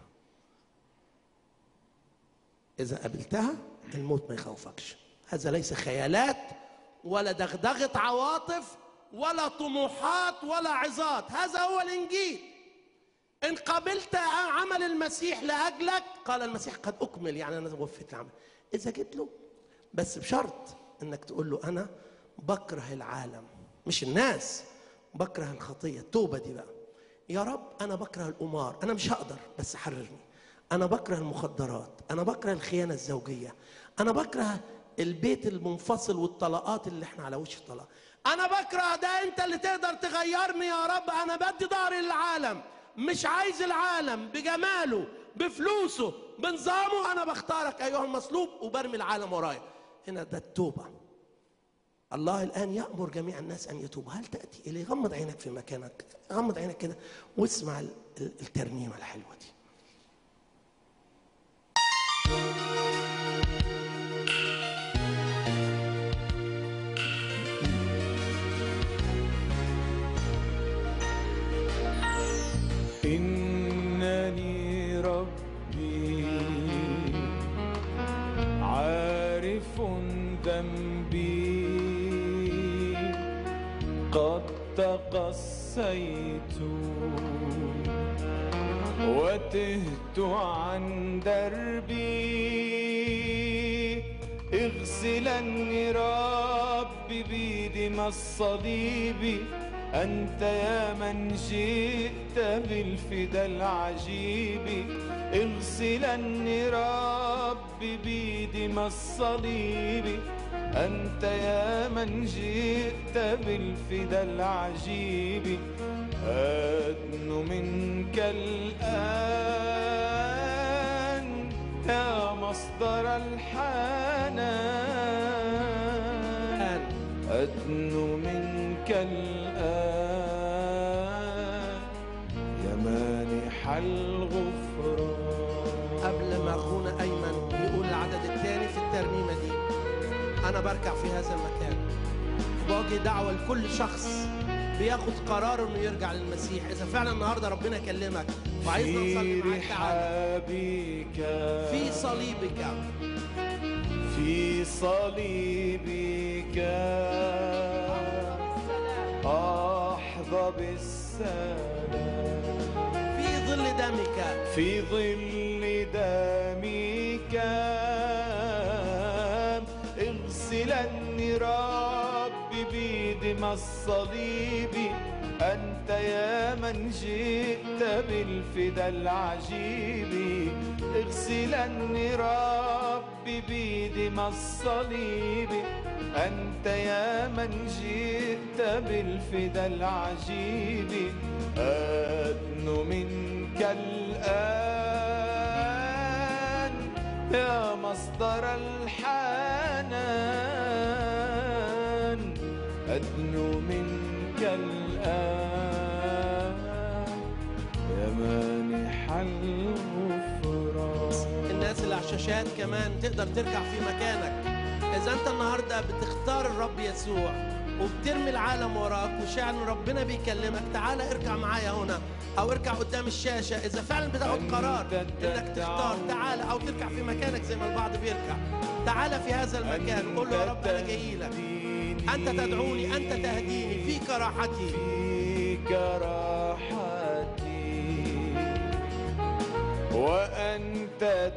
إذا قبلتها الموت ما يخوفكش هذا ليس خيالات ولا دغدغة عواطف ولا طموحات ولا عظات هذا هو الإنجيل إن قبلت عمل المسيح لأجلك قال المسيح قد أكمل يعني أنا وفيت العمل إذا جيت له بس بشرط إنك تقول له أنا بكره العالم مش الناس بكره الخطية التوبة دي بقى يا رب أنا بكره القمار أنا مش هقدر بس حررني أنا بكره المخدرات أنا بكره الخيانة الزوجية أنا بكره البيت المنفصل والطلاقات اللي احنا على وش الطلاق أنا بكره ده أنت اللي تقدر تغيرني يا رب أنا بدي ظهري للعالم مش عايز العالم بجماله بفلوسه بنظامه انا بختارك ايها المصلوب وبرمي العالم ورايا هنا ده التوبه الله الان يامر جميع الناس ان يتوبوا هل تاتي اليه غمض عينك في مكانك غمض عينك كده واسمع ال- ال- الترنيمه الحلوه دي إنني ربي عارف ذنبي قد تقصيت وتهت عن دربي اغسلني ربي بدم الصليب أنت يا من جئت بالفدا العجيب اغسلني ربي بدم الصليب أنت يا من جئت بالفدا العجيب أدن منك الآن يا مصدر الحنان أدن منك الآن يا مانح الغفران قبل ما اخونا ايمن يقول العدد الثاني في الترنيمه دي انا بركع في هذا المكان بوجه دعوه لكل شخص بياخد قرار انه يرجع للمسيح اذا فعلا النهارده ربنا كلمك وعايزنا نصلي في معاك تعالى رحابك في صليبك في صليبك أحظى بالسلام في ظل دمك في ظل دمك اغسلني ربي بدم الصليب أنت يا من جئت بالفدا العجيب اغسلني ربي بدم الصليب أنت يا من جئت بالفدا العجيب أدن منك الآن يا مصدر الحنان أدن منك الآن يا مانح الغفران الناس اللي على الشاشات كمان تقدر ترجع في مكانك اذا انت النهارده بتختار الرب يسوع وبترمي العالم وراك وشاعر ان ربنا بيكلمك تعالى اركع معايا هنا او اركع قدام الشاشه اذا فعلا بتاخد قرار انك تختار تعالى او تركع في مكانك زي ما البعض بيركع تعالى في هذا المكان قول له يا رب انا جاي لك انت تدعوني انت تهديني فيك راحتي فيك راحتي وأنت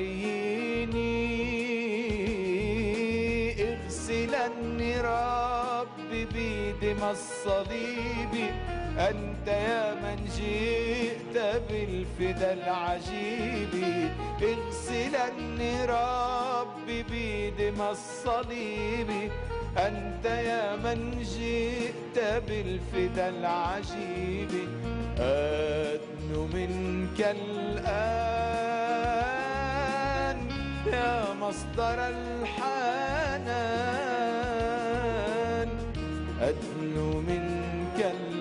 تحييني اغسلني ربي بدم الصليب أنت يا من جئت بالفدا العجيب اغسلني ربي بدم الصليب أنت يا من جئت بالفدا العجيب أدن منك الآن يا مصدر الحنان أدن منك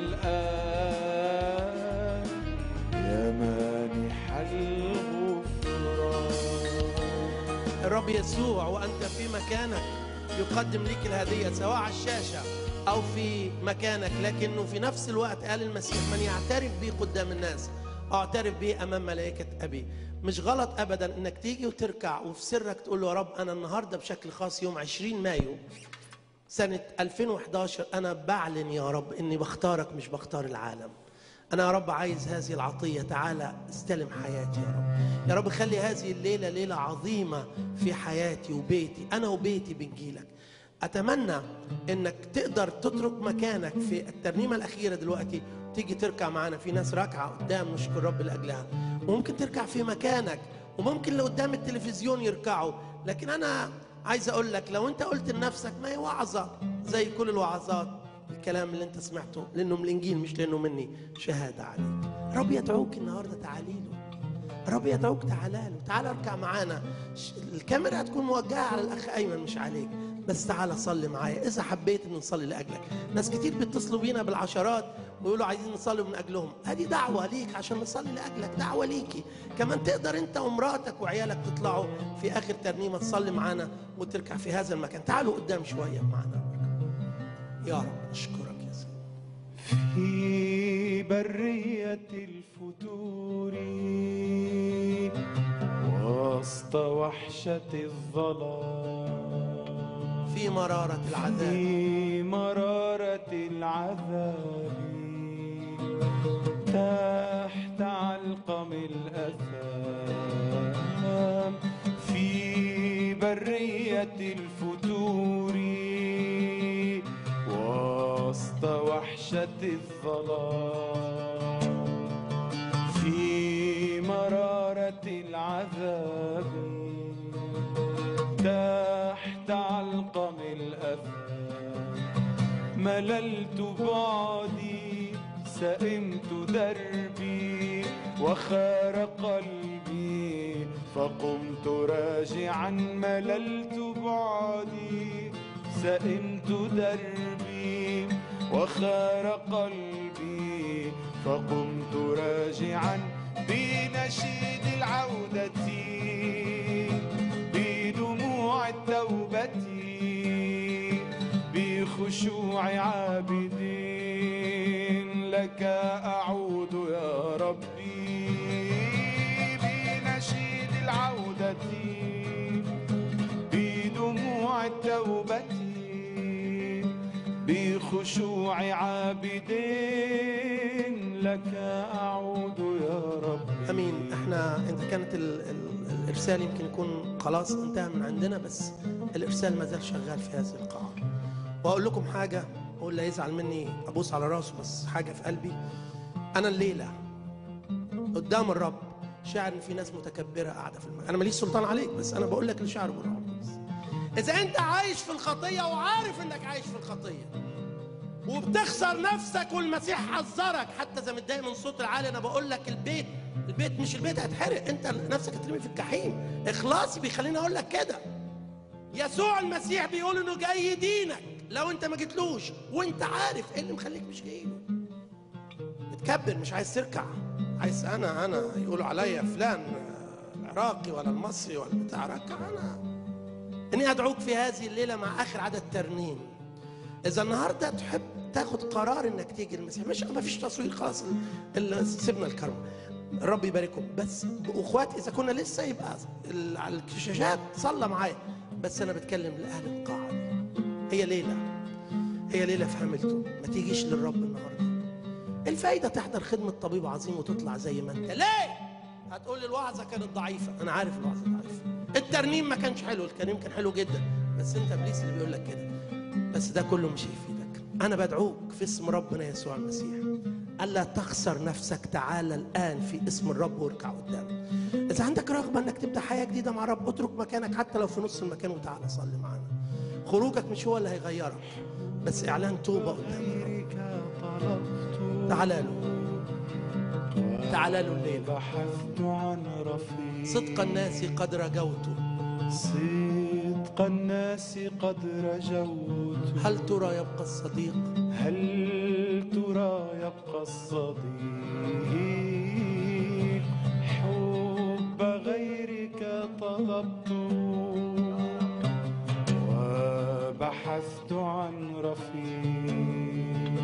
الآن يا مانح الغفران الرب يسوع وانت في مكانك يقدم لك الهديه سواء على الشاشه او في مكانك لكنه في نفس الوقت قال المسيح من يعترف بي قدام الناس اعترف بيه امام ملائكه ابي مش غلط ابدا انك تيجي وتركع وفي سرك تقول له يا رب انا النهارده بشكل خاص يوم 20 مايو سنة 2011 أنا بعلن يا رب إني بختارك مش بختار العالم أنا يا رب عايز هذه العطية تعالى استلم حياتي يا رب يا رب خلي هذه الليلة ليلة عظيمة في حياتي وبيتي أنا وبيتي بنجيلك أتمنى إنك تقدر تترك مكانك في الترنيمة الأخيرة دلوقتي تيجي تركع معانا في ناس راكعة قدام نشكر رب لأجلها وممكن تركع في مكانك وممكن اللي قدام التلفزيون يركعوا لكن أنا عايز اقول لك لو انت قلت لنفسك ما هي وعظه زي كل الوعظات الكلام اللي انت سمعته لانه من الانجيل مش لانه مني شهاده عليك رب يدعوك النهارده تعالي له رب يدعوك تعالى له تعالى اركع معانا ش- الكاميرا هتكون موجهه على الاخ ايمن مش عليك بس تعالى صلي معايا اذا حبيت ان نصلي لاجلك ناس كتير بيتصلوا بينا بالعشرات ويقولوا عايزين نصلي من اجلهم ادي دعوه ليك عشان نصلي لاجلك دعوه ليكي كمان تقدر انت ومراتك وعيالك تطلعوا في اخر ترنيمه تصلي معانا وتركع في هذا المكان تعالوا قدام شويه معانا يا رب نشكرك يا سيدي في برية الفتور وسط وحشة الظلام في مراره العذاب في مرارة العذاب تحت علقم الأثام في برية الفتور وسط وحشة الظلام في مرارة العذاب تحت علقم الأثام مللت بعدي سئمت دربي وخار قلبي فقمت راجعا مللت بعدي سئمت دربي وخار قلبي فقمت راجعا بنشيد العودة بدموع التوبة بخشوع عابدين لك أعود يا ربي بنشيد العودة بدموع التوبة بخشوع عابدين لك أعود يا ربي امين احنا انت كانت ال ال الارسال يمكن يكون خلاص انتهى من عندنا بس الارسال ما زال شغال في هذه القاعه واقول لكم حاجه اقول لا يزعل مني ابوس على راسه بس حاجه في قلبي انا الليله قدام الرب شاعر ان في ناس متكبره قاعده في المكان انا ماليش سلطان عليك بس انا بقول لك اللي شعر بالرب بس اذا انت عايش في الخطيه وعارف انك عايش في الخطيه وبتخسر نفسك والمسيح حذرك حتى اذا متضايق من صوت العالي انا بقول لك البيت البيت مش البيت هيتحرق انت نفسك هترمي في الجحيم اخلاصي بيخليني اقول لك كده يسوع المسيح بيقول انه جاي يدينك لو انت ما جيتلوش وانت عارف ايه اللي مخليك مش جاي له بتكبر مش عايز تركع عايز انا انا يقولوا عليا فلان آه، العراقي ولا المصري ولا بتاع ركع انا اني ادعوك في هذه الليله مع اخر عدد ترنيم اذا النهارده تحب تاخد قرار انك تيجي المسيح مش ما فيش تصوير خلاص ال- ال- سيبنا الكرم الرب يبارككم بس واخوات اذا كنا لسه يبقى ال- على الشاشات صلى معايا بس انا بتكلم لاهل القاعه دي. هي ليله هي ليله في هاملتون ما تيجيش للرب النهارده الفايده تحضر خدمه طبيب عظيم وتطلع زي ما انت ليه هتقول لي الوعظه كانت ضعيفه انا عارف الوعظه ضعيفه الترنيم ما كانش حلو الترنيم كان حلو جدا بس انت ابليس اللي بيقول لك كده بس ده كله مش هيفيدك انا بدعوك في اسم ربنا يسوع المسيح الا تخسر نفسك تعال الان في اسم الرب واركع قدامه اذا عندك رغبه انك تبدا حياه جديده مع الرب اترك مكانك حتى لو في نص المكان وتعالى صلي معانا خروجك مش هو اللي هيغيرك بس اعلان توبه قدام الرب تعالى له تعالى له الليله بحثت عن رفيق صدق الناس قد رجوت صدق الناس قد رجوت هل ترى يبقى الصديق هل ترى يبقى الصديق حب غيرك طلبت وبحثت عن رفيق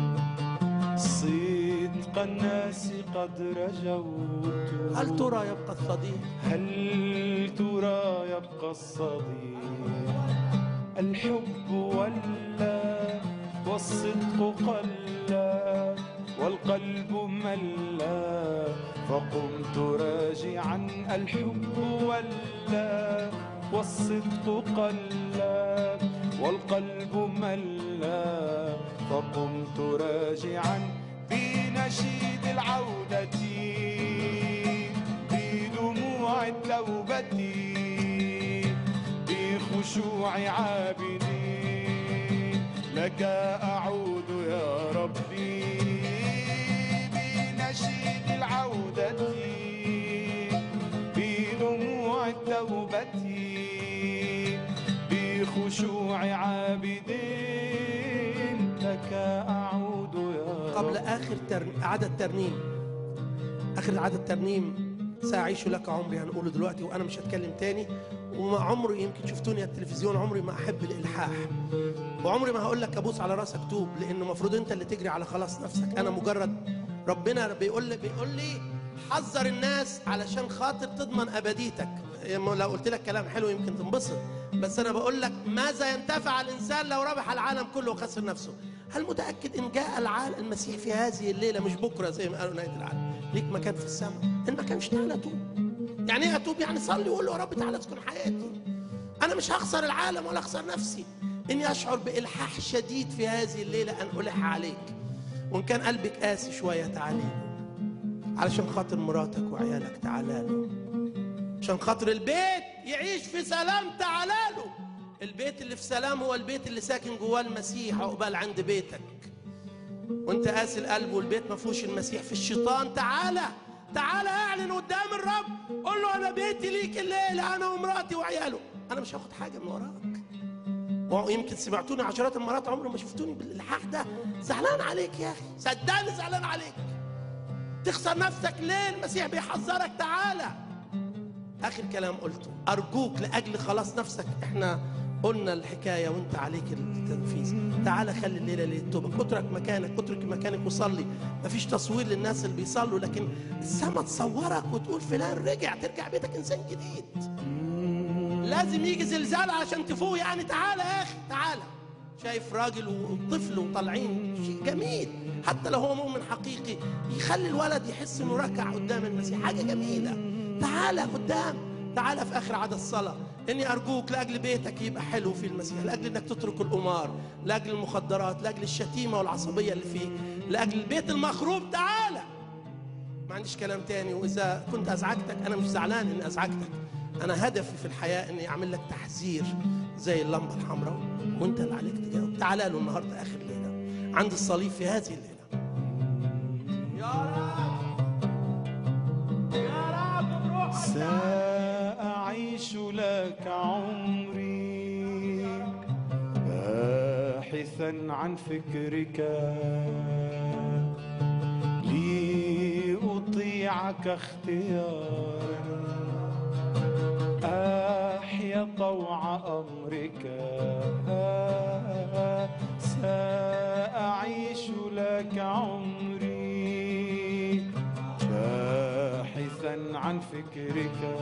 صدق الناس قد رجوت هل ترى يبقى الصديق هل ترى يبقى الصديق الحب ولا والصدق قلا والقلب ملا فقمت راجعا الحب ولا والصدق قلا والقلب ملا فقمت راجعا بنشيد العودة بدموع التوبة بخشوع عابدين لك أعود يا ربي بنشيد العودة بدموع التوبة بخشوع عابدين لك أعود يا قبل اخر تر... عدد ترنيم اخر عدد ترنيم ساعيش لك عمري هنقوله دلوقتي وانا مش هتكلم تاني وما عمري يمكن شفتوني على التلفزيون عمري ما احب الالحاح وعمري ما هقول لك ابوس على راسك توب لانه المفروض انت اللي تجري على خلاص نفسك انا مجرد ربنا بيقول لي بيقول لي حذر الناس علشان خاطر تضمن ابديتك لو قلت لك كلام حلو يمكن تنبسط بس انا بقول لك ماذا ينتفع الانسان لو ربح العالم كله وخسر نفسه هل متاكد ان جاء العالم المسيح في هذه الليله مش بكره زي ما قالوا نهايه العالم ليك مكان في السماء ان ما كانش تعالى توب يعني ايه اتوب يعني صلي وقول له يا رب تعالى اسكن حياتي انا مش هخسر العالم ولا اخسر نفسي اني اشعر بالحاح شديد في هذه الليله ان الح عليك وان كان قلبك قاسي شويه تعالي له علشان خاطر مراتك وعيالك تعالى له عشان خاطر البيت يعيش في سلام تعالى له البيت اللي في سلام هو البيت اللي ساكن جواه المسيح عقبال عند بيتك وانت قاسي القلب والبيت ما فيهوش المسيح في الشيطان تعالى تعالى اعلن قدام الرب قول له انا بيتي ليك الليله انا ومراتي وعياله انا مش هاخد حاجه من وراك ويمكن سمعتوني عشرات المرات عمري ما شفتوني بالالحاح ده زعلان عليك يا اخي صدقني زعلان عليك تخسر نفسك ليه المسيح بيحذرك تعالى اخر كلام قلته ارجوك لاجل خلاص نفسك احنا قلنا الحكايه وانت عليك التنفيذ تعالى خلي الليله ليله توبه اترك مكانك اترك مكانك وصلي مفيش تصوير للناس اللي بيصلوا لكن السما تصورك وتقول فلان رجع ترجع بيتك انسان جديد لازم يجي زلزال عشان تفوق يعني تعالى يا اخي تعالى شايف راجل وطفل وطالعين شيء جميل حتى لو هو مؤمن حقيقي يخلي الولد يحس انه ركع قدام المسيح حاجه جميله تعالى قدام تعالى في اخر عدد الصلاه اني ارجوك لاجل بيتك يبقى حلو في المسيح لاجل انك تترك القمار لاجل المخدرات لاجل الشتيمه والعصبيه اللي فيك لاجل البيت المخروب تعالى ما عنديش كلام تاني واذا كنت ازعجتك انا مش زعلان اني ازعجتك انا هدفي في الحياه اني اعمل لك تحذير زي اللمبه الحمراء وانت اللي عليك تجاوب تعالى له النهارده اخر ليله عند الصليب في هذه الليله يا رب يا رب بروحك سأعيش لك عمري باحثا عن فكرك لأطيعك اختيارا أحيا طوع أمرك سأعيش لك عمري باحثا عن فكرك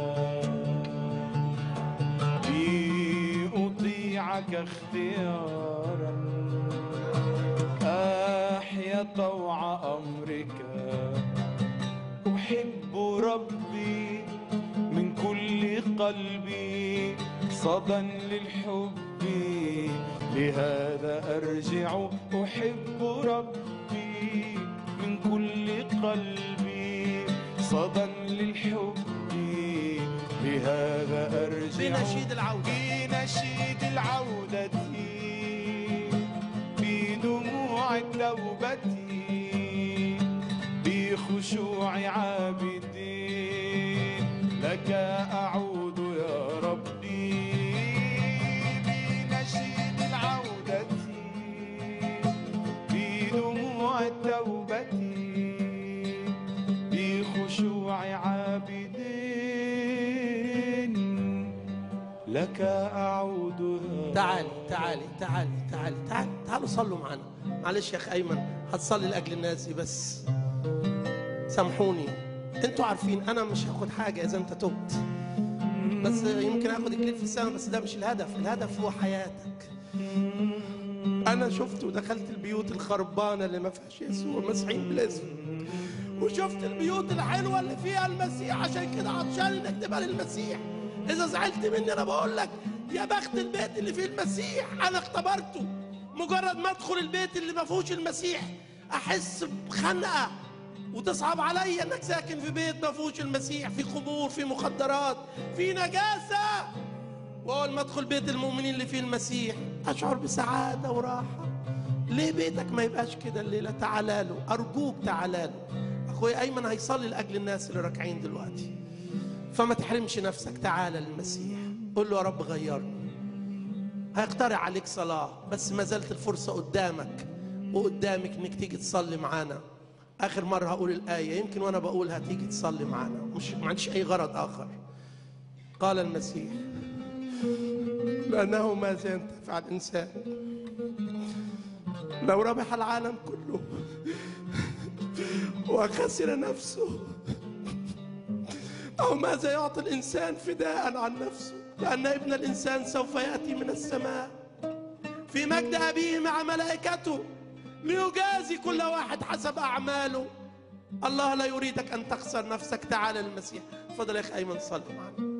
لأطيعك اختيارا أحيا طوع أمرك أحب ربي من كل قلبي صدى للحب لهذا أرجع أحب ربي من كل قلبي صدى للحب لهذا أرجع بنشيد العودة. بنشيد العودة بدموع التوبة بخشوع عابدين لك أعود يا ربي بنشيد العودة بدموع التوبة بخشوع عابدين لك أعود يا تعالي تعالي تعالي تعالي تعالي تعالوا صلوا معنا معلش يا اخ ايمن هتصلي لاجل الناس دي بس سامحوني انتوا عارفين انا مش هاخد حاجه اذا انت تبت بس يمكن اخد اكليل في السماء بس ده مش الهدف الهدف هو حياتك انا شفت ودخلت البيوت الخربانه اللي ما فيهاش يسوع مسيحيين بالاسم وشفت البيوت الحلوه اللي فيها المسيح عشان كده عطشان انك تبقى للمسيح اذا زعلت مني انا بقول لك يا بخت البيت اللي فيه المسيح انا اختبرته مجرد ما ادخل البيت اللي ما فيهوش المسيح احس بخنقه وتصعب عليا انك ساكن في بيت ما فيهوش المسيح في خمور في مخدرات في نجاسه واول ما ادخل بيت المؤمنين اللي فيه المسيح اشعر بسعاده وراحه ليه بيتك ما يبقاش كده الليلة تعالى له أرجوك تعالى له أخوي أيمن هيصلي لأجل الناس اللي راكعين دلوقتي فما تحرمش نفسك تعالى للمسيح قول له يا رب غيرني هيقترح عليك صلاة بس ما زالت الفرصة قدامك وقدامك انك تيجي تصلي معانا آخر مرة هقول الآية يمكن وأنا بقولها تيجي تصلي معانا مش ما عنديش أي غرض آخر قال المسيح لأنه ماذا ينتفع الإنسان لو ربح العالم كله وخسر نفسه أو ماذا يعطي الإنسان فداء عن نفسه لأن ابن الإنسان سوف يأتي من السماء في مجد أبيه مع ملائكته ليجازي كل واحد حسب أعماله الله لا يريدك أن تخسر نفسك تعال للمسيح فضل يا أخي أيمن صلي معنا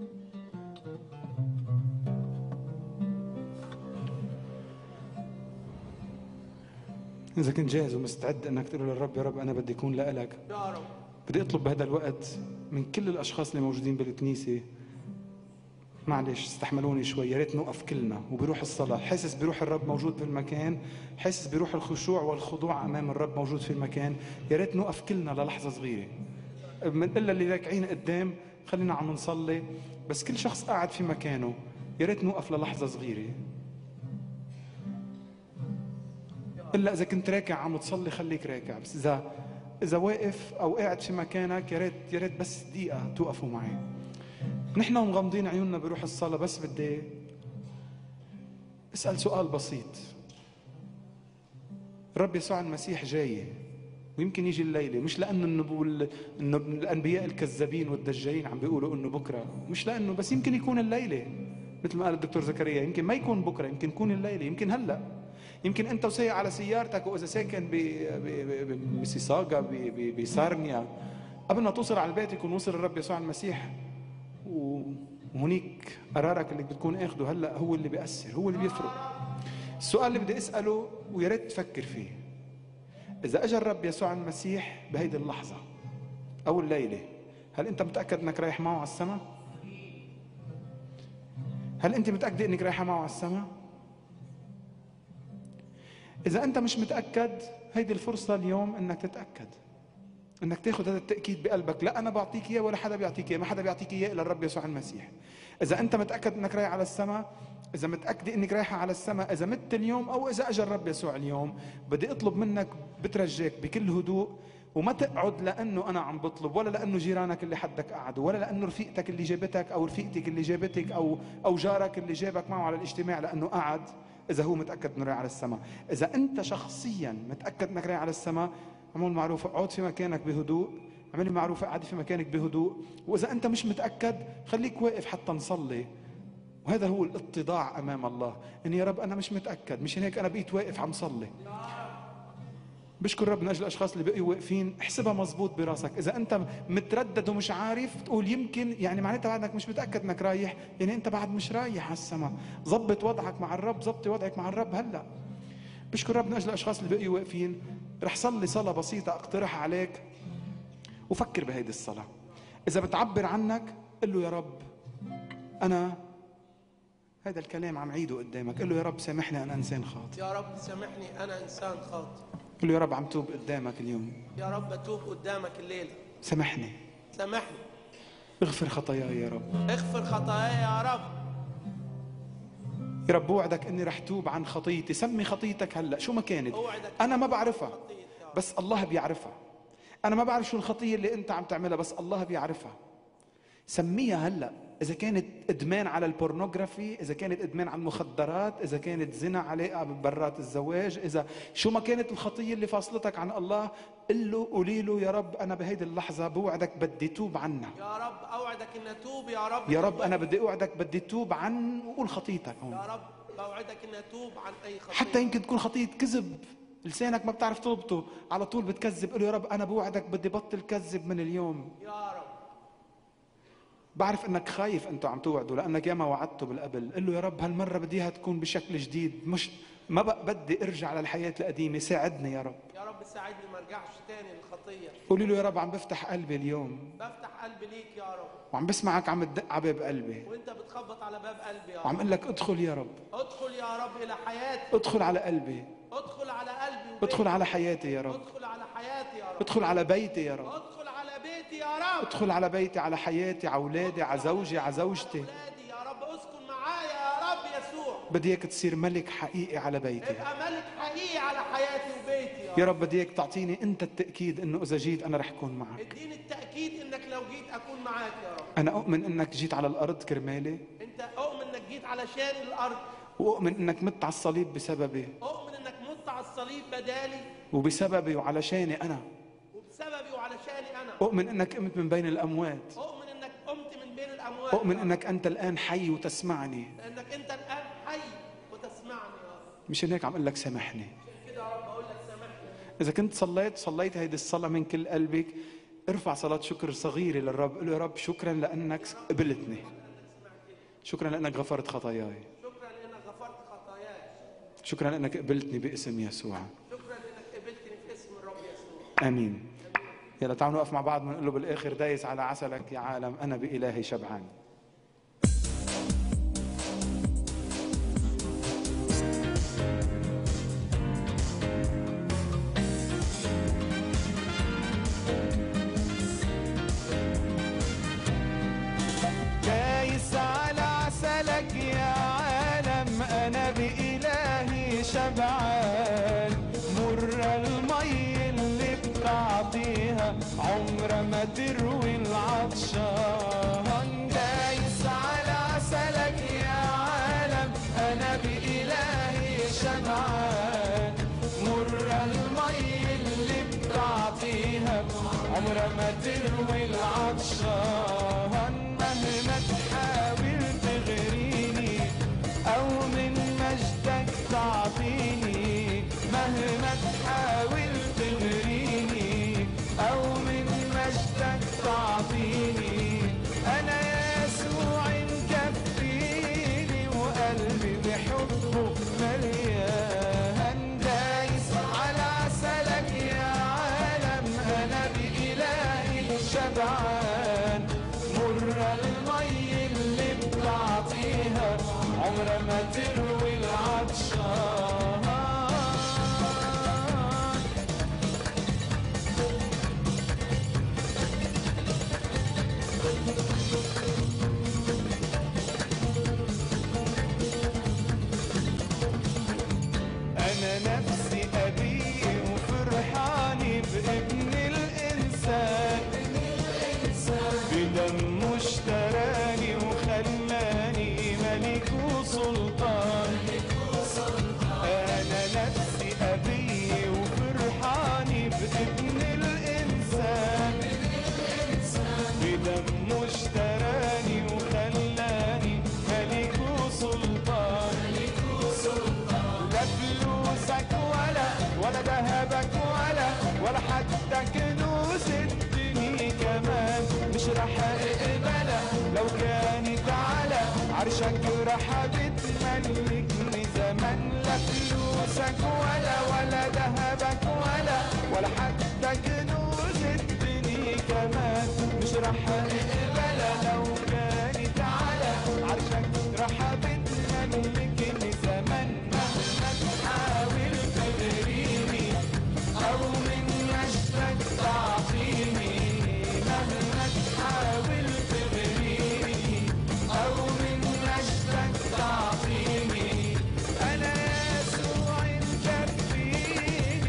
إذا كنت جاهز ومستعد إنك تقول للرب يا رب أنا بدي أكون لإلك يا رب بدي أطلب بهذا الوقت من كل الأشخاص اللي موجودين بالكنيسة معلش استحملوني شوي يا ريت نوقف كلنا وبروح الصلاة حاسس بروح الرب موجود في المكان حاسس بروح الخشوع والخضوع أمام الرب موجود في المكان يا ريت نوقف كلنا للحظة صغيرة من إلا اللي راكعين قدام خلينا عم نصلي بس كل شخص قاعد في مكانه يا ريت نوقف للحظة صغيرة الا اذا كنت راكع عم تصلي خليك راكع بس اذا اذا واقف او قاعد في مكانك يا ريت يا ريت بس دقيقه توقفوا معي نحن ومغمضين عيوننا بروح الصلاه بس بدي اسال سؤال بسيط الرب يسوع المسيح جاي ويمكن يجي الليله مش لانه النبو انه الانبياء الكذابين والدجالين عم بيقولوا انه بكره مش لانه بس يمكن يكون الليله مثل ما قال الدكتور زكريا يمكن ما يكون بكره يمكن يكون الليله يمكن هلا يمكن انت وسايق على سيارتك واذا ساكن ب- ب- ب- بميسيساغا ب- ب- بسارنيا قبل ما توصل على البيت يكون وصل الرب يسوع المسيح و- وهنيك قرارك اللي بتكون اخده هلا هو اللي بيأثر هو اللي بيفرق السؤال اللي بدي اساله ويا ريت تفكر فيه اذا اجى الرب يسوع المسيح بهيدي اللحظه او الليله هل انت متاكد انك رايح معه على السماء هل انت متاكده انك رايحه معه على السماء إذا أنت مش متأكد هيدي الفرصة اليوم إنك تتأكد إنك تاخذ هذا التأكيد بقلبك لا أنا بعطيك إياه ولا حدا بيعطيك إياه ما حدا بيعطيك إياه إلا الرب يسوع المسيح إذا أنت متأكد إنك رايح على السماء إذا متأكد إنك رايحة على السماء إذا مت اليوم أو إذا أجى الرب يسوع اليوم بدي أطلب منك بترجاك بكل هدوء وما تقعد لانه انا عم بطلب ولا لانه جيرانك اللي حدك قعدوا ولا لانه رفيقتك اللي جابتك او رفيقتك اللي جابتك او او جارك اللي جابك معه على الاجتماع لانه قعد اذا هو متاكد انه رايح على السماء اذا انت شخصيا متاكد انك رايح على السماء اعمل معروف اقعد في مكانك بهدوء اعملي معروف قعدي في مكانك بهدوء واذا انت مش متاكد خليك واقف حتى نصلي وهذا هو الاتضاع امام الله اني يا رب انا مش متاكد مشان هيك انا بقيت واقف عم صلي بشكر رب من اجل الاشخاص اللي بقوا واقفين احسبها مزبوط براسك اذا انت متردد ومش عارف تقول يمكن يعني معناتها بعدك مش متاكد انك رايح يعني انت بعد مش رايح على السماء ظبط وضعك مع الرب ظبطي وضعك مع الرب هلا بشكر رب من اجل الاشخاص اللي بقوا واقفين رح صلي صلاه بسيطه اقترحها عليك وفكر بهيدي الصلاه اذا بتعبر عنك قل له يا رب انا هذا الكلام عم عيده قدامك قل له يا رب سامحني انا انسان خاطئ يا رب سامحني أنا إنسان خاطئ قل له يا رب عم توب قدامك اليوم يا رب أتوب قدامك الليلة سامحني سامحني اغفر خطاياي يا رب اغفر خطاياي يا رب يا رب اوعدك اني رح توب عن خطيتي سمي خطيتك هلا شو ما كانت أوعدك انا ما بعرفها خطيتي يا رب. بس الله بيعرفها انا ما بعرف شو الخطيه اللي انت عم تعملها بس الله بيعرفها سميها هلا اذا كانت ادمان على البورنوغرافي اذا كانت ادمان على المخدرات اذا كانت زنا علاقه ببرات الزواج اذا شو ما كانت الخطيه اللي فاصلتك عن الله قل له قولي له يا رب انا بهيدي اللحظه بوعدك بدي توب عنها يا رب أوعدك أن أتوب يا رب يا رب انا بدي اوعدك بدي توب عن وقول خطيتك هون يا رب بوعدك أن أتوب عن أي خطية حتى يمكن تكون خطية كذب لسانك ما بتعرف تضبطه على طول بتكذب قل له يا رب أنا بوعدك بدي بطل كذب من اليوم يا رب بعرف انك خايف انتوا عم توعدوا لانك ياما وعدته بالقبل قل له يا رب هالمره بدي اياها تكون بشكل جديد مش ما بقى بدي ارجع للحياه القديمه ساعدني يا رب يا رب ساعدني ما ارجعش تاني للخطيه قولي له يا رب عم بفتح قلبي اليوم بفتح قلبي ليك يا رب وعم بسمعك عم تدق على باب قلبي وانت بتخبط على باب قلبي يا وعم رب اقول لك ادخل يا رب ادخل يا رب الى حياتي ادخل على قلبي ادخل على قلبي وبيتي. ادخل على حياتي يا رب ادخل على حياتي يا رب ادخل على بيتي يا رب ادخل على بيتي يا رب ادخل على بيتي على حياتي على اولادي على زوجي على زوجتي اولادي يا رب اسكن معايا يا رب يسوع بدي اياك تصير ملك حقيقي على بيتي ابقى ملك حقيقي على حياتي وبيتي يا رب يا رب بدي اياك تعطيني انت التاكيد انه اذا جيت انا رح اكون معك اديني التاكيد انك لو جيت اكون معاك يا رب انا اؤمن انك جيت على الارض كرمالي انت اؤمن انك جيت علشان الارض واؤمن انك مت على الصليب بسببي اؤمن انك مت على الصليب بدالي وبسببي وعلشاني انا وبسببي وعلشاني انا اؤمن انك قمت من بين الاموات اؤمن انك قمت من بين الاموات اؤمن انك انت الان حي وتسمعني لانك انت الان حي وتسمعني يا رب مشان هيك عم اقول لك سامحني كده يا رب اقول لك سامحني اذا كنت صليت صليت هيدي الصلاه من كل قلبك ارفع صلاه شكر صغيره للرب قل له يا رب شكرا لانك قبلتني شكرا لانك غفرت خطاياي شكرا لانك غفرت خطاياي شكرا لانك قبلتني باسم يسوع شكرا لانك قبلتني في اسم الرب يسوع امين يلا تعالوا نقف مع بعض ونقول له بالاخر دايس على عسلك يا عالم انا بالهي شبعان دايس على عسلك يا عالم انا بإلهي شبعان مر المي اللي بتعطيها عمر ما تروي العطشان دايس على عسلك يا عالم انا بإلهي شبعان مر المي اللي بتعطيها عمر ما تروي العطشان مهما تحاول تغريني او من مجدك تعطيني مهما تحاول تغريني او من مجدك تعطيني انا يسوع مكفيني وقلبي بحبه مليان دايس على عسلك يا عالم انا بإلهي شبعان مر المي اللي بتعطيها عمر ما تروي العطشان أنا نفسي أبي وفرحاني بابن الإنسان بدمه اشتراني وخلاني ملك وسلطان أنا نفسي أبي وفرحاني بابن الإنسان بدمه اشتراني وخلاني ملك وسلطان لا فلوسك ولا ولا ذهبك ولا ولا حتى كنوز الدنيا كمان مش رح اقبلها لو كانت على عرشك رح بتملكني زمان لا فلوسك ولا ولا ذهبك ولا ولا حتى كنوز الدنيا كمان مش رح اقبلها لو كانت على عرشك رح بتملكني زمان مهما تحاول تغريني أو من مجدك تعطيني مهما تحاول تغريني أو من مجدك تعطيني أنا يسوع مكفيني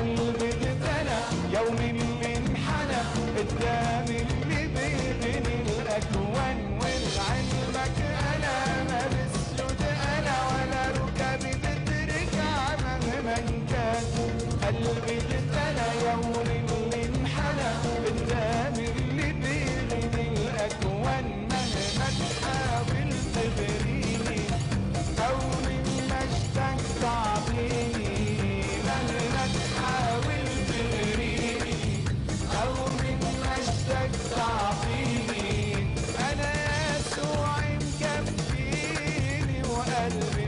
قلبي اتبنى يوم اللي انحنى قدام اللي بيبني الاكوان ولعلمك انا ما بسجد انا ولا ركبي بترجع مهما كان قلبي اتبنى يوم اللي انحنى قدام اللي بيبني الاكوان مهما تحاول تغريني أو من مجدك تعطيني مهما تحاول تغريني أو من مجدك تعطيني أنا يسوع مكفيني وقلبي